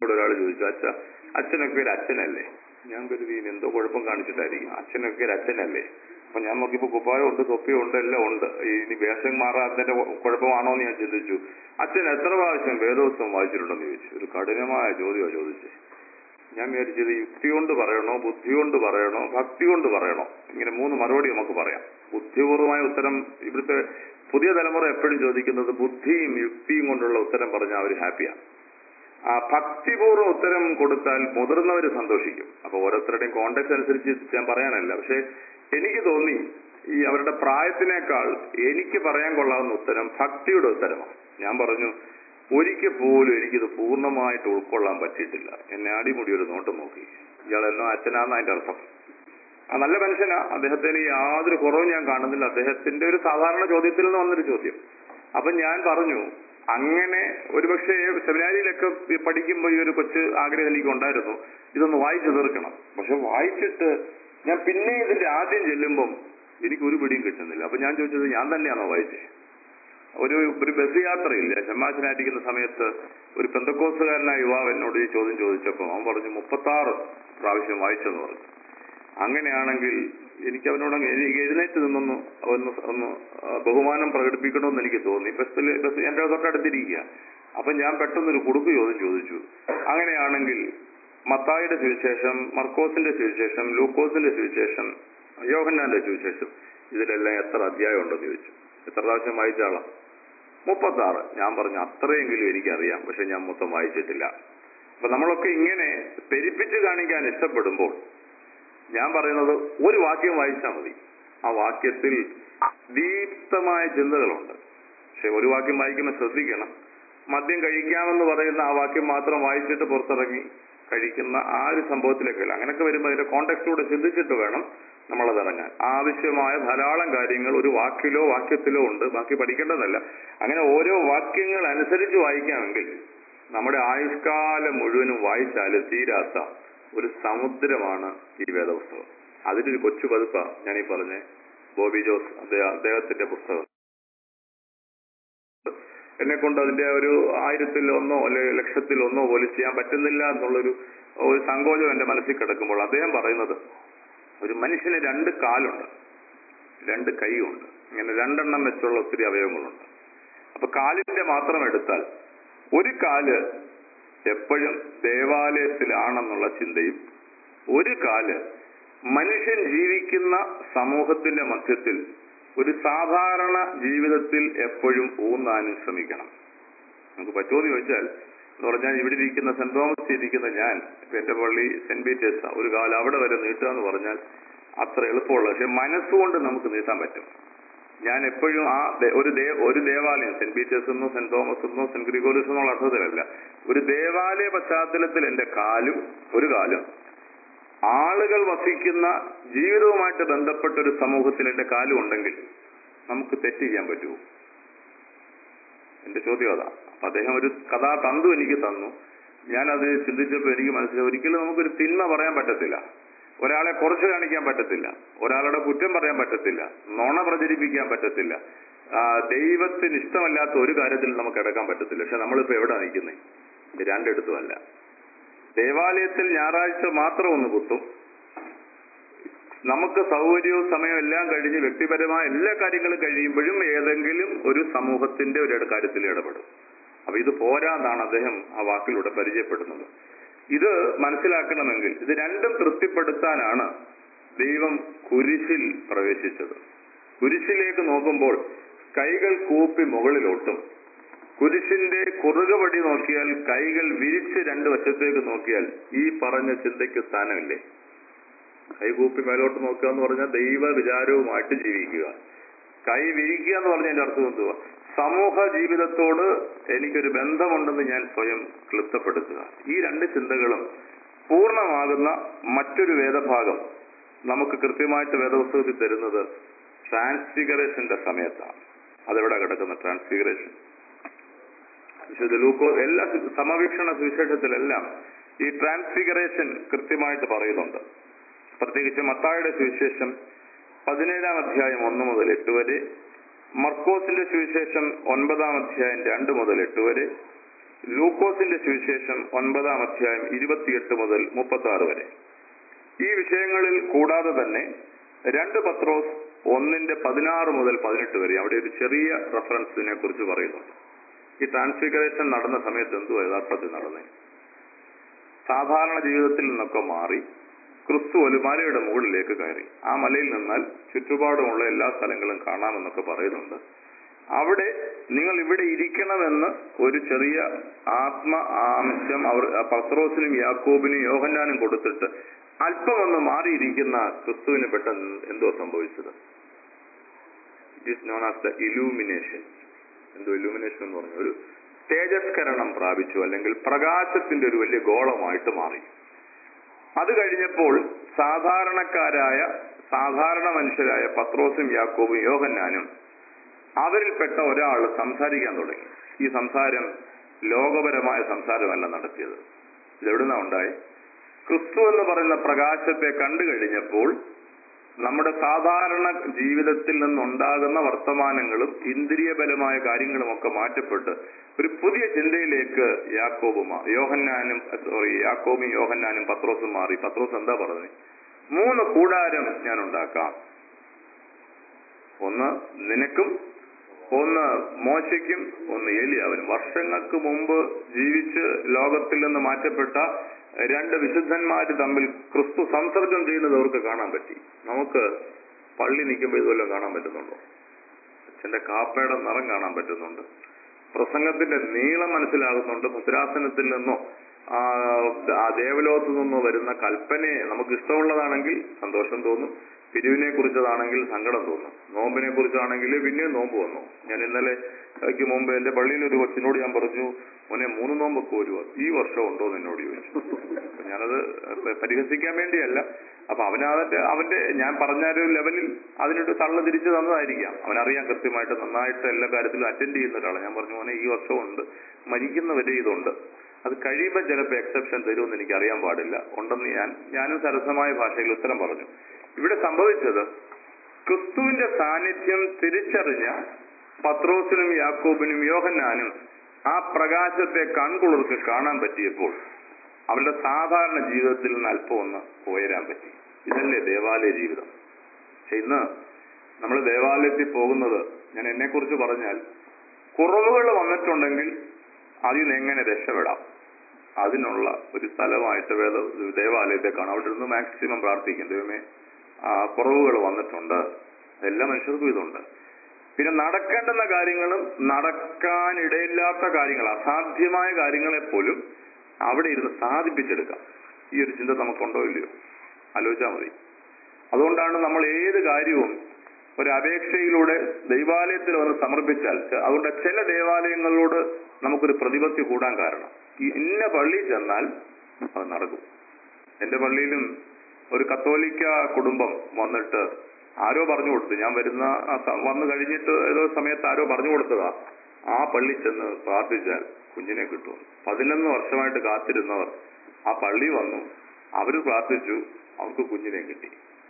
ഇവിടെ ഒരാൾ ചോദിച്ചു അച്ഛ അച്ഛനൊക്കെ ഒരു അച്ഛനല്ലേ ഞാൻ കരുതി ഇനി എന്തോ കുഴപ്പം കാണിച്ചിട്ടായിരിക്കും അച്ഛനൊക്കെ ഒരു അച്ഛനല്ലേ അപ്പൊ ഞാൻ നോക്കിയപ്പോ കുപ്പായം ഉണ്ട് തൊപ്പിയും ഉണ്ട് എല്ലാം ഉണ്ട് ഇനി വേഷം മാറാത്തതിന്റെ കുഴപ്പമാണോ എന്ന് ഞാൻ ചിന്തിച്ചു അച്ഛൻ എത്ര പ്രാവശ്യം വേദോത്സവം വായിച്ചിട്ടുണ്ടെന്ന് ചോദിച്ചു ഒരു കഠിനമായ ചോദ്യമാണ് ചോദിച്ചത് ഞാൻ വിചാരിച്ചത് യുക്തി കൊണ്ട് പറയണോ ബുദ്ധി കൊണ്ട് പറയണോ ഭക്തി കൊണ്ട് പറയണോ ഇങ്ങനെ മൂന്ന് മറുപടി നമുക്ക് പറയാം ബുദ്ധിപൂർവമായ ഉത്തരം ഇവിടുത്തെ പുതിയ തലമുറ എപ്പോഴും ചോദിക്കുന്നത് ബുദ്ധിയും യുക്തിയും കൊണ്ടുള്ള ഉത്തരം പറഞ്ഞാൽ അവർ ഹാപ്പിയാണ് ആ ഭക്തിപൂർവ്വം ഉത്തരം കൊടുത്താൽ മുതിർന്നവർ സന്തോഷിക്കും അപ്പൊ ഓരോരുത്തരുടെയും കോണ്ടാക്ട് അനുസരിച്ച് ഞാൻ പറയാനല്ല പക്ഷെ എനിക്ക് തോന്നി ഈ അവരുടെ പ്രായത്തിനേക്കാൾ എനിക്ക് പറയാൻ കൊള്ളാവുന്ന ഉത്തരം ഭക്തിയുടെ ഉത്തരമാണ് ഞാൻ പറഞ്ഞു ഒരിക്കൽ പോലും എനിക്കിത് പൂർണ്ണമായിട്ട് ഉൾക്കൊള്ളാൻ പറ്റിയിട്ടില്ല എന്നെ അടിമുടി ഒരു നോട്ടം നോക്കി ഇയാൾ എന്നോ അച്ഛനാന്ന് അതിന്റെ അർത്ഥം ആ നല്ല മനുഷ്യനാ അദ്ദേഹത്തിന് യാതൊരു കുറവും ഞാൻ കാണുന്നില്ല അദ്ദേഹത്തിന്റെ ഒരു സാധാരണ ചോദ്യത്തിൽ നിന്ന് വന്നൊരു ചോദ്യം അപ്പൊ ഞാൻ പറഞ്ഞു അങ്ങനെ ഒരുപക്ഷെ സെമിനാരിയിലൊക്കെ ഈ പഠിക്കുമ്പോൾ ഈ ഒരു കൊച്ചു ആഗ്രഹം എനിക്ക് ഉണ്ടായിരുന്നു ഇതൊന്ന് വായിച്ചു തീർക്കണം പക്ഷെ വായിച്ചിട്ട് ഞാൻ പിന്നെ ഇതിന്റെ ആദ്യം ചെല്ലുമ്പം എനിക്ക് ഒരു പിടിയും കിട്ടുന്നില്ല അപ്പൊ ഞാൻ ചോദിച്ചത് ഞാൻ തന്നെയാണോ വായിച്ചത് ഒരു ഒരു ബസ് യാത്രയില്ല ചെമ്മാച്ചനായിരിക്കുന്ന സമയത്ത് ഒരു പെന്തക്കോസുകാരനായ യുവാവ് എന്നോട് ഈ ചോദ്യം ചോദിച്ചപ്പോൾ അവൻ പറഞ്ഞു മുപ്പത്താറ് പ്രാവശ്യം വായിച്ചെന്ന് പറഞ്ഞു അങ്ങനെയാണെങ്കിൽ എനിക്ക് അവനോട് അങ്ങ് എനിക്ക് എഴുന്നേറ്റ് നിന്നൊന്ന് ഒന്ന് ഒന്ന് ആ, ബഹുമാനം പ്രകടിപ്പിക്കണമെന്ന് എനിക്ക് തോന്നി ബസ്സിൽ ബസ് എന്റെ തൊട്ടടുത്തിരിക്കുക അപ്പൊ ഞാൻ പെട്ടെന്നൊരു കുടുക്ക് ചോദ്യം ചോദിച്ചു അങ്ങനെയാണെങ്കിൽ മത്തായിയുടെ സുവിശേഷം മർക്കോസിന്റെ സുവിശേഷം ലൂക്കോസിന്റെ സുവിശേഷം യോഹന്നാന്റെ സുവിശേഷം ഇതിലെല്ലാം എത്ര അധ്യായം ഉണ്ടെന്ന് ചോദിച്ചു എത്ര പ്രാവശ്യം വായിച്ചാളാം മുപ്പത്താറ് ഞാൻ പറഞ്ഞു അത്രയെങ്കിലും എനിക്കറിയാം പക്ഷെ ഞാൻ മൊത്തം വായിച്ചിട്ടില്ല അപ്പൊ നമ്മളൊക്കെ ഇങ്ങനെ പെരിപ്പിച്ച് കാണിക്കാൻ ഇഷ്ടപ്പെടുമ്പോൾ ഞാൻ പറയുന്നത് ഒരു വാക്യം വായിച്ചാൽ മതി ആ വാക്യത്തിൽ ദീപ്തമായ ചിന്തകളുണ്ട് പക്ഷെ ഒരു വാക്യം വായിക്കുമ്പോൾ ശ്രദ്ധിക്കണം മദ്യം കഴിക്കാമെന്ന് പറയുന്ന ആ വാക്യം മാത്രം വായിച്ചിട്ട് പുറത്തിറങ്ങി കഴിക്കുന്ന ആ ഒരു സംഭവത്തിലേക്കല്ല അങ്ങനെയൊക്കെ വരുമ്പോൾ അതിന്റെ കോണ്ടെക്സ്റ്റൂടെ ചിന്തിച്ചിട്ട് വേണം നമ്മളത് ഇറങ്ങാൻ ആവശ്യമായ ധാരാളം കാര്യങ്ങൾ ഒരു വാക്കിലോ വാക്യത്തിലോ ഉണ്ട് ബാക്കി പഠിക്കേണ്ടതല്ല അങ്ങനെ ഓരോ വാക്യങ്ങൾ അനുസരിച്ച് വായിക്കാമെങ്കിൽ നമ്മുടെ ആയുഷ്കാലം മുഴുവനും വായിച്ചാലും തീരാത്ത ഒരു സമുദ്രമാണ് ഈ വേദപുസ്തകം അതിന്റെ ഒരു കൊച്ചു പതിപ്പ ഞാൻ ഈ പറഞ്ഞ ബോബി ജോസ് അദ്ദേഹം അദ്ദേഹത്തിന്റെ പുസ്തകം എന്നെ കൊണ്ട് അതിന്റെ ഒരു ആയിരത്തിൽ ഒന്നോ അല്ലെങ്കിൽ ലക്ഷത്തിൽ ഒന്നോ പോലും ചെയ്യാൻ പറ്റുന്നില്ല എന്നുള്ളൊരു ഒരു സങ്കോചം എന്റെ മനസ്സിൽ കിടക്കുമ്പോൾ അദ്ദേഹം പറയുന്നത് ഒരു മനുഷ്യന് രണ്ട് കാലുണ്ട് രണ്ട് കൈയുണ്ട് ഇങ്ങനെ രണ്ടെണ്ണം വെച്ചുള്ള ഒത്തിരി അവയവങ്ങളുണ്ട് അപ്പൊ കാലിന്റെ മാത്രം എടുത്താൽ ഒരു കാല് എപ്പോഴും ദേവാലയത്തിലാണെന്നുള്ള ചിന്തയും ഒരു കാല് മനുഷ്യൻ ജീവിക്കുന്ന സമൂഹത്തിന്റെ മധ്യത്തിൽ ഒരു സാധാരണ ജീവിതത്തിൽ എപ്പോഴും ഊന്നാനും ശ്രമിക്കണം നമുക്ക് പറ്റുമോ എന്ന് ചോദിച്ചാൽ എന്ന് പറഞ്ഞാൽ ഇവിടെ ഇരിക്കുന്ന സെന്റ് തോമസ് ഇരിക്കുന്ന ഞാൻ ഇപ്പൊ എന്റെ പള്ളി സെന്റ് പീറ്റേഴ്സ് ഒരു കാലം അവിടെ വരെ നീട്ടുക എന്ന് പറഞ്ഞാൽ അത്ര എളുപ്പമുള്ള പക്ഷെ മനസ്സുകൊണ്ട് നമുക്ക് നീട്ടാൻ പറ്റും ഞാൻ എപ്പോഴും ആ ദേ- ഒരു ദേ- ഒരു ദേവാലയം സെന്റ് പീറ്റേഴ്സ് എന്നോ സെന്റ് തോമസ് എന്നോ സെന്റ് ഗ്രിഗോറിയസ് എന്നുള്ള അർത്ഥത്തിലല്ല ഒരു ദേവാലയ പശ്ചാത്തലത്തിൽ എന്റെ കാലും ഒരു കാലും ആളുകൾ വസിക്കുന്ന ജീവിതവുമായിട്ട് ബന്ധപ്പെട്ട ഒരു സമൂഹത്തിൽ എന്റെ കാലും ഉണ്ടെങ്കിൽ നമുക്ക് തെറ്റ് ചെയ്യാൻ പറ്റുമോ എന്റെ ചോദ്യം അതാ അപ്പൊ അദ്ദേഹം ഒരു കഥാതന്തു എനിക്ക് തന്നു ഞാനത് ചിന്തിച്ചപ്പോൾ എനിക്ക് മനസ്സിലായി ഒരിക്കലും നമുക്കൊരു തിന്മ പറയാൻ പറ്റത്തില്ല ഒരാളെ കുറച്ച് കാണിക്കാൻ പറ്റത്തില്ല ഒരാളുടെ കുറ്റം പറയാൻ പറ്റത്തില്ല നുണ പ്രചരിപ്പിക്കാൻ പറ്റത്തില്ല ആ, ദൈവത്തിന് ഇഷ്ടമല്ലാത്ത ഒരു കാര്യത്തിൽ നമുക്ക് എടുക്കാൻ പറ്റത്തില്ല പക്ഷെ നമ്മളിപ്പോ എവിടെ നിൽക്കുന്നത് രണ്ടിടത്തും അല്ല ദേവാലയത്തിൽ ഞായറാഴ്ച മാത്രം ഒന്ന് കുത്തും നമുക്ക് സൗകര്യവും സമയവും എല്ലാം കഴിഞ്ഞ് വ്യക്തിപരമായ എല്ലാ കാര്യങ്ങളും കഴിയുമ്പോഴും ഏതെങ്കിലും ഒരു സമൂഹത്തിന്റെ ഒരു ഇട- കാര്യത്തിൽ ഇടപെടും അപ്പൊ ഇത് പോരാന്നാണ് അദ്ദേഹം ആ വാക്കിലൂടെ പരിചയപ്പെടുന്നത് ഇത് മനസ്സിലാക്കണമെങ്കിൽ ഇത് രണ്ടും തൃപ്തിപ്പെടുത്താനാണ് ദൈവം കുരിശിൽ പ്രവേശിച്ചത് കുരിശിലേക്ക് നോക്കുമ്പോൾ കൈകൾ കൂപ്പി മുകളിലോട്ടും കുരിശിന്റെ കുറുകപടി നോക്കിയാൽ കൈകൾ വിരിച്ച് രണ്ട് വശത്തേക്ക് നോക്കിയാൽ ഈ പറഞ്ഞ ചിന്തയ്ക്ക് സ്ഥാനമില്ലേ കൈകൂപ്പി മേലോട്ട് നോക്കുക എന്ന് പറഞ്ഞാൽ ദൈവ വിചാരവുമായിട്ട് ജീവിക്കുക കൈ വിരിക്കുക എന്ന് പറഞ്ഞതിന്റെ അർത്ഥം എന്തുവാ സമൂഹ ജീവിതത്തോട് എനിക്കൊരു ബന്ധമുണ്ടെന്ന് ഞാൻ സ്വയം ക്ലിപ്തപ്പെടുത്തുക ഈ രണ്ട് ചിന്തകളും പൂർണ്ണമാകുന്ന മറ്റൊരു വേദഭാഗം നമുക്ക് കൃത്യമായിട്ട് വേദപുസ്തകത്തിൽ തരുന്നത് ട്രാൻസ്ഫിഗറേഷന്റെ സമയത്താണ് അതെവിടെ കിടക്കുന്ന ട്രാൻസ്ഫിഗറേഷൻ വിശുദ്ധ ലൂക്കോ എല്ലാ സു- സമവീക്ഷണ സുവിശേഷത്തിലെല്ലാം ഈ ട്രാൻസ്ഫിഗറേഷൻ കൃത്യമായിട്ട് പറയുന്നുണ്ട് പ്രത്യേകിച്ച് മത്തായുടെ സുവിശേഷം പതിനേഴാം അധ്യായം ഒന്ന് മുതൽ എട്ട് വരെ മർക്കോസിന്റെ സുവിശേഷം ഒൻപതാം അധ്യായം രണ്ട് മുതൽ എട്ട് വരെ ലൂക്കോസിന്റെ സുവിശേഷം ഒൻപതാം അധ്യായം ഇരുപത്തിയെട്ട് മുതൽ മുപ്പത്തി ആറ് വരെ ഈ വിഷയങ്ങളിൽ കൂടാതെ തന്നെ രണ്ട് പത്രോസ് ഒന്നിന്റെ പതിനാറ് മുതൽ പതിനെട്ട് വരെ അവിടെ ഒരു ചെറിയ റെഫറൻസിനെ കുറിച്ച് പറയുന്നുണ്ട് ഈ ട്രാൻസ്ഫിഗറേഷൻ നടന്ന സമയത്ത് എന്തുവാ യഥാർത്ഥത്തിൽ നടന്നേ സാധാരണ ജീവിതത്തിൽ നിന്നൊക്കെ മാറി ക്രിസ്തു ഒരു മലയുടെ മുകളിലേക്ക് കയറി ആ മലയിൽ നിന്നാൽ ചുറ്റുപാടുമുള്ള എല്ലാ സ്ഥലങ്ങളും കാണാമെന്നൊക്കെ പറയുന്നുണ്ട് അവിടെ നിങ്ങൾ ഇവിടെ ഇരിക്കണമെന്ന് ഒരു ചെറിയ ആത്മ ആംശം അവർ പത്രോസിനും യാക്കോബിനും യോഹന്നാനും കൊടുത്തിട്ട് അല്പം ഒന്ന് മാറിയിരിക്കുന്ന ക്രിസ്തുവിന് പെട്ടെന്ന് എന്തോ സംഭവിച്ചത് it is known as the illumination എന്തോ ഇലൂമിനേഷൻ എന്ന് പറഞ്ഞു ഒരു തേജസ്കരണം പ്രാപിച്ചു അല്ലെങ്കിൽ പ്രകാശത്തിന്റെ ഒരു വലിയ ഗോളമായിട്ട് മാറി അത് കഴിഞ്ഞപ്പോൾ സാധാരണക്കാരായ സാധാരണ മനുഷ്യരായ പത്രോസും യാക്കോബും യോഹന്നാനും അവരിൽപ്പെട്ട ഒരാൾ സംസാരിക്കാൻ തുടങ്ങി ഈ സംസാരം ലോകപരമായ സംസാരമല്ല നടത്തിയത് ഇതെവിടുന്നാ ഉണ്ടായി ക്രിസ്തു എന്ന് പറയുന്ന പ്രകാശത്തെ കണ്ടു കഴിഞ്ഞപ്പോൾ നമ്മുടെ സാധാരണ ജീവിതത്തിൽ നിന്നുണ്ടാകുന്ന വർത്തമാനങ്ങളും ഇന്ദ്രിയബലമായ കാര്യങ്ങളുമൊക്കെ മാറ്റപ്പെട്ട് ഒരു പുതിയ ചിന്തയിലേക്ക് യാക്കോബും മാ- യോഹന്നാനും സോറി യാക്കോബും യോഹന്നാനും പത്രോസും മാറി പത്രോസ് എന്താ പറഞ്ഞത് മൂന്ന് കൂടാരം ഞാൻ ഉണ്ടാക്കാം ഒന്ന് നിനക്കും ഒന്ന് മോശയ്ക്കും ഒന്ന് ഏലിയാവനും വർഷങ്ങൾക്ക് മുമ്പ് ജീവിച്ച് ലോകത്തിൽ നിന്ന് മാറ്റപ്പെട്ട രണ്ട് വിശുദ്ധന്മാര് തമ്മിൽ ക്രിസ്തു സംസർഗം ചെയ്യുന്നത് അവർക്ക് കാണാൻ പറ്റി നമുക്ക് പള്ളി നിൽക്കുമ്പോൾ ഇതുവല്ലതും കാണാൻ പറ്റുന്നുണ്ടോ അച്ഛന്റെ കാപ്പയുടെ നിറം കാണാൻ പറ്റുന്നുണ്ട് പ്രസംഗത്തിന്റെ നീളം മനസ്സിലാകുന്നുണ്ട് ഭദ്രാസനത്തിൽ നിന്നോ ആ ആ ദേവലോകത്തു നിന്നോ വരുന്ന കൽപ്പനയെ നമുക്ക് ഇഷ്ടമുള്ളതാണെങ്കിൽ സന്തോഷം തോന്നും പിരിവിനെ കുറിച്ചതാണെങ്കിൽ സങ്കടം തോന്നും നോമ്പിനെ കുറിച്ചാണെങ്കിൽ പിന്നെ നോമ്പ് വന്നു ഞാൻ ഇന്നലെ ക്ക് മുമ്പ് എന്റെ പള്ളിയിൽ ഒരു കൊച്ചിനോട് ഞാൻ പറഞ്ഞു മോനെ മൂന്ന് നോമ്പൊക്കെ വരുവോ ഈ വർഷം ഉണ്ടോ എന്ന് എന്നോട് ചോദിച്ചു അപ്പൊ ഞാനത് പരിഹസിക്കാൻ വേണ്ടിയല്ല അപ്പൊ അവനതിന്റെ അവന്റെ ഞാൻ പറഞ്ഞ ഒരു ലെവലിൽ അതിനൊരു തള്ളു തിരിച്ചു തന്നതായിരിക്കാം അവനറിയാം കൃത്യമായിട്ട് നന്നായിട്ട് എല്ലാ കാര്യത്തിലും അറ്റൻഡ് ചെയ്യുന്ന ഒരാളാണ് ഞാൻ പറഞ്ഞു മോനെ ഈ വർഷം ഉണ്ട് മരിക്കുന്നവരെ ഇതുണ്ട് അത് കഴിയുമ്പോൾ ചിലപ്പോൾ എക്സെപ്ഷൻ തരുമെന്ന് എനിക്ക് അറിയാൻ പാടില്ല ഉണ്ടെന്ന് ഞാൻ ഞാനും സരസമായ ഭാഷയിൽ ഉത്തരം പറഞ്ഞു ഇവിടെ സംഭവിച്ചത് ക്രിസ്തുവിന്റെ സാന്നിധ്യം തിരിച്ചറിഞ്ഞ പത്രോസിനും യാക്കോബിനും യോഹന്നാനും ആ പ്രകാശത്തെ കൺകുളിർക്ക് കാണാൻ പറ്റിയപ്പോൾ അവരുടെ സാധാരണ ജീവിതത്തിൽ നിന്ന് അല്പം ഒന്ന് ഉയരാൻ പറ്റി ഇതല്ലേ ദേവാലയ ജീവിതം പക്ഷെ ഇന്ന് നമ്മൾ ദേവാലയത്തിൽ പോകുന്നത് ഞാൻ എന്നെ കുറിച്ച് പറഞ്ഞാൽ കുറവുകൾ വന്നിട്ടുണ്ടെങ്കിൽ അതിൽ നിന്ന് എങ്ങനെ രക്ഷപ്പെടാം അതിനുള്ള ഒരു സ്ഥലമായിട്ട് വേദ ദേവാലയത്തെ കാണാം അവിടെ നിന്ന് മാക്സിമം പ്രാർത്ഥിക്കും ദൈവമേ ആ കുറവുകൾ വന്നിട്ടുണ്ട് എല്ലാ മനുഷ്യർക്കും ഇതുണ്ട് പിന്നെ നടക്കേണ്ടുന്ന കാര്യങ്ങളും നടക്കാനിടയില്ലാത്ത കാര്യങ്ങൾ അസാധ്യമായ കാര്യങ്ങളെ പോലും അവിടെ ഇരുന്ന് സാധിപ്പിച്ചെടുക്കാം ഈ ഒരു ചിന്ത നമുക്കുണ്ടോ ഇല്ലയോ ആലോചിച്ചാൽ മതി അതുകൊണ്ടാണ് നമ്മൾ ഏത് കാര്യവും ഒരു അപേക്ഷയിലൂടെ ദൈവാലയത്തിൽ വന്ന് സമർപ്പിച്ചാൽ ച- അതുകൊണ്ട് ചില ദേവാലയങ്ങളോട് നമുക്കൊരു പ്രതിപത്തി കൂടാൻ കാരണം ഈ ഇന്ന പള്ളിയിൽ ചെന്നാൽ അത് നടക്കും എന്റെ പള്ളിയിലും ഒരു കത്തോലിക്ക കുടുംബം വന്നിട്ട് ആരോ പറഞ്ഞു കൊടുത്തു ഞാൻ വരുന്ന ആ സ- വന്നു കഴിഞ്ഞിട്ട് ഏതോ സമയത്ത് ആരോ പറഞ്ഞു കൊടുത്തതാ ആ പള്ളി ചെന്ന് പ്രാർത്ഥിച്ചാൽ കുഞ്ഞിനെ കിട്ടും പതിനൊന്ന് വർഷമായിട്ട് കാത്തിരുന്നവർ ആ പള്ളി വന്നു അവര് പ്രാർത്ഥിച്ചു അവർക്ക് കുഞ്ഞിനെ കിട്ടി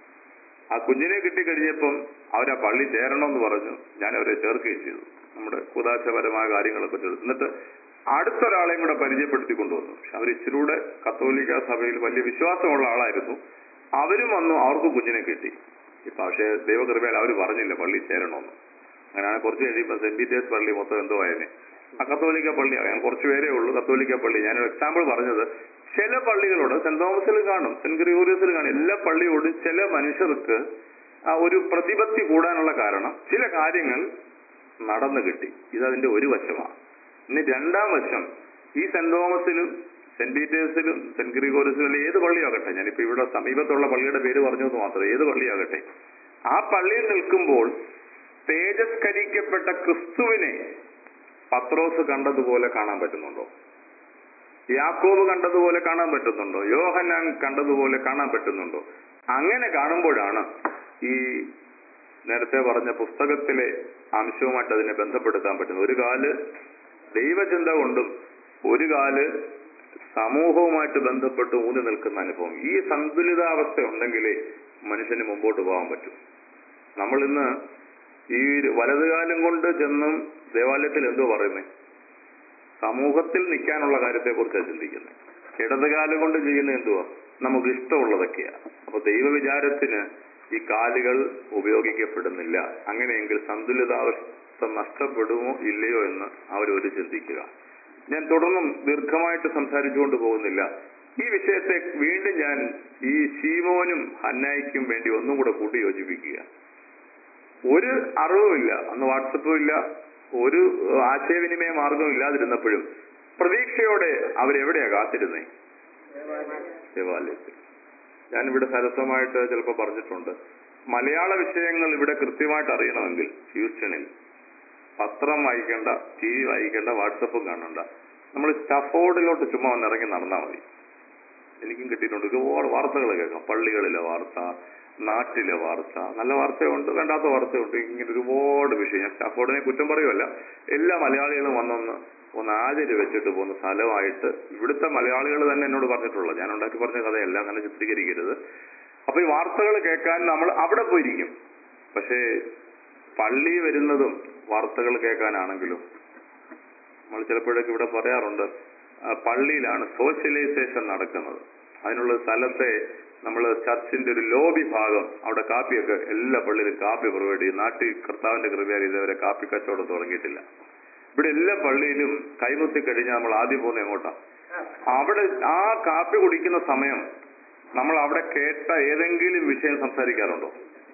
ആ കുഞ്ഞിനെ കിട്ടിക്കഴിഞ്ഞപ്പം അവരാ പള്ളി ചേരണമെന്ന് പറഞ്ഞു ഞാൻ അവരെ ചേർക്കുകയും ചെയ്തു നമ്മുടെ കുതാശപരമായ കാര്യങ്ങളൊക്കെ ചെയ്തു എന്നിട്ട് അടുത്തൊരാളെയും കൂടെ പരിചയപ്പെടുത്തി കൊണ്ടുവന്നു പക്ഷെ അവർ ഇച്ചിരൂടെ കത്തോലിക്ക സഭയിൽ വലിയ വിശ്വാസമുള്ള ആളായിരുന്നു അവരും വന്നു അവർക്ക് കുഞ്ഞിനെ കിട്ടി ഇപ്പൊ പക്ഷേ ദൈവകൃപയാൽ അവർ പറഞ്ഞില്ല പള്ളി ചേരണമെന്ന് അങ്ങനെയാണ് കുറച്ച് കഴിയുമ്പോൾ സെന്റ് പീറ്റേഴ്സ് പള്ളി മൊത്തം എന്തോ ആയനെ ആ കത്തോലിക്ക പള്ളി അങ്ങനെ കുറച്ച് പേരേ ഉള്ളൂ കത്തോലിക്ക പള്ളി ഞാനൊരു എക്സാമ്പിൾ പറഞ്ഞത് ചില പള്ളികളോട് സെന്റ് തോമസിൽ കാണും സെന്റ് ഗ്രിഗോറിയസിൽ കാണും എല്ലാ പള്ളിയോടും ചില മനുഷ്യർക്ക് ആ ഒരു പ്രതിപത്തി കൂടാനുള്ള കാരണം ചില കാര്യങ്ങൾ നടന്നു കിട്ടി ഇതതിന്റെ ഒരു വശമാണ് ഇനി രണ്ടാം വശം ഈ സെന്റ് തോമസിലും സെന്റ് പീറ്റേഴ്സിലും സെന്റ് ഗ്രിഗോറിയസിലും അല്ലെ ഏത് പള്ളിയാകട്ടെ ഞാനിപ്പോ ഇവിടെ സമീപത്തുള്ള പള്ളിയുടെ പേര് പറഞ്ഞത് മാത്രം ഏത് പള്ളിയാകട്ടെ ആ പള്ളിയിൽ നിൽക്കുമ്പോൾ തേജസ്കരിക്കപ്പെട്ട ക്രിസ്തുവിനെ പത്രോസ് കണ്ടതുപോലെ കാണാൻ പറ്റുന്നുണ്ടോ യാക്കോബ് കണ്ടതുപോലെ കാണാൻ പറ്റുന്നുണ്ടോ യോഹന്നാൻ കണ്ടതുപോലെ കാണാൻ പറ്റുന്നുണ്ടോ അങ്ങനെ കാണുമ്പോഴാണ് ഈ നേരത്തെ പറഞ്ഞ പുസ്തകത്തിലെ അംശവുമായിട്ട് അതിനെ ബന്ധപ്പെടുത്താൻ പറ്റുന്നത് ഒരു കാല് ദൈവചിന്ത കൊണ്ടും ഒരു കാല് സമൂഹവുമായിട്ട് ബന്ധപ്പെട്ട് ഊന്നി നിൽക്കുന്ന അനുഭവം ഈ സന്തുലിതാവസ്ഥ ഉണ്ടെങ്കിലേ മനുഷ്യന് മുമ്പോട്ട് പോകാൻ പറ്റും നമ്മൾ ഇന്ന് ഈ വലതുകാലം കൊണ്ട് ചെന്നും ദേവാലയത്തിൽ എന്തോ പറയുന്നേ സമൂഹത്തിൽ നിൽക്കാനുള്ള കാര്യത്തെക്കുറിച്ചാണ് ചിന്തിക്കുന്നത് ഇടതുകാലം കൊണ്ട് ചെയ്യുന്ന എന്തുവാ നമുക്ക് ഇഷ്ടമുള്ളതൊക്കെയാ അപ്പൊ ദൈവവിചാരത്തിന് ഈ കാലുകൾ ഉപയോഗിക്കപ്പെടുന്നില്ല അങ്ങനെയെങ്കിൽ സന്തുലിതാവസ്ഥ നഷ്ടപ്പെടുമോ ഇല്ലയോ എന്ന് അവരൊരു ചിന്തിക്കുക ഞാൻ തുടർന്നും ദീർഘമായിട്ട് സംസാരിച്ചുകൊണ്ട് പോകുന്നില്ല ഈ വിഷയത്തെ വീണ്ടും ഞാൻ ഈ ശീമോനും ഹന്നായിക്കും വേണ്ടി ഒന്നും കൂടെ കൂട്ടി യോജിപ്പിക്കുക ഒരു അറിവുമില്ല അന്ന് വാട്സപ്പും ഇല്ല ഒരു ആശയവിനിമയ മാർഗവും ഇല്ലാതിരുന്നപ്പോഴും പ്രതീക്ഷയോടെ അവരെവിടെയാ കാത്തിരുന്നേ ദേവാലയത്തിൽ ഞാനിവിടെ സരസമായിട്ട് ചിലപ്പോൾ പറഞ്ഞിട്ടുണ്ട് മലയാള വിഷയങ്ങൾ ഇവിടെ കൃത്യമായിട്ട് അറിയണമെങ്കിൽ ഹ്യൂസ്റ്റണിൽ പത്രം വായിക്കേണ്ട ടി വി വായിക്കേണ്ട വാട്സപ്പും കാണണ്ട നമ്മൾ സ്റ്റഫോർഡിലോട്ട് ചുമ്മാ ഒന്ന് ഇറങ്ങി നടന്നാൽ മതി എനിക്കും കിട്ടിയിട്ടുണ്ട് ഒരുപാട് വാർത്തകൾ കേൾക്കാം പള്ളികളിലെ വാർത്ത നാട്ടിലെ വാർത്ത നല്ല വാർത്തയുണ്ട് വേണ്ടാത്ത വാർത്തയുണ്ട് ഇങ്ങനെ ഒരുപാട് വിഷയം ഞാൻ സ്റ്റാഫോർഡിനെ കുറ്റം പറയുമല്ല എല്ലാ മലയാളികളും വന്നൊന്ന് ഒന്ന് ആചരി വെച്ചിട്ട് പോകുന്ന സ്ഥലമായിട്ട് ഇവിടുത്തെ മലയാളികൾ തന്നെ എന്നോട് പറഞ്ഞിട്ടുള്ളത് ഞാൻ ഉണ്ടാക്കി പറഞ്ഞ കഥയല്ല അങ്ങനെ ചിത്രീകരിക്കരുത് അപ്പൊ ഈ വാർത്തകൾ കേൾക്കാൻ നമ്മൾ അവിടെ പോയിരിക്കും പക്ഷേ പള്ളി വരുന്നതും വാർത്തകൾ കേൾക്കാനാണെങ്കിലും നമ്മൾ ചിലപ്പോഴൊക്കെ ഇവിടെ പറയാറുണ്ട് ആ, പള്ളിയിലാണ് സോഷ്യലൈസേഷൻ നടക്കുന്നത് അതിനുള്ള സ്ഥലത്തെ നമ്മൾ ചർച്ചിന്റെ ഒരു ലോബി ഭാഗം അവിടെ കാപ്പിയൊക്കെ എല്ലാ പള്ളിയിലും കാപ്പി പ്രൊവൈഡ് ചെയ്യും നാട്ടിൽ കർത്താവിന്റെ കൃപയാൽ ഇതുവരെ കാപ്പി കച്ചവടം തുടങ്ങിയിട്ടില്ല ഇവിടെ എല്ലാ പള്ളിയിലും കൈമുത്തി കഴിഞ്ഞാൽ നമ്മൾ ആദ്യം പോകുന്നത് എങ്ങോട്ടാ അവിടെ ആ കാപ്പി കുടിക്കുന്ന സമയം നമ്മൾ അവിടെ കേട്ട ഏതെങ്കിലും വിഷയം സംസാരിക്കാറുണ്ടോ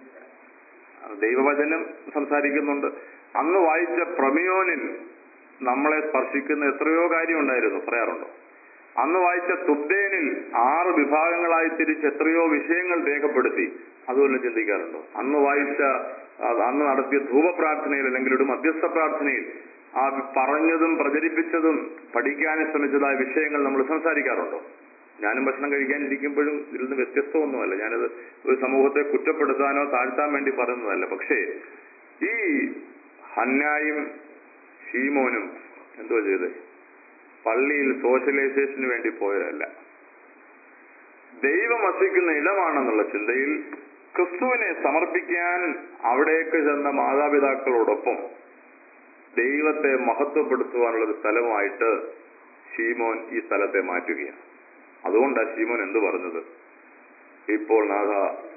ദൈവവചനം സംസാരിക്കുന്നുണ്ട് അന്ന് വായിച്ച പ്രമിയോനിൽ നമ്മളെ സ്പർശിക്കുന്ന എത്രയോ കാര്യം ഉണ്ടായിരുന്നു പറയാറുണ്ടോ അന്ന് വായിച്ച തുബ്ദേനിൽ ആറ് വിഭാഗങ്ങളായി തിരിച്ച് എത്രയോ വിഷയങ്ങൾ രേഖപ്പെടുത്തി അതുപോലെ ചിന്തിക്കാറുണ്ടോ അന്ന് വായിച്ച അ- അന്ന് നടത്തിയ ധൂപപ്രാർത്ഥനയിൽ അല്ലെങ്കിൽ ഒരു മധ്യസ്ഥ പ്രാർത്ഥനയിൽ ആ പറഞ്ഞതും പ്രചരിപ്പിച്ചതും പഠിക്കാൻ ശ്രമിച്ചതായ വിഷയങ്ങൾ നമ്മൾ സംസാരിക്കാറുണ്ടോ ഞാനും ഭക്ഷണം കഴിക്കാൻ ഇരിക്കുമ്പോഴും ഇതിൽ നിന്ന് വ്യത്യസ്തമൊന്നുമല്ല ഞാനത് ഒരു സമൂഹത്തെ കുറ്റപ്പെടുത്താനോ താഴ്ത്താൻ വേണ്ടി പറയുന്നതല്ല പക്ഷേ ഈ ഹന്നായും ഷീമോനും എന്തോ ചെയ്തേ പള്ളിയിൽ സോഷ്യലൈസേഷന് വേണ്ടി പോയതല്ല ദൈവം വസിക്കുന്ന ഇടമാണെന്നുള്ള ചിന്തയിൽ ക്രിസ്തുവിനെ സമർപ്പിക്കാൻ അവിടേക്ക് ചെന്ന മാതാപിതാക്കളോടൊപ്പം ദൈവത്തെ മഹത്വപ്പെടുത്തുവാനുള്ള ഒരു സ്ഥലമായിട്ട് ഷീമോൻ ഈ സ്ഥലത്തെ മാറ്റുകയാണ് അതുകൊണ്ടാണ് ഷീമോൻ എന്ത് പറഞ്ഞത് ഇപ്പോൾ നാഥ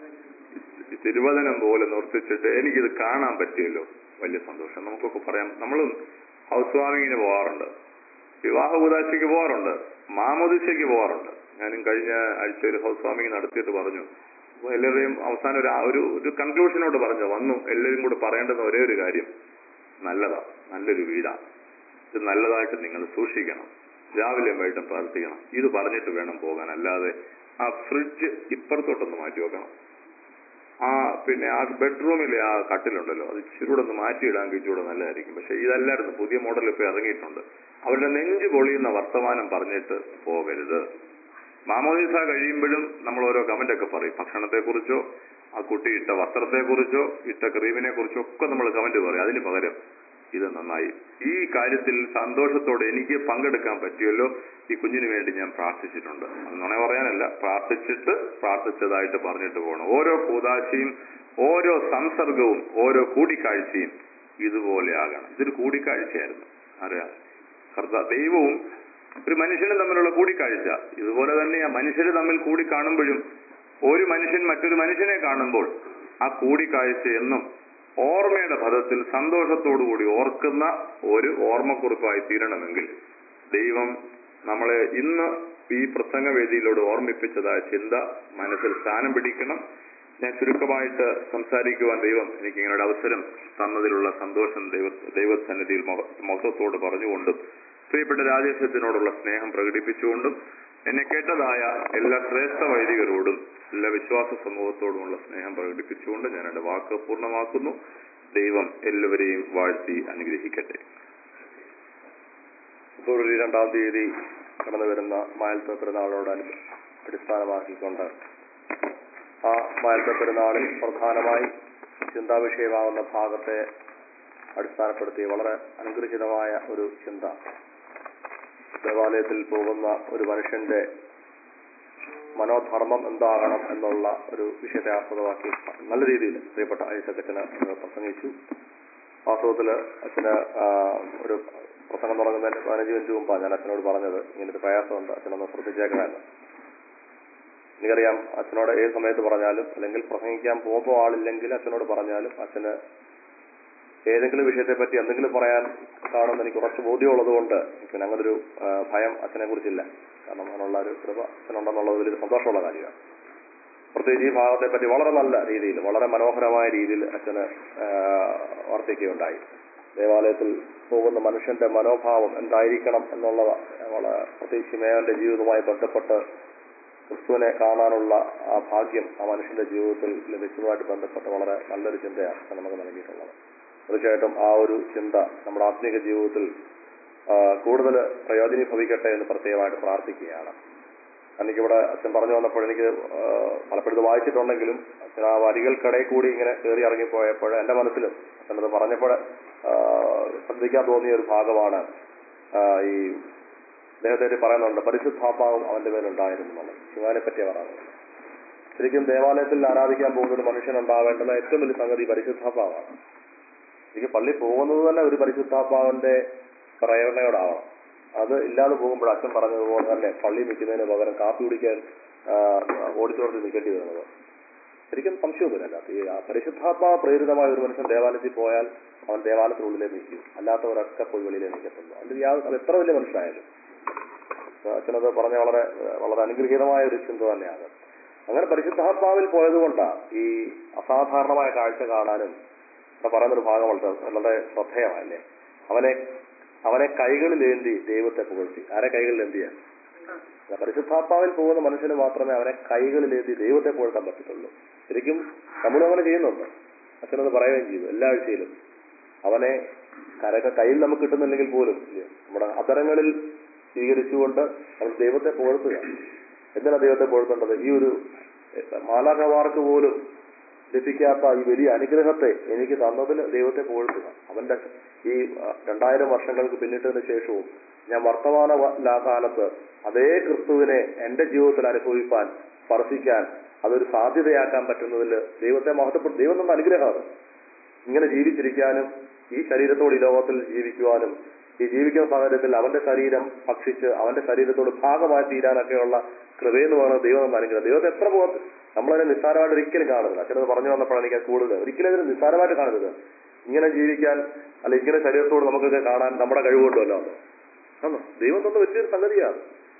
തിരുവചനം പോലെ നിർത്തിച്ചിട്ട് എനിക്കിത് കാണാൻ പറ്റിയല്ലോ വലിയ സന്തോഷം നമുക്കൊക്കെ പറയാം നമ്മളും ഹൗസ് വാമിങ്ങിന് പോകാറുണ്ട് വിവാഹ ഉദാശയ്ക്ക് പോകാറുണ്ട് മാമോദിശയ്ക്ക് പോകാറുണ്ട് ഞാനും കഴിഞ്ഞ ആഴ്ച ഒരു ഹൗസ് വാമിങ് നടത്തിയിട്ട് പറഞ്ഞു അപ്പൊ എല്ലാവരെയും അവസാനം ഒരു ആ- ഒരു ഒരു കൺക്ലൂഷനോട് പറഞ്ഞു വന്നു എല്ലാവരും കൂടെ പറയേണ്ടുന്ന ഒരേ ഒരു കാര്യം നല്ലതാ നല്ലൊരു വീടാ ഇത് നല്ലതായിട്ട് നിങ്ങൾ സൂക്ഷിക്കണം രാവിലെയും വൈകിട്ടും പ്രാർത്ഥിക്കണം ഇത് പറഞ്ഞിട്ട് വേണം പോകാൻ അല്ലാതെ ആ ഫ്രിഡ്ജ് ഇപ്പുറത്തോട്ടൊന്ന് മാറ്റി വെക്കണം ആ പിന്നെ ആ ബെഡ്റൂമിലെ ആ കട്ടിലുണ്ടല്ലോ അത് ഇച്ചിരി കൂടെ ഒന്ന് മാറ്റിയിടാൻ ഇച്ചിരി നല്ലതായിരിക്കും പക്ഷെ ഇതല്ലായിരുന്നു പുതിയ മോഡൽ ഇപ്പൊ ഇറങ്ങിയിട്ടുണ്ട് അവരുടെ നെഞ്ച് പൊളിയുന്ന വർത്തമാനം പറഞ്ഞിട്ട് പോകരുത് മാമോദീസ കഴിയുമ്പോഴും നമ്മൾ ഓരോ കമന്റ് ഒക്കെ പറയും ഭക്ഷണത്തെ കുറിച്ചോ ആ കുട്ടി ഇട്ട വസ്ത്രത്തെ കുറിച്ചോ ഇട്ട ക്രീമിനെ കുറിച്ചോ ഒക്കെ നമ്മൾ കമന്റ് പറയും അതിന് പകരം ഇത് നന്നായി ഈ കാര്യത്തിൽ സന്തോഷത്തോടെ എനിക്ക് പങ്കെടുക്കാൻ പറ്റിയല്ലോ ഈ കുഞ്ഞിന് വേണ്ടി ഞാൻ പ്രാർത്ഥിച്ചിട്ടുണ്ട് അത് നുണ പറയാനല്ല പ്രാർത്ഥിച്ചിട്ട് പ്രാർത്ഥിച്ചതായിട്ട് പറഞ്ഞിട്ട് പോകണം ഓരോ കൂതാശയും ഓരോ സംസർഗവും ഓരോ കൂടിക്കാഴ്ചയും ഇതുപോലെ ആകണം ഇതൊരു കൂടിക്കാഴ്ചയായിരുന്നു അറിയാം കർത്ത ദൈവവും ഒരു മനുഷ്യനും തമ്മിലുള്ള കൂടിക്കാഴ്ച ഇതുപോലെ തന്നെ ആ മനുഷ്യര് തമ്മിൽ കൂടി കാണുമ്പോഴും ഒരു മനുഷ്യൻ മറ്റൊരു മനുഷ്യനെ കാണുമ്പോൾ ആ കൂടിക്കാഴ്ച എന്നും ഓർമ്മയുടെ പദത്തിൽ സന്തോഷത്തോടുകൂടി ഓർക്കുന്ന ഒരു ഓർമ്മക്കുറിപ്പായി തീരണമെങ്കിൽ ദൈവം നമ്മളെ ഇന്ന് ഈ പ്രസംഗവേദിയിലൂടെ ഓർമ്മിപ്പിച്ചതായ ചിന്ത മനസ്സിൽ സ്ഥാനം പിടിക്കണം ഞാൻ ചുരുക്കമായിട്ട് സംസാരിക്കുവാൻ ദൈവം എനിക്ക് ഇങ്ങനെ ഒരു അവസരം തന്നതിലുള്ള സന്തോഷം ദൈവ ദൈവസന്നിധിയിൽ മഹ- മഹത്വത്തോട് പറഞ്ഞുകൊണ്ടും പ്രിയപ്പെട്ട രാജേഷത്തിനോടുള്ള സ്നേഹം പ്രകടിപ്പിച്ചുകൊണ്ടും എന്നെ കേട്ടതായ എല്ലാ ശ്രേഷ്ഠ വൈദികരോടും എല്ലാ വിശ്വാസ സമൂഹത്തോടുമുള്ള സ്നേഹം പ്രകടിപ്പിച്ചുകൊണ്ട് ഞാൻ എന്റെ വാക്ക് പൂർണ്ണമാക്കുന്നു ദൈവം എല്ലാവരെയും വാഴ്ത്തി അനുഗ്രഹിക്കട്ടെ ഫെബ്രുവരി രണ്ടാം തീയതി കടന്നു വരുന്ന മായൽത്ത പെരുന്നാളോട് അനു- അടിസ്ഥാനമാക്കിക്കൊണ്ട് ആ മായൽത്ത പെരുന്നാളിൽ പ്രധാനമായി ചിന്താവിഷയമാകുന്ന ഭാഗത്തെ അടിസ്ഥാനപ്പെടുത്തി വളരെ അനുഗ്രഹീതമായ ഒരു ചിന്ത ദേവാലയത്തിൽ പോകുന്ന ഒരു മനുഷ്യന്റെ മനോധർമ്മം എന്താകണം എന്നുള്ള ഒരു വിഷയത്തെ ആസ്പദമാക്കി നല്ല രീതിയിൽ പ്രിയപ്പെട്ട ഐസക്കച്ചന് പ്രസംഗിച്ചു വാസ്തവത്തില് അച്ഛന് ആ, ഒരു പ്രസംഗം തുടങ്ങുന്നതിന് പതിനഞ്ച് മിനിറ്റ് മുമ്പാണ് ഞാൻ അച്ഛനോട് പറഞ്ഞത് ഇങ്ങനൊരു പ്രയാസമുണ്ട് അച്ഛനൊന്ന് ശ്രദ്ധിച്ചേക്കണമെന്ന് എനിക്കറിയാം അച്ഛനോട് ഏത് സമയത്ത് പറഞ്ഞാലും അല്ലെങ്കിൽ പ്രസംഗിക്കാൻ പോകുമ്പോൾ ആളില്ലെങ്കിൽ അച്ഛനോട് പറഞ്ഞാലും അച്ഛന് ഏതെങ്കിലും വിഷയത്തെ പറ്റി എന്തെങ്കിലും പറയാൻ കാണുമെന്ന് എനിക്ക് കുറച്ച് ബോധ്യമുള്ളത് കൊണ്ട് പിന്നെ അങ്ങനൊരു ആ, ഭയം അച്ഛനെ കുറിച്ചില്ല കാരണം അങ്ങനെയുള്ള ഒരു കൃപ അച്ഛനുണ്ടെന്നുള്ളത് വലിയൊരു സന്തോഷമുള്ള കാര്യമാണ് പ്രത്യേകിച്ച് ഈ ഭാഗത്തെ പറ്റി വളരെ നല്ല രീതിയിൽ വളരെ മനോഹരമായ രീതിയിൽ അച്ഛന് ആ, വർത്തിക്കുകയുണ്ടായി ദേവാലയത്തിൽ പോകുന്ന മനുഷ്യന്റെ മനോഭാവം എന്തായിരിക്കണം എന്നുള്ള വളരെ പ്രത്യേകിച്ച് മേവന്റെ ജീവിതവുമായി ബന്ധപ്പെട്ട് ക്രിസ്തുവിനെ കാണാനുള്ള ആ ഭാഗ്യം ആ മനുഷ്യന്റെ ജീവിതത്തിൽ ലഭിച്ചതുമായിട്ട് ബന്ധപ്പെട്ട് വളരെ നല്ലൊരു ചിന്തയാണ് അച്ഛൻ നമുക്ക് നൽകിയിട്ടുള്ളത് തീർച്ചയായിട്ടും ആ ഒരു ചിന്ത നമ്മുടെ ആത്മീക ജീവിതത്തിൽ കൂടുതൽ പ്രയോജനീഭവിക്കട്ടെ എന്ന് പ്രത്യേകമായിട്ട് പ്രാർത്ഥിക്കുകയാണ് എനിക്കിവിടെ അച്ഛൻ പറഞ്ഞു വന്നപ്പോൾ എനിക്ക് ആ, പലപ്പോഴും ഇത് വായിച്ചിട്ടുണ്ടെങ്കിലും അച്ഛൻ ആ വരികൾക്കിടയിൽ കൂടി ഇങ്ങനെ കയറി ഇറങ്ങിപ്പോയപ്പോൾ എൻ്റെ മനസ്സിലും അച്ഛനത് പറഞ്ഞപ്പോൾ ആ, ശ്രദ്ധിക്കാൻ തോന്നിയ ഒരു ഭാഗമാണ് ആ, ഈ അദ്ദേഹത്തെ പറ്റി പറയുന്നുണ്ട് പരിശുദ്ധാത്മാവും അവന്റെ മേലുണ്ടായിരുന്നു എന്നുള്ളത് ശിവാനെ പറ്റിയാണ് പറയുന്നത് ശരിക്കും ദേവാലയത്തിൽ ആരാധിക്കാൻ പോകുന്ന ഒരു മനുഷ്യനുണ്ടാവേണ്ടുന്ന ഏറ്റവും വലിയ സംഗതി പരിശുദ്ധാത്മാവാണ് ശരിക്കും പള്ളി പോകുന്നത് തന്നെ ഒരു പരിശുദ്ധാത്മാവിന്റെ പ്രേരണയോടാവണം അത് ഇല്ലാതെ പോകുമ്പോൾ അച്ഛൻ പറഞ്ഞതുപോലെ തന്നെ പള്ളി നിൽക്കുന്നതിന് പകരം കാപ്പി കുടിക്കാൻ ഓടിച്ചോടത്ത് നിൽക്കേണ്ടി വരുന്നത് ശരിക്കും സംശയമൊന്നുമില്ല ഈ ആ പരിശുദ്ധാത്മാ പ്രേരിതമായ ഒരു മനുഷ്യൻ ദേവാലയത്തിൽ പോയാൽ അവൻ ദേവാലയത്തിനുള്ളിലേ നിൽക്കും അല്ലാത്തവരൊക്കെ പോയി വെളിയിലേ നിൽക്കത്തുള്ളൂ അത് യാതൊരു അത് എത്ര വലിയ മനുഷ്യനായാലും അച്ഛനത് പറഞ്ഞ വളരെ വളരെ അനുഗ്രഹീതമായ ഒരു ചിന്ത തന്നെയാണ് അങ്ങനെ പരിശുദ്ധാത്മാവിൽ പോയതുകൊണ്ടാണ് ഈ അസാധാരണമായ കാഴ്ച കാണാനും ഇവിടെ പറയുന്നൊരു ഭാഗം വളരെ വളരെ ശ്രദ്ധേയമല്ലേ അവനെ അവനെ കൈകളിലേന്തി ദൈവത്തെ പുകഴ്ത്തി ആരെ കൈകളിലേന്തിയ പരിശുദ്ധാത്മാവിൽ പോകുന്ന മനുഷ്യന് മാത്രമേ അവനെ കൈകളിലേന്തി ദൈവത്തെ പുകഴ്ത്താൻ പറ്റത്തുള്ളൂ ശരിക്കും നമ്മളും അങ്ങനെ ചെയ്യുന്നുണ്ട് അച്ഛനത് പറയുകയും ചെയ്തു എല്ലാ ആഴ്ചയിലും അവനെ കരക കയ്യിൽ നമുക്ക് കിട്ടുന്നില്ലെങ്കിൽ പോലും ഇല്ലേ? നമ്മുടെ അതരങ്ങളിൽ സ്വീകരിച്ചുകൊണ്ട് നമ്മൾ ദൈവത്തെ പുകഴ്ത്തുക എന്തിനാ ദൈവത്തെ പുകഴ്ത്തേണ്ടത് ഈ ഒരു മാലാകമാർക്ക് പോലും ലഭിക്കാത്ത ഈ വലിയ അനുഗ്രഹത്തെ എനിക്ക് തന്നതിന് ദൈവത്തെ പുകഴ്ത്തുക അവന്റെ ഈ ആ, രണ്ടായിരം വർഷങ്ങൾക്ക് പിന്നിട്ടതിന് ശേഷവും ഞാൻ വർത്തമാന വ- ലാ- കാലത്ത് അതേ ക്രിസ്തുവിനെ എന്റെ ജീവിതത്തിൽ അനുഭവിപ്പാൻ സ്പർശിക്കാൻ അതൊരു സാധ്യതയാക്കാൻ പറ്റുന്നതിൽ ദൈവത്തെ മഹത്വപ്പെടും ദൈവം തന്ന അനുഗ്രഹമാണ് ഇങ്ങനെ ജീവിച്ചിരിക്കാനും ഈ ശരീരത്തോട് ഈ ലോകത്തിൽ ജീവിക്കുവാനും ഈ ജീവിക്കുന്ന സാഹചര്യത്തിൽ അവന്റെ ശരീരം ഭക്ഷിച്ച് അവന്റെ ശരീരത്തോട് ഭാഗമായി തീരാനൊക്കെയുള്ള കൃപയെന്ന് പറയുന്നത് ദൈവം തന്ന അനുഗ്രഹം ദൈവത്തെ എത്ര പോകും നമ്മളതിനെ നിസ്സാരമായിട്ട് ഒരിക്കലും കാണുന്നില്ല അച്ഛനത് പറഞ്ഞു വന്നപ്പോഴാണ് എനിക്ക് കൂടുതൽ ഒരിക്കലും അതിന് നിസ്സാരമായിട്ട് കാണരുത് ഇങ്ങനെ ജീവിക്കാൻ അല്ല ഇങ്ങനെ ശരീരത്തോട് നമുക്കൊക്കെ കാണാൻ നമ്മുടെ കഴിവുകൊണ്ടുമല്ലോ ആണോ ദൈവം തന്ന വലിയൊരു സംഗതിയാണ്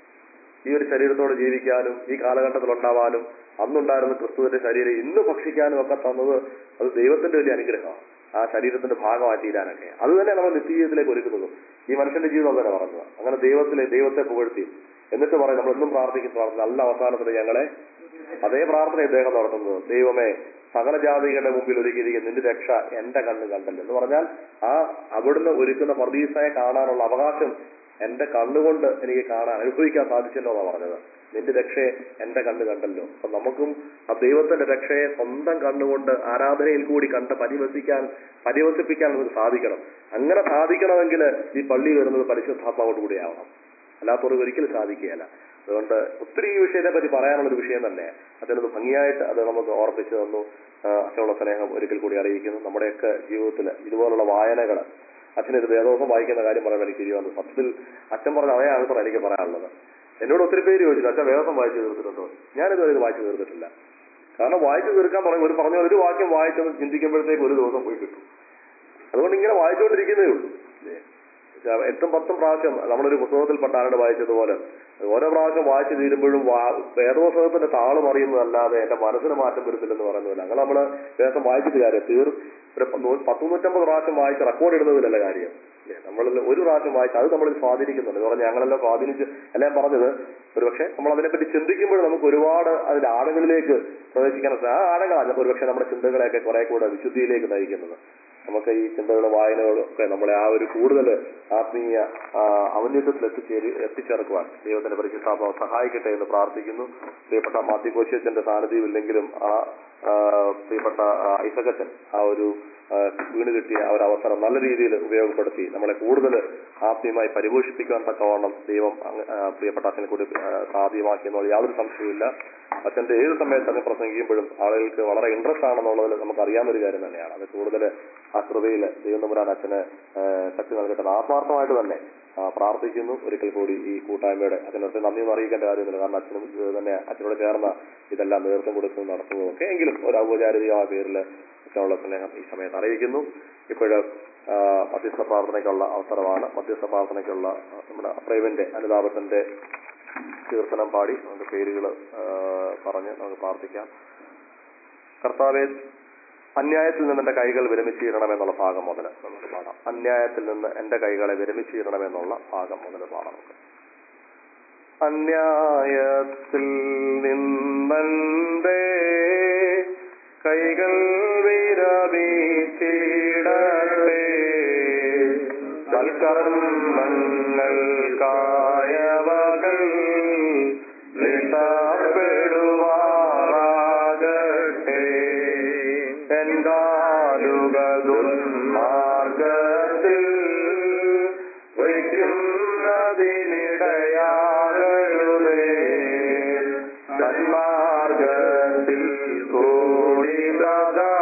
ഈ ഒരു ശരീരത്തോടെ ജീവിക്കാനും ഈ കാലഘട്ടത്തിൽ ഉണ്ടാവാനും അന്നുണ്ടായിരുന്ന ക്രിസ്തുവിന്റെ ശരീരം ഇന്ന് ഭക്ഷിക്കാനും ഒക്കെ തന്നത് അത് ദൈവത്തിന്റെ വലിയ അനുഗ്രഹമാണ് ആ ശരീരത്തിന്റെ ഭാഗമായി തീരാനൊക്കെ അത് തന്നെ നമ്മൾ നിത്യജീവിതത്തിലേക്ക് ഒരുക്കുന്നതും ഈ മനുഷ്യന്റെ ജീവിതം തന്നെ പറഞ്ഞത് അങ്ങനെ ദൈവത്തിലെ ദൈവത്തെ പുകഴ്ത്തി എന്നിട്ട് പറയും നമ്മൾ എന്നും പ്രാർത്ഥിക്കുന്ന പ്രാർത്ഥന നല്ല അവസാനത്തിൽ ഞങ്ങളെ അതേ പ്രാർത്ഥന ഇദ്ദേഹം നടത്തുന്നത് ദൈവമേ സകല ജാതികളുടെ മുമ്പിൽ ഒരുക്കിയിരിക്കുന്ന നിന്റെ രക്ഷ എന്റെ കണ്ണ് കണ്ടല്ലോ എന്ന് പറഞ്ഞാൽ ആ അവിടുന്ന് ഒരുക്കുന്ന പ്രതീക്ഷയെ കാണാനുള്ള അവകാശം എന്റെ കണ്ണുകൊണ്ട് എനിക്ക് കാണാൻ അനുഭവിക്കാൻ സാധിച്ചല്ലോ എന്നാണ് പറഞ്ഞത് നിന്റെ രക്ഷയെ എന്റെ കണ്ണ് കണ്ടല്ലോ അപ്പൊ നമുക്കും ആ ദൈവത്തിന്റെ രക്ഷയെ സ്വന്തം കണ്ണുകൊണ്ട് ആരാധനയിൽ കൂടി കണ്ട് പരിവസിക്കാൻ പരിവസിപ്പിക്കാൻ നമുക്ക് സാധിക്കണം അങ്ങനെ സാധിക്കണമെങ്കിൽ ഈ പള്ളി വരുന്നത് പരിശുദ്ധാത്മാവോട് കൂടിയാവണം അല്ലാത്തവർക്ക് ഒരിക്കലും സാധിക്കുകയല്ല അതുകൊണ്ട് ഒത്തിരി ഈ വിഷയത്തെ പറ്റി പറയാനുള്ള ഒരു വിഷയം തന്നെ അതിനത് ഭംഗിയായിട്ട് അത് നമുക്ക് ഓർപ്പിച്ചു തന്നു ആ, അച്ഛനുള്ള സ്നേഹം ഒരിക്കൽ കൂടി അറിയിക്കുന്നു നമ്മുടെയൊക്കെ ജീവിതത്തിൽ ഇതുപോലുള്ള വായനകൾ അച്ഛനൊരു വേദോസം വായിക്കുന്ന കാര്യം പറയാൻ എനിക്ക് തിരികെ വന്നു സത്യത്തിൽ അച്ഛൻ പറഞ്ഞ അതേ ആൾക്കാർ എനിക്ക് പറയാനുള്ളത് എന്നോട് ഒത്തിരി പേര് ചോദിച്ചു അച്ഛൻ വേദോസം വായിച്ചു തീർത്തിട്ടുണ്ടോ ഞാനിതുവരെ ഇത് വായിച്ചു തീർത്തിട്ടില്ല കാരണം വായിച്ചു തീർക്കാൻ പറയും ഒരു പറഞ്ഞ ഒരു വാക്യം വായിച്ചെന്ന് ചിന്തിക്കുമ്പോഴത്തേക്ക് ഒരു ദിവസം പോയി കിട്ടും അതുകൊണ്ട് ഇങ്ങനെ വായിച്ചുകൊണ്ടിരിക്കുന്നേ ഉള്ളൂ ഇല്ലേ? എട്ടും പത്തും പ്രാവശ്യം നമ്മളൊരു പുസ്തകത്തിൽ പെട്ടാണ്ട് വായിച്ചതുപോലെ ഓരോ പ്രാവശ്യം വായിച്ചു തീരുമ്പോഴും വാ- വേദപുസ്തകത്തിന്റെ താളം അറിയുന്നതല്ലാതെ എന്റെ മനസ്സിന് മാറ്റം വരുന്നില്ലെന്ന് പറയുന്നില്ല അങ്ങനെ നമ്മള് വേദം വായിച്ചിട്ട് കാര്യം തീർ ഒരു നൂ- പത്ത് നൂറ്റമ്പത് പ്രാവശ്യം വായിച്ച് റെക്കോർഡ് ഇടുന്നതിലല്ല കാര്യം ഇല്ലേ? നമ്മളിൽ ഒരു പ്രാവശ്യം വായിച്ച് അത് നമ്മളിൽ സ്വാധീനിക്കുന്നുണ്ട് എന്ന് പറഞ്ഞാൽ ഞങ്ങളെല്ലാം സ്വാധീനിച്ച് എല്ലാം പറഞ്ഞത് ഒരുപക്ഷെ നമ്മൾ അതിനെപ്പറ്റി ചിന്തിക്കുമ്പോൾ നമുക്ക് ഒരുപാട് അതിന്റെ ആഴങ്ങളിലേക്ക് പ്രവേശിക്കാൻ സാ- ആ ആഴങ്ങളാണ് ഒരുപക്ഷെ നമ്മുടെ ചിന്തകളെയൊക്കെ കുറെ കൂടെ വിശുദ്ധിയിലേക്ക് നയിക്കുന്നത് നമുക്ക് ഈ ചിന്തകളും വായനകളും ഒക്കെ നമ്മളെ ആ ഒരു കൂടുതൽ ആത്മീയ ആ, ഔന്നത്യത്തിൽ എത്തിച്ചേരി എത്തിച്ചേർക്കുവാൻ ദൈവത്തിന്റെ പരിശുദ്ധാത്മാവ് സഹായിക്കട്ടെ എന്ന് പ്രാർത്ഥിക്കുന്നു പ്രിയപ്പെട്ട മാത്യു കോശിയച്ചന്റെ സാന്നിധ്യം ഇല്ലെങ്കിലും ആ ആ, പ്രിയപ്പെട്ട ആ, ഐസകച്ചൻ ആ ഒരു ആ, വീണ് കിട്ടിയ ആ ഒരു അവസരം നല്ല രീതിയിൽ ഉപയോഗപ്പെടുത്തി നമ്മളെ കൂടുതൽ ആത്മീയമായി പരിപോഷിപ്പിക്കാൻ തക്കവണ്ണം ദൈവം അങ്ങ്, ആ, പ്രിയപ്പെട്ട അച്ഛനെ കൂടി ആ, സാധ്യമാക്കി എന്നുള്ള യാതൊരു സംശയവുമില്ല അച്ഛന്റെ ഏത് സമയത്ത് അങ്ങ് പ്രസംഗിക്കുമ്പോഴും ആളുകൾക്ക് വളരെ ഇൻട്രസ്റ്റ് ആണെന്നുള്ളതിൽ നമുക്ക് അറിയാവുന്ന ഒരു കാര്യം തന്നെയാണ് അത് കൂടുതൽ ആ കൃപയിൽ ദൈവം തമ്പുരാൻ അച്ഛന് ആ, ശക്തി നൽകട്ടെ എന്ന് ആത്മാർത്ഥമായിട്ട് തന്നെ ആ, പ്രാർത്ഥിക്കുന്നു ഒരിക്കൽ കൂടി ഈ കൂട്ടായ്മയുടെ അതിനകത്ത് നന്ദി ഒന്നും അറിയിക്കേണ്ട കാര്യമൊന്നുമില്ല കാരണം അച്ഛനും ഇത് തന്നെ അച്ഛനോട് ചേർന്ന ഇതെല്ലാം നേതൃത്വം കൊടുക്കുന്നു നടത്തുന്നതും ഒക്കെ എങ്കിലും ഒരു ഔപചാരികമായ പേരിൽ അച്ഛനുള്ള സ്നേഹം ഈ സമയത്ത് അറിയിക്കുന്നു ഇപ്പോഴ് മധ്യസ്ഥ പ്രാർത്ഥനയ്ക്കുള്ള അവസരമാണ് മധ്യസ്ഥ പ്രാർത്ഥനയ്ക്കുള്ള ആ, നമ്മുടെ പ്രൈവന്റെ അനുതാപത്തിന്റെ കീർത്തനം പാടി നമുക്ക് പേരുകൾ പറഞ്ഞ് നമുക്ക് പ്രാർത്ഥിക്കാം കർത്താവെ അന്യായത്തിൽ നിന്ന് എന്റെ കൈകൾ വിരമിച്ചിടണമെന്നുള്ള ഭാഗം മുതൽ നമുക്ക് പാടാം അന്യായത്തിൽ നിന്ന് എന്റെ കൈകളെ വിരമിച്ചിടണമെന്നുള്ള ഭാഗം മുതൽ പാടാം നമുക്ക് അന്യായത്തിൽ നിന്നെ കൈകൾ വിരമിച്ചിടട്ടെ സൽക്കർമ്മങ്ങൾക്കായവകൾ ലിതപ്പെടുവാറാകട്ടെ എൻകാലുകൾ ദുർമാർഗത്തിൽ വയ്ക്കുന്നതിനിടയാകരുതേ സന്മാർഗത്തിൽ കൂടി സദാ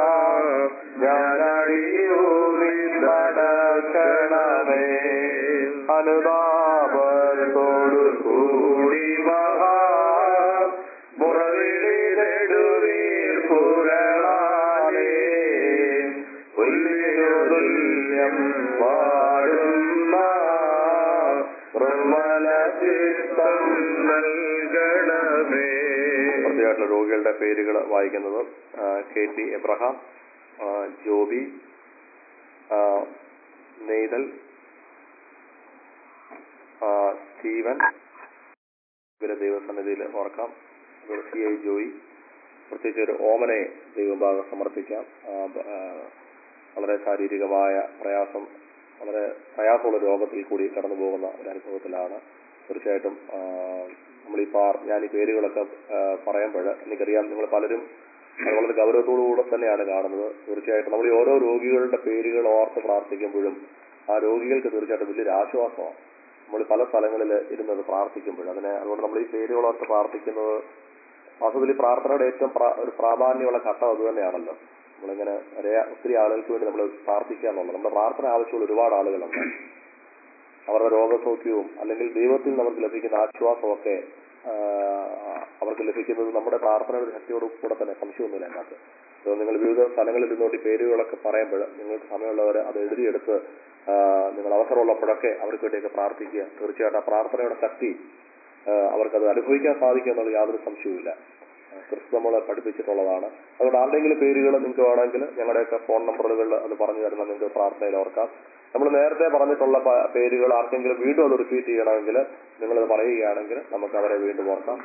ഞാനടിയൂറി നടക്കണമേ അനുതാപത്തോടു കൂടി മഹാ മുറവിളിടുവീർ പുരണാലേ പുല്ലിനു തുല്യം പാടുന്ന നിർമ്മല ചിത്തം നൽകണമേ പ്രത്യേകമായിട്ടുള്ള രോഗികളുടെ പേരുകൾ വായിക്കുന്നത് ആ, കെ ടി എബ്രഹാം ആ, ജോബി ആ, നെയ്തൽ ആ, സ്റ്റീവൻ ഇവരെ ദൈവസന്നിധിയിൽ ഓർക്കാം അതുപോലെ സി ഐ ജോയി പ്രത്യേകിച്ച് ഒരു ഓമനയെ ദൈവഭാഗം സമർപ്പിക്കാം ആ, ബ- ആ, വളരെ ശാരീരികമായ പ്രയാസം വളരെ പ്രയാസമുള്ള രോഗത്തിൽ കൂടി കടന്നു പോകുന്ന ഒരു അനുഭവത്തിലാണ് തീർച്ചയായിട്ടും ആ, നമ്മൾ ഈ പാർ ഞാൻ ഈ പേരുകളൊക്കെ ആ, പറയുമ്പോൾ എനിക്കറിയാം നിങ്ങൾ പലരും അത് വളരെ ഗൗരവത്തോടുകൂടെ തന്നെയാണ് കാണുന്നത് തീർച്ചയായിട്ടും നമ്മൾ ഈ ഓരോ രോഗികളുടെ പേരുകൾ ഓർത്ത് പ്രാർത്ഥിക്കുമ്പോഴും ആ രോഗികൾക്ക് തീർച്ചയായിട്ടും വലിയൊരു ആശ്വാസമാണ് നമ്മൾ പല സ്ഥലങ്ങളിൽ ഇരുന്നത് പ്രാർത്ഥിക്കുമ്പോൾ അതിനെ അതുകൊണ്ട് നമ്മൾ ഈ പേരുകൾ ഓർത്ത് പ്രാർത്ഥിക്കുന്നത് വാസ്തവത്തിൽ ഈ പ്രാർത്ഥനയുടെ ഏറ്റവും പ്രാ- ഒരു പ്രാധാന്യമുള്ള ഘട്ടം അത് തന്നെയാണല്ലോ നമ്മളിങ്ങനെ ഒരേ ഒത്തിരി ആളുകൾക്ക് വേണ്ടി നമ്മൾ പ്രാർത്ഥിക്കുക എന്നുള്ളത് നമ്മുടെ പ്രാർത്ഥന ആവശ്യമുള്ള ഒരുപാട് ആളുകളുണ്ട് അവരുടെ രോഗസൗഖ്യവും അല്ലെങ്കിൽ ദൈവത്തിൽ നമുക്ക് ലഭിക്കുന്ന ആശ്വാസമൊക്കെ ആ, അവർക്ക് ലഭിക്കുന്നത് നമ്മുടെ പ്രാർത്ഥനയുടെ ശക്തിയോട് കൂടെ തന്നെ സംശയമൊന്നുമില്ല അതിനകത്ത് അപ്പോൾ നിങ്ങൾ വിവിധ സ്ഥലങ്ങളിൽ ഇരുന്നുകൊണ്ട് ഈ പേരുകളൊക്കെ പറയുമ്പോൾ നിങ്ങൾക്ക് സമയമുള്ളവർ അത് എഴുതിയെടുത്ത് ആ, നിങ്ങൾ അവസരമുള്ളപ്പോഴൊക്കെ അവർക്ക് വേണ്ടിയൊക്കെ പ്രാർത്ഥിക്കുക തീർച്ചയായിട്ടും ആ പ്രാർത്ഥനയുടെ ശക്തി ആ, അവർക്കത് അനുഭവിക്കാൻ സാധിക്കും എന്നുള്ള യാതൊരു സംശയവുമില്ല ആ, ക്രിസ്തു നമ്മളെ പഠിപ്പിച്ചിട്ടുള്ളതാണ് അതുകൊണ്ട് ആരുടെയെങ്കിലും പേരുകൾ നിങ്ങൾക്ക് വേണമെങ്കിൽ ഞങ്ങളുടെയൊക്കെ ഫോൺ നമ്പറുകളിൽ അത് പറഞ്ഞു തരുന്ന നിങ്ങൾക്ക് പ്രാർത്ഥനയിൽ ഓർക്കാം നമ്മൾ നേരത്തെ പറഞ്ഞിട്ടുള്ള പ- പേരുകൾ ആർക്കെങ്കിലും വീണ്ടും അത് റിപ്പീറ്റ് ചെയ്യണമെങ്കിൽ നിങ്ങളത് പറയുകയാണെങ്കിൽ നമുക്ക് അവരെ വീണ്ടും ഓർക്കാം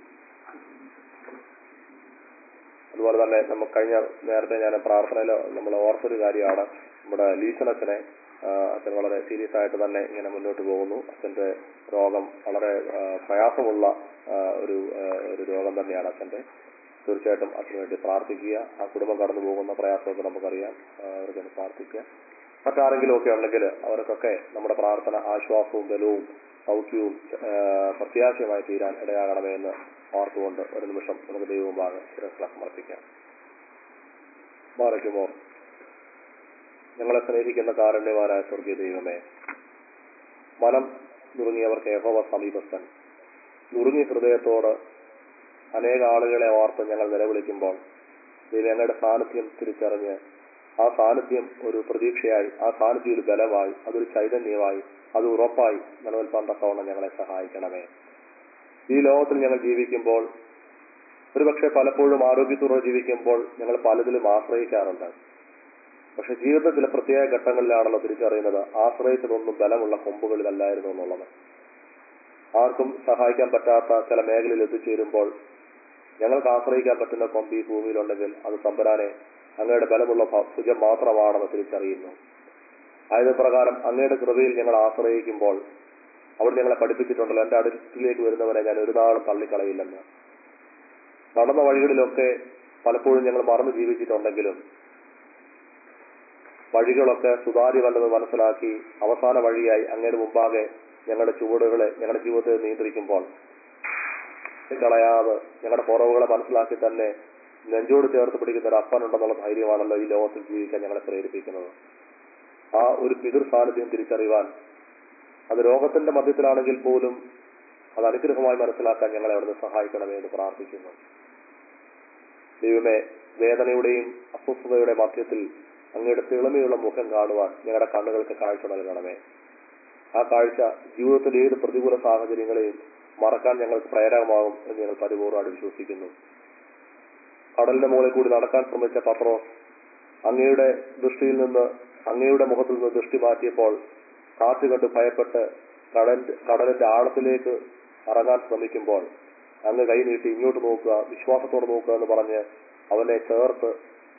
അതുപോലെ തന്നെ നമുക്ക് കഴിഞ്ഞ നേരത്തെ ഞാൻ പ്രാർത്ഥനയിൽ നമ്മൾ ഓർത്തൊരു കാര്യമാണ് നമ്മുടെ ലീസണച്ചനെ അച്ഛൻ വളരെ സീരിയസ് ആയിട്ട് തന്നെ ഇങ്ങനെ മുന്നോട്ട് പോകുന്നു അച്ഛന്റെ രോഗം വളരെ ആ, പ്രയാസമുള്ള ആ, ഒരു ആ, ഒരു രോഗം തന്നെയാണ് അച്ഛന്റെ തീർച്ചയായിട്ടും അതിനു വേണ്ടി പ്രാർത്ഥിക്കുക ആ കുടുംബം കടന്നു പോകുന്ന പ്രയാസമൊക്കെ നമുക്കറിയാം ആ, അവർക്ക് വേണ്ടി പ്രാർത്ഥിക്കുക മറ്റാരെങ്കിലും ഒക്കെ ഉണ്ടെങ്കിൽ അവർക്കൊക്കെ നമ്മുടെ പ്രാർത്ഥന ആശ്വാസവും ബലവും സൗഖ്യവും ആ, പ്രത്യാശയുമായി തീരാൻ ഇടയാകണമേ എന്ന് ഓർത്തുകൊണ്ട് ഒരു നിമിഷം നമുക്ക് ദൈവമുമ്പാകെ ശിരസ്ല സമർപ്പിക്കാം മാറയ്ക്കുമോ ഞങ്ങളെ സ്നേഹിക്കുന്ന കാരുണ്യവാനായ സ്വർഗീയ ദൈവമേ മനം നുറുങ്ങിയവർക്ക് യഹോവ സമീപസ്ഥൻ നുറുങ്ങിയ ഹൃദയത്തോട് അനേക ആളുകളെ ഓർത്ത് ഞങ്ങൾ നിലവിളിക്കുമ്പോൾ ദൈവം ഞങ്ങളുടെ സാന്നിധ്യം തിരിച്ചറിഞ്ഞ് ആ സാന്നിധ്യം ഒരു പ്രതീക്ഷയായി ആ സാന്നിധ്യം ഒരു ബലമായി അതൊരു ചൈതന്യമായി അത് ഉറപ്പായി നിലനിൽപ്പാൻ തക്കവണ്ണം ഞങ്ങളെ സഹായിക്കണമേ ഈ ലോകത്തിൽ ഞങ്ങൾ ജീവിക്കുമ്പോൾ ഒരുപക്ഷെ പലപ്പോഴും ആരോഗ്യത്തോടെ ജീവിക്കുമ്പോൾ ഞങ്ങൾ പലതിലും ആശ്രയിക്കാറുണ്ട് പക്ഷെ ജീവിതത്തിൽ ചില പ്രത്യേക ഘട്ടങ്ങളിലാണല്ലോ തിരിച്ചറിയുന്നത് ആശ്രയിച്ചതൊന്നും ബലമുള്ള കൊമ്പുകളിലല്ലായിരുന്നു എന്നുള്ളത് ആർക്കും സഹായിക്കാൻ പറ്റാത്ത ചില മേഖലയിൽ എത്തിച്ചേരുമ്പോൾ ഞങ്ങൾക്ക് ആശ്രയിക്കാൻ പറ്റുന്ന കൊമ്പ് ഈ ഭൂമിയിലുണ്ടെങ്കിൽ അത് തമ്പരാനെ അങ്ങയുടെ ബലമുള്ള ഭ- ഭുജം മാത്രമാണെന്ന് തിരിച്ചറിയുന്നു ആയത് പ്രകാരം അങ്ങയുടെ കൃപയിൽ ഞങ്ങൾ ആശ്രയിക്കുമ്പോൾ അവിടെ ഞങ്ങളെ പഠിപ്പിച്ചിട്ടുണ്ടല്ലോ എന്റെ അടുത്തിലേക്ക് വരുന്നവരെ ഞാൻ ഒരു നാളും തള്ളിക്കളയില്ലെന്ന് നടന്ന വഴികളിലൊക്കെ പലപ്പോഴും ഞങ്ങൾ മറന്നു ജീവിച്ചിട്ടുണ്ടെങ്കിലും വഴികളൊക്കെ സുതാര്യമല്ലെന്ന് മനസ്സിലാക്കി അവസാന വഴിയായി അങ്ങയുടെ മുമ്പാകെ ഞങ്ങളുടെ ചുവടുകളെ ഞങ്ങളുടെ ജീവിതത്തെ നിയന്ത്രിക്കുമ്പോൾ കളയാതെ ഞങ്ങളുടെ കുറവുകളെ മനസ്സിലാക്കി തന്നെ നെഞ്ചോട് ചേർത്ത് പിടിക്കുന്ന ഒരു അപ്പനുണ്ടെന്നുള്ള ധൈര്യമാണല്ലോ ഈ ലോകത്തിൽ ജീവിക്കാൻ ഞങ്ങളെ പ്രേരിപ്പിക്കുന്നത് ആ ഒരു പിതൃ സാന്നിധ്യം തിരിച്ചറിയുവാൻ അത് രോഗത്തിന്റെ മധ്യത്തിലാണെങ്കിൽ പോലും അത് അനുഗ്രഹമായി മനസ്സിലാക്കാൻ ഞങ്ങളെ അവിടുന്ന് സഹായിക്കണമേ എന്ന് പ്രാർത്ഥിക്കുന്നു ദൈവമേ വേദനയുടെയും അസ്വസ്ഥതയുടെ മധ്യത്തിൽ അങ്ങയുടെ തിളമയുള്ള മുഖം കാണുവാൻ ഞങ്ങളുടെ കണ്ണുകൾക്ക് കാഴ്ച നൽകണമേ ആ കാഴ്ച ജീവിതത്തിലെ ഏത് പ്രതികൂല സാഹചര്യങ്ങളെയും മറക്കാൻ ഞങ്ങൾക്ക് പ്രേരകമാകും എന്ന് ഞങ്ങൾ പരിപൂർണ്ണമായിട്ട് വിശ്വസിക്കുന്നു കടലിന്റെ മുകളിൽ കൂടി നടക്കാൻ ശ്രമിച്ച പത്രോസ് അങ്ങയുടെ ദൃഷ്ടിയിൽ നിന്ന് അങ്ങയുടെ മുഖത്തിൽ നിന്ന് ദൃഷ്ടി മാറ്റിയപ്പോൾ കാറ്റ് കണ്ട് ഭയപ്പെട്ട് കടലിന്റെ കടലിന്റെ ആഴത്തിലേക്ക് ഇറങ്ങാൻ ശ്രമിക്കുമ്പോൾ അങ്ങ് കൈ നീട്ടി ഇങ്ങോട്ട് നോക്കുക വിശ്വാസത്തോടെ നോക്കുക എന്ന് പറഞ്ഞ് അവനെ ചേർത്ത്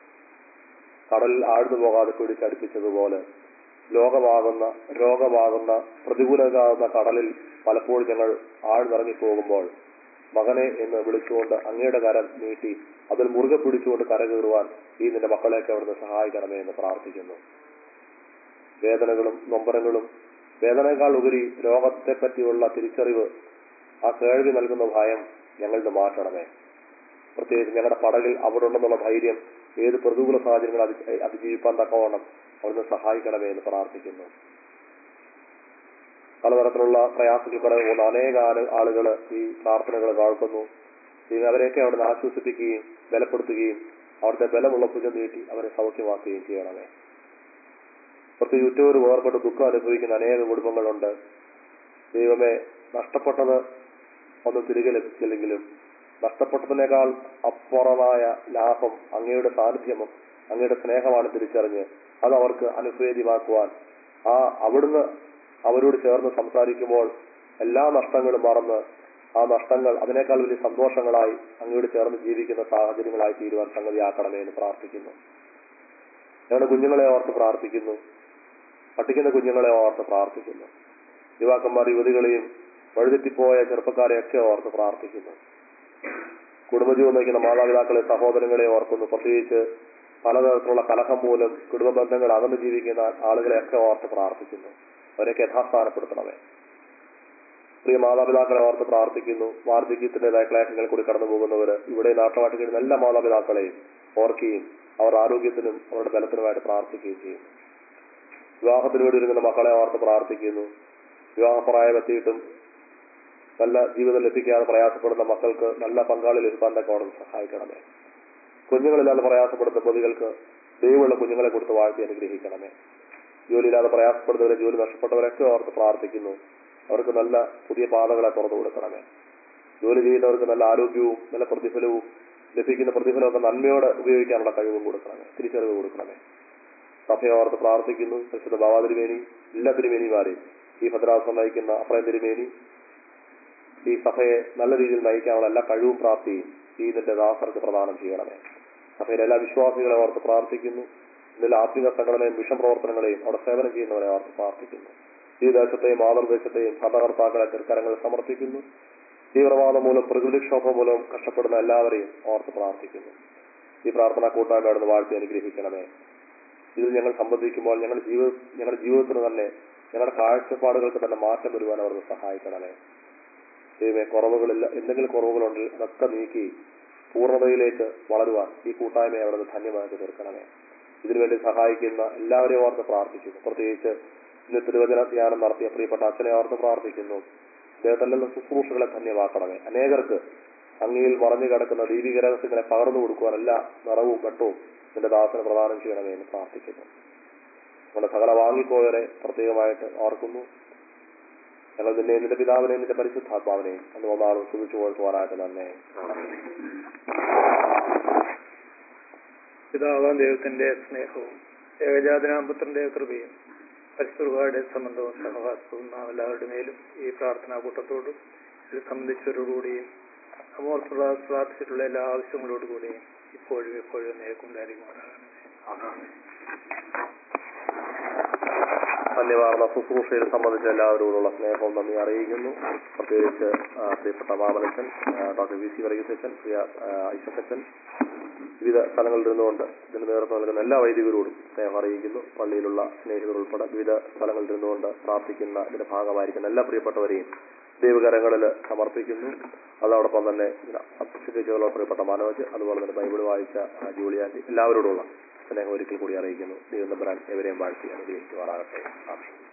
കടലിൽ ആഴ്ന്നു പോകാതെ പിടിച്ചടുപ്പിച്ചതുപോലെ ലോകമാകുന്ന രോഗമാകുന്ന പ്രതികൂലമാകുന്ന കടലിൽ പലപ്പോഴും ഞങ്ങൾ ആഴ്ന്നിറങ്ങി പോകുമ്പോൾ മകനെ എന്ന് വിളിച്ചുകൊണ്ട് അങ്ങയുടെ കരം നീട്ടി അതിൽ മുറുകെ പിടിച്ചുകൊണ്ട് കരകയറുവാൻ ഈ നിന്റെ മക്കളെയൊക്കെ അവിടുന്ന് സഹായിക്കണമേ എന്ന് പ്രാർത്ഥിക്കുന്നു വേദനകളും നൊമ്പരങ്ങളും വേദനയേക്കാൾ ഉപരി രോഗത്തെ പറ്റിയുള്ള തിരിച്ചറിവ് ആ കേൾവി നൽകുന്ന ഭയം ഞങ്ങളുടെ മാറ്റണമേ പ്രത്യേകിച്ച് ഞങ്ങളുടെ പടകിൽ അവിടെ ഉണ്ടെന്നുള്ള ധൈര്യം ഏത് പ്രതികൂല സാഹചര്യങ്ങൾ അതി അതിജീവിക്കാൻ തക്കവണ്ണം അവിടുന്ന് സഹായിക്കണമേ എന്ന് പ്രാർത്ഥിക്കുന്നു പലതരത്തിലുള്ള പ്രയാസങ്ങൾ കടന്നു പോകുന്ന അനേക ആളുകൾ ഈ പ്രാർത്ഥനകൾ കേൾക്കുന്നു ദൈവം അവരെയൊക്കെ അവിടുന്ന് ആശ്വസിപ്പിക്കുകയും ബലപ്പെടുത്തുകയും അവിടുത്തെ ബലമുള്ള ഭുജ നീട്ടി അവരെ സൗഖ്യമാക്കുകയും ചെയ്യണമേ പ്രത്യേകിച്ച് ഉറ്റവർ വേർപെട്ട് ദുഃഖം അനുഭവിക്കുന്ന അനേകം കുടുംബങ്ങളുണ്ട് ദൈവമേ നഷ്ടപ്പെട്ടത് ഒന്നും തിരികെ ലഭിച്ചില്ലെങ്കിലും നഷ്ടപ്പെട്ടതിനേക്കാൾ അപ്പുറമായ ലാഭം അങ്ങയുടെ സാന്നിധ്യമോ അങ്ങയുടെ സ്നേഹമാണ് തിരിച്ചറിഞ്ഞ് അത് അവർക്ക് അനുഭവേദ്യമാക്കുവാൻ ആ അവിടുന്ന് അവരോട് ചേർന്ന് സംസാരിക്കുമ്പോൾ എല്ലാ നഷ്ടങ്ങളും മറന്ന് ആ നഷ്ടങ്ങൾ അതിനേക്കാൾ വലിയ സന്തോഷങ്ങളായി അങ്ങയോട് ചേർന്ന് ജീവിക്കുന്ന സാഹചര്യങ്ങളായി തീരുവാൻ സംഗതിയാക്കണമേ എന്ന് പ്രാർത്ഥിക്കുന്നു ഞങ്ങളുടെ കുഞ്ഞുങ്ങളെ ഓർത്ത് പ്രാർത്ഥിക്കുന്നു പഠിക്കുന്ന കുഞ്ഞുങ്ങളെ ഓർത്ത് പ്രാർത്ഥിക്കുന്നു യുവാക്കന്മാർ യുവതികളെയും വഴിതെറ്റിപ്പോയ ചെറുപ്പക്കാരെയൊക്കെ ഓർത്ത് പ്രാർത്ഥിക്കുന്നു കുടുംബജീവൻ നയിക്കുന്ന മാതാപിതാക്കളെ സഹോദരങ്ങളെ ഓർക്കുന്നു പ്രത്യേകിച്ച് പലതരത്തിലുള്ള കലഹം മൂലം കുടുംബ ബന്ധങ്ങൾ അകന്നു ജീവിക്കുന്ന ആളുകളെയൊക്കെ ഓർത്ത് പ്രാർത്ഥിക്കുന്നു അവരെയൊക്കെ യഥാസ്ഥാനപ്പെടുത്തണമേ പ്രിയ മാതാപിതാക്കളെ ഓർത്ത് പ്രാർത്ഥിക്കുന്നു വാർദ്ധക്യത്തിൻ്റെതായ ക്ലേശങ്ങൾ കൂടി കടന്നു പോകുന്നവര് ഇവിടെ നാട്ടുമാട്ടി കഴിയുന്ന എല്ലാ മാതാപിതാക്കളെയും ഓർക്കുകയും അവർ ആരോഗ്യത്തിനും അവരുടെ ബലത്തിനുമായിട്ട് പ്രാർത്ഥിക്കുകയും ചെയ്യുന്നു വിവാഹത്തിന് വേണ്ടി ഒരുങ്ങുന്ന മക്കളെ ഓർത്ത് പ്രാർത്ഥിക്കുന്നു വിവാഹപ്രായമെത്തിയിട്ടും നല്ല ജീവിതം ലഭിക്കാതെ പ്രയാസപ്പെടുന്ന മക്കൾക്ക് നല്ല പങ്കാളി ലഭിക്കാൻ തക്കോണം സഹായിക്കണമേ കുഞ്ഞുങ്ങളില്ലാതെ പ്രയാസപ്പെടുന്ന പ്രതികൾക്ക് ദൈവമുള്ള കുഞ്ഞുങ്ങളെ കൊടുത്ത് വാഴ്ത്തി അനുഗ്രഹിക്കണമേ ജോലിയില്ലാതെ പ്രയാസപ്പെടുന്നവരെ ജോലി നഷ്ടപ്പെട്ടവരൊക്കെ ഓർത്ത് പ്രാർത്ഥിക്കുന്നു അവർക്ക് നല്ല പുതിയ പാതകളെ തുറന്നു കൊടുക്കണമേ ജോലി ചെയ്യുന്നവർക്ക് നല്ല ആരോഗ്യവും നല്ല പ്രതിഫലവും ലഭിക്കുന്ന പ്രതിഫലമൊക്കെ നന്മയോടെ ഉപയോഗിക്കാനുള്ള കഴിവും കൊടുക്കണമേ തിരിച്ചറിവ് കൊടുക്കണമേ സഭയെ ഓർത്ത് പ്രാർത്ഥിക്കുന്നു പരിശുദ്ധ ബാബാ തിരുമേനി എല്ലാ തിരുമേനിമാരെയും ഈ ഭദ്രാസം നയിക്കുന്ന അപ്രയം തിരുമേനി ഈ സഭയെ നല്ല രീതിയിൽ നയിക്കാനുള്ള എല്ലാ കഴിവും പ്രാപ്തിയും ഈ ഇതിന്റെ ദാസർക്ക് പ്രദാനം ചെയ്യണമേ സഭയിലെ എല്ലാ വിശ്വാസികളെ ഓർത്ത് പ്രാർത്ഥിക്കുന്നു ഇതിലെ ആത്മിക സംഘടനയും മിഷൻ പ്രവർത്തനങ്ങളെയും അവിടെ സേവനം ചെയ്യുന്നവരെ ഓർത്ത് പ്രാർത്ഥിക്കുന്നു ഈ ദേശത്തെയും മാതൃദേശത്തെയും ഭരണകർത്താക്കളെ തിരുക്കരങ്ങൾ സമർപ്പിക്കുന്നു തീവ്രവാദം മൂലം പ്രകൃതിക്ഷോഭം മൂലം കഷ്ടപ്പെടുന്ന എല്ലാവരെയും ഓർത്ത് പ്രാർത്ഥിക്കുന്നു ഈ പ്രാർത്ഥന കൂട്ടായ്മയോട് വാഴ്ത്തി അനുഗ്രഹിക്കണമേ ഇതിൽ ഞങ്ങൾ സംബന്ധിക്കുമ്പോൾ ഞങ്ങളുടെ ജീവിത ഞങ്ങളുടെ ജീവിതത്തിന് തന്നെ ഞങ്ങളുടെ കാഴ്ചപ്പാടുകൾക്ക് തന്നെ മാറ്റം വരുവാൻ അവർക്ക് സഹായിക്കണമേ ദൈവമേ കുറവുകളില്ല എന്തെങ്കിലും കുറവുകളുണ്ടെങ്കിൽ അതൊക്കെ നീക്കി പൂർണ്ണതയിലേക്ക് വളരുവാൻ ഈ കൂട്ടായ്മയെ അവിടുന്ന് ധന്യമാക്കി തീർക്കണമേ ഇതിനുവേണ്ടി സഹായിക്കുന്ന എല്ലാവരെയും ഓർത്ത് പ്രാർത്ഥിക്കുന്നു പ്രത്യേകിച്ച് ഇന്ന് തിരുവചന ധ്യാനം നടത്തിയ പ്രിയപ്പെട്ട അച്ഛനെ ഓർത്ത് പ്രാർത്ഥിക്കുന്നു അദ്ദേഹത്തെല്ലാം ശുശ്രൂഷകളെ ധന്യമാക്കണമേ അനേകർക്ക് അങ്ങയിൽ മറഞ്ഞു കിടക്കുന്ന ദൈവിക രഹസ്യങ്ങളെ പകർന്നു കൊടുക്കുവാൻ എല്ലാ നിറവും ഘട്ടവും നിന്റെ ദാസന് പ്രദാനം ചെയ്യണമേ എന്ന് പ്രാർത്ഥിക്കുന്നു നമ്മുടെ സകല വാങ്ങിപ്പോയവരെ പ്രത്യേകമായിട്ട് ഓർക്കുന്നു ഞങ്ങൾ നിന്നെ നിന്റെ പിതാവിനെയും നിന്റെ പരിശുദ്ധാത്മാവിനെയും അന്ന് ഒന്നാളും സ്തുതിച്ചു പോഴ്ത്തുവാനായിട്ട് തന്നെ പിതാവാൻ ദൈവത്തിന്റെ സ്നേഹവും ഏകജാതനാപുത്രന്റെ കൃപയും പരിശുദ്ധയുടെ സംബന്ധവും സഹവാസവും നാം എല്ലാവരുടെ മേലും ഈ പ്രാർത്ഥനാ കൂട്ടത്തോടും ഇത് സംബന്ധിച്ചവരോടുകൂടിയും അമോർത്തുള്ള പ്രാർത്ഥിച്ചിട്ടുള്ള എല്ലാ ആവശ്യങ്ങളോടുകൂടിയും ഇപ്പോഴും എപ്പോഴും നേക്കുണ്ടായിരിക്കുമാറാകണമേ ധന്യവാർന്ന ശുശ്രൂഷയിൽ സംബന്ധിച്ച എല്ലാവരോടുള്ള സ്നേഹവും നന്ദി അറിയിക്കുന്നു പ്രത്യേകിച്ച് ആ, പ്രിയപ്പെട്ട മാമനച്ചൻ ആ, ഡോക്ടർ വി സി വർഗീസച്ചൻ പ്രിയ ആ, ഐസക്കച്ചൻ വിവിധ സ്ഥലങ്ങളിൽ ഇരുന്നുകൊണ്ട് ഇതിന് നേതൃത്വം നൽകുന്ന എല്ലാ വൈദികരോടും സ്നേഹം അറിയിക്കുന്നു പള്ളിയിലുള്ള സ്നേഹിതർ ഉൾപ്പെടെ വിവിധ സ്ഥലങ്ങളിൽ ഇരുന്നുകൊണ്ട് പ്രാർത്ഥിക്കുന്ന ഇതിന്റെ ഭാഗമായിരിക്കുന്ന എല്ലാ പ്രിയപ്പെട്ടവരെയും ദൈവകരങ്ങളിൽ സമർപ്പിക്കുന്നു അതോടൊപ്പം തന്നെ അധ്യക്ഷതയുള്ള പ്രിയപ്പെട്ട മനോജ് അതുപോലെ തന്നെ ബൈബിൾ വായിച്ച ആ, ജൂലിയാൻറ്റി എല്ലാവരോടുമുള്ള സ്നേഹം ഒരിക്കൽ കൂടി അറിയിക്കുന്നു ദൈവം തമ്പുരാൻ എവരെയും വാഴ്ത്തി അനുഗ്രഹിക്കുമാറാകട്ടെ ആമേൻ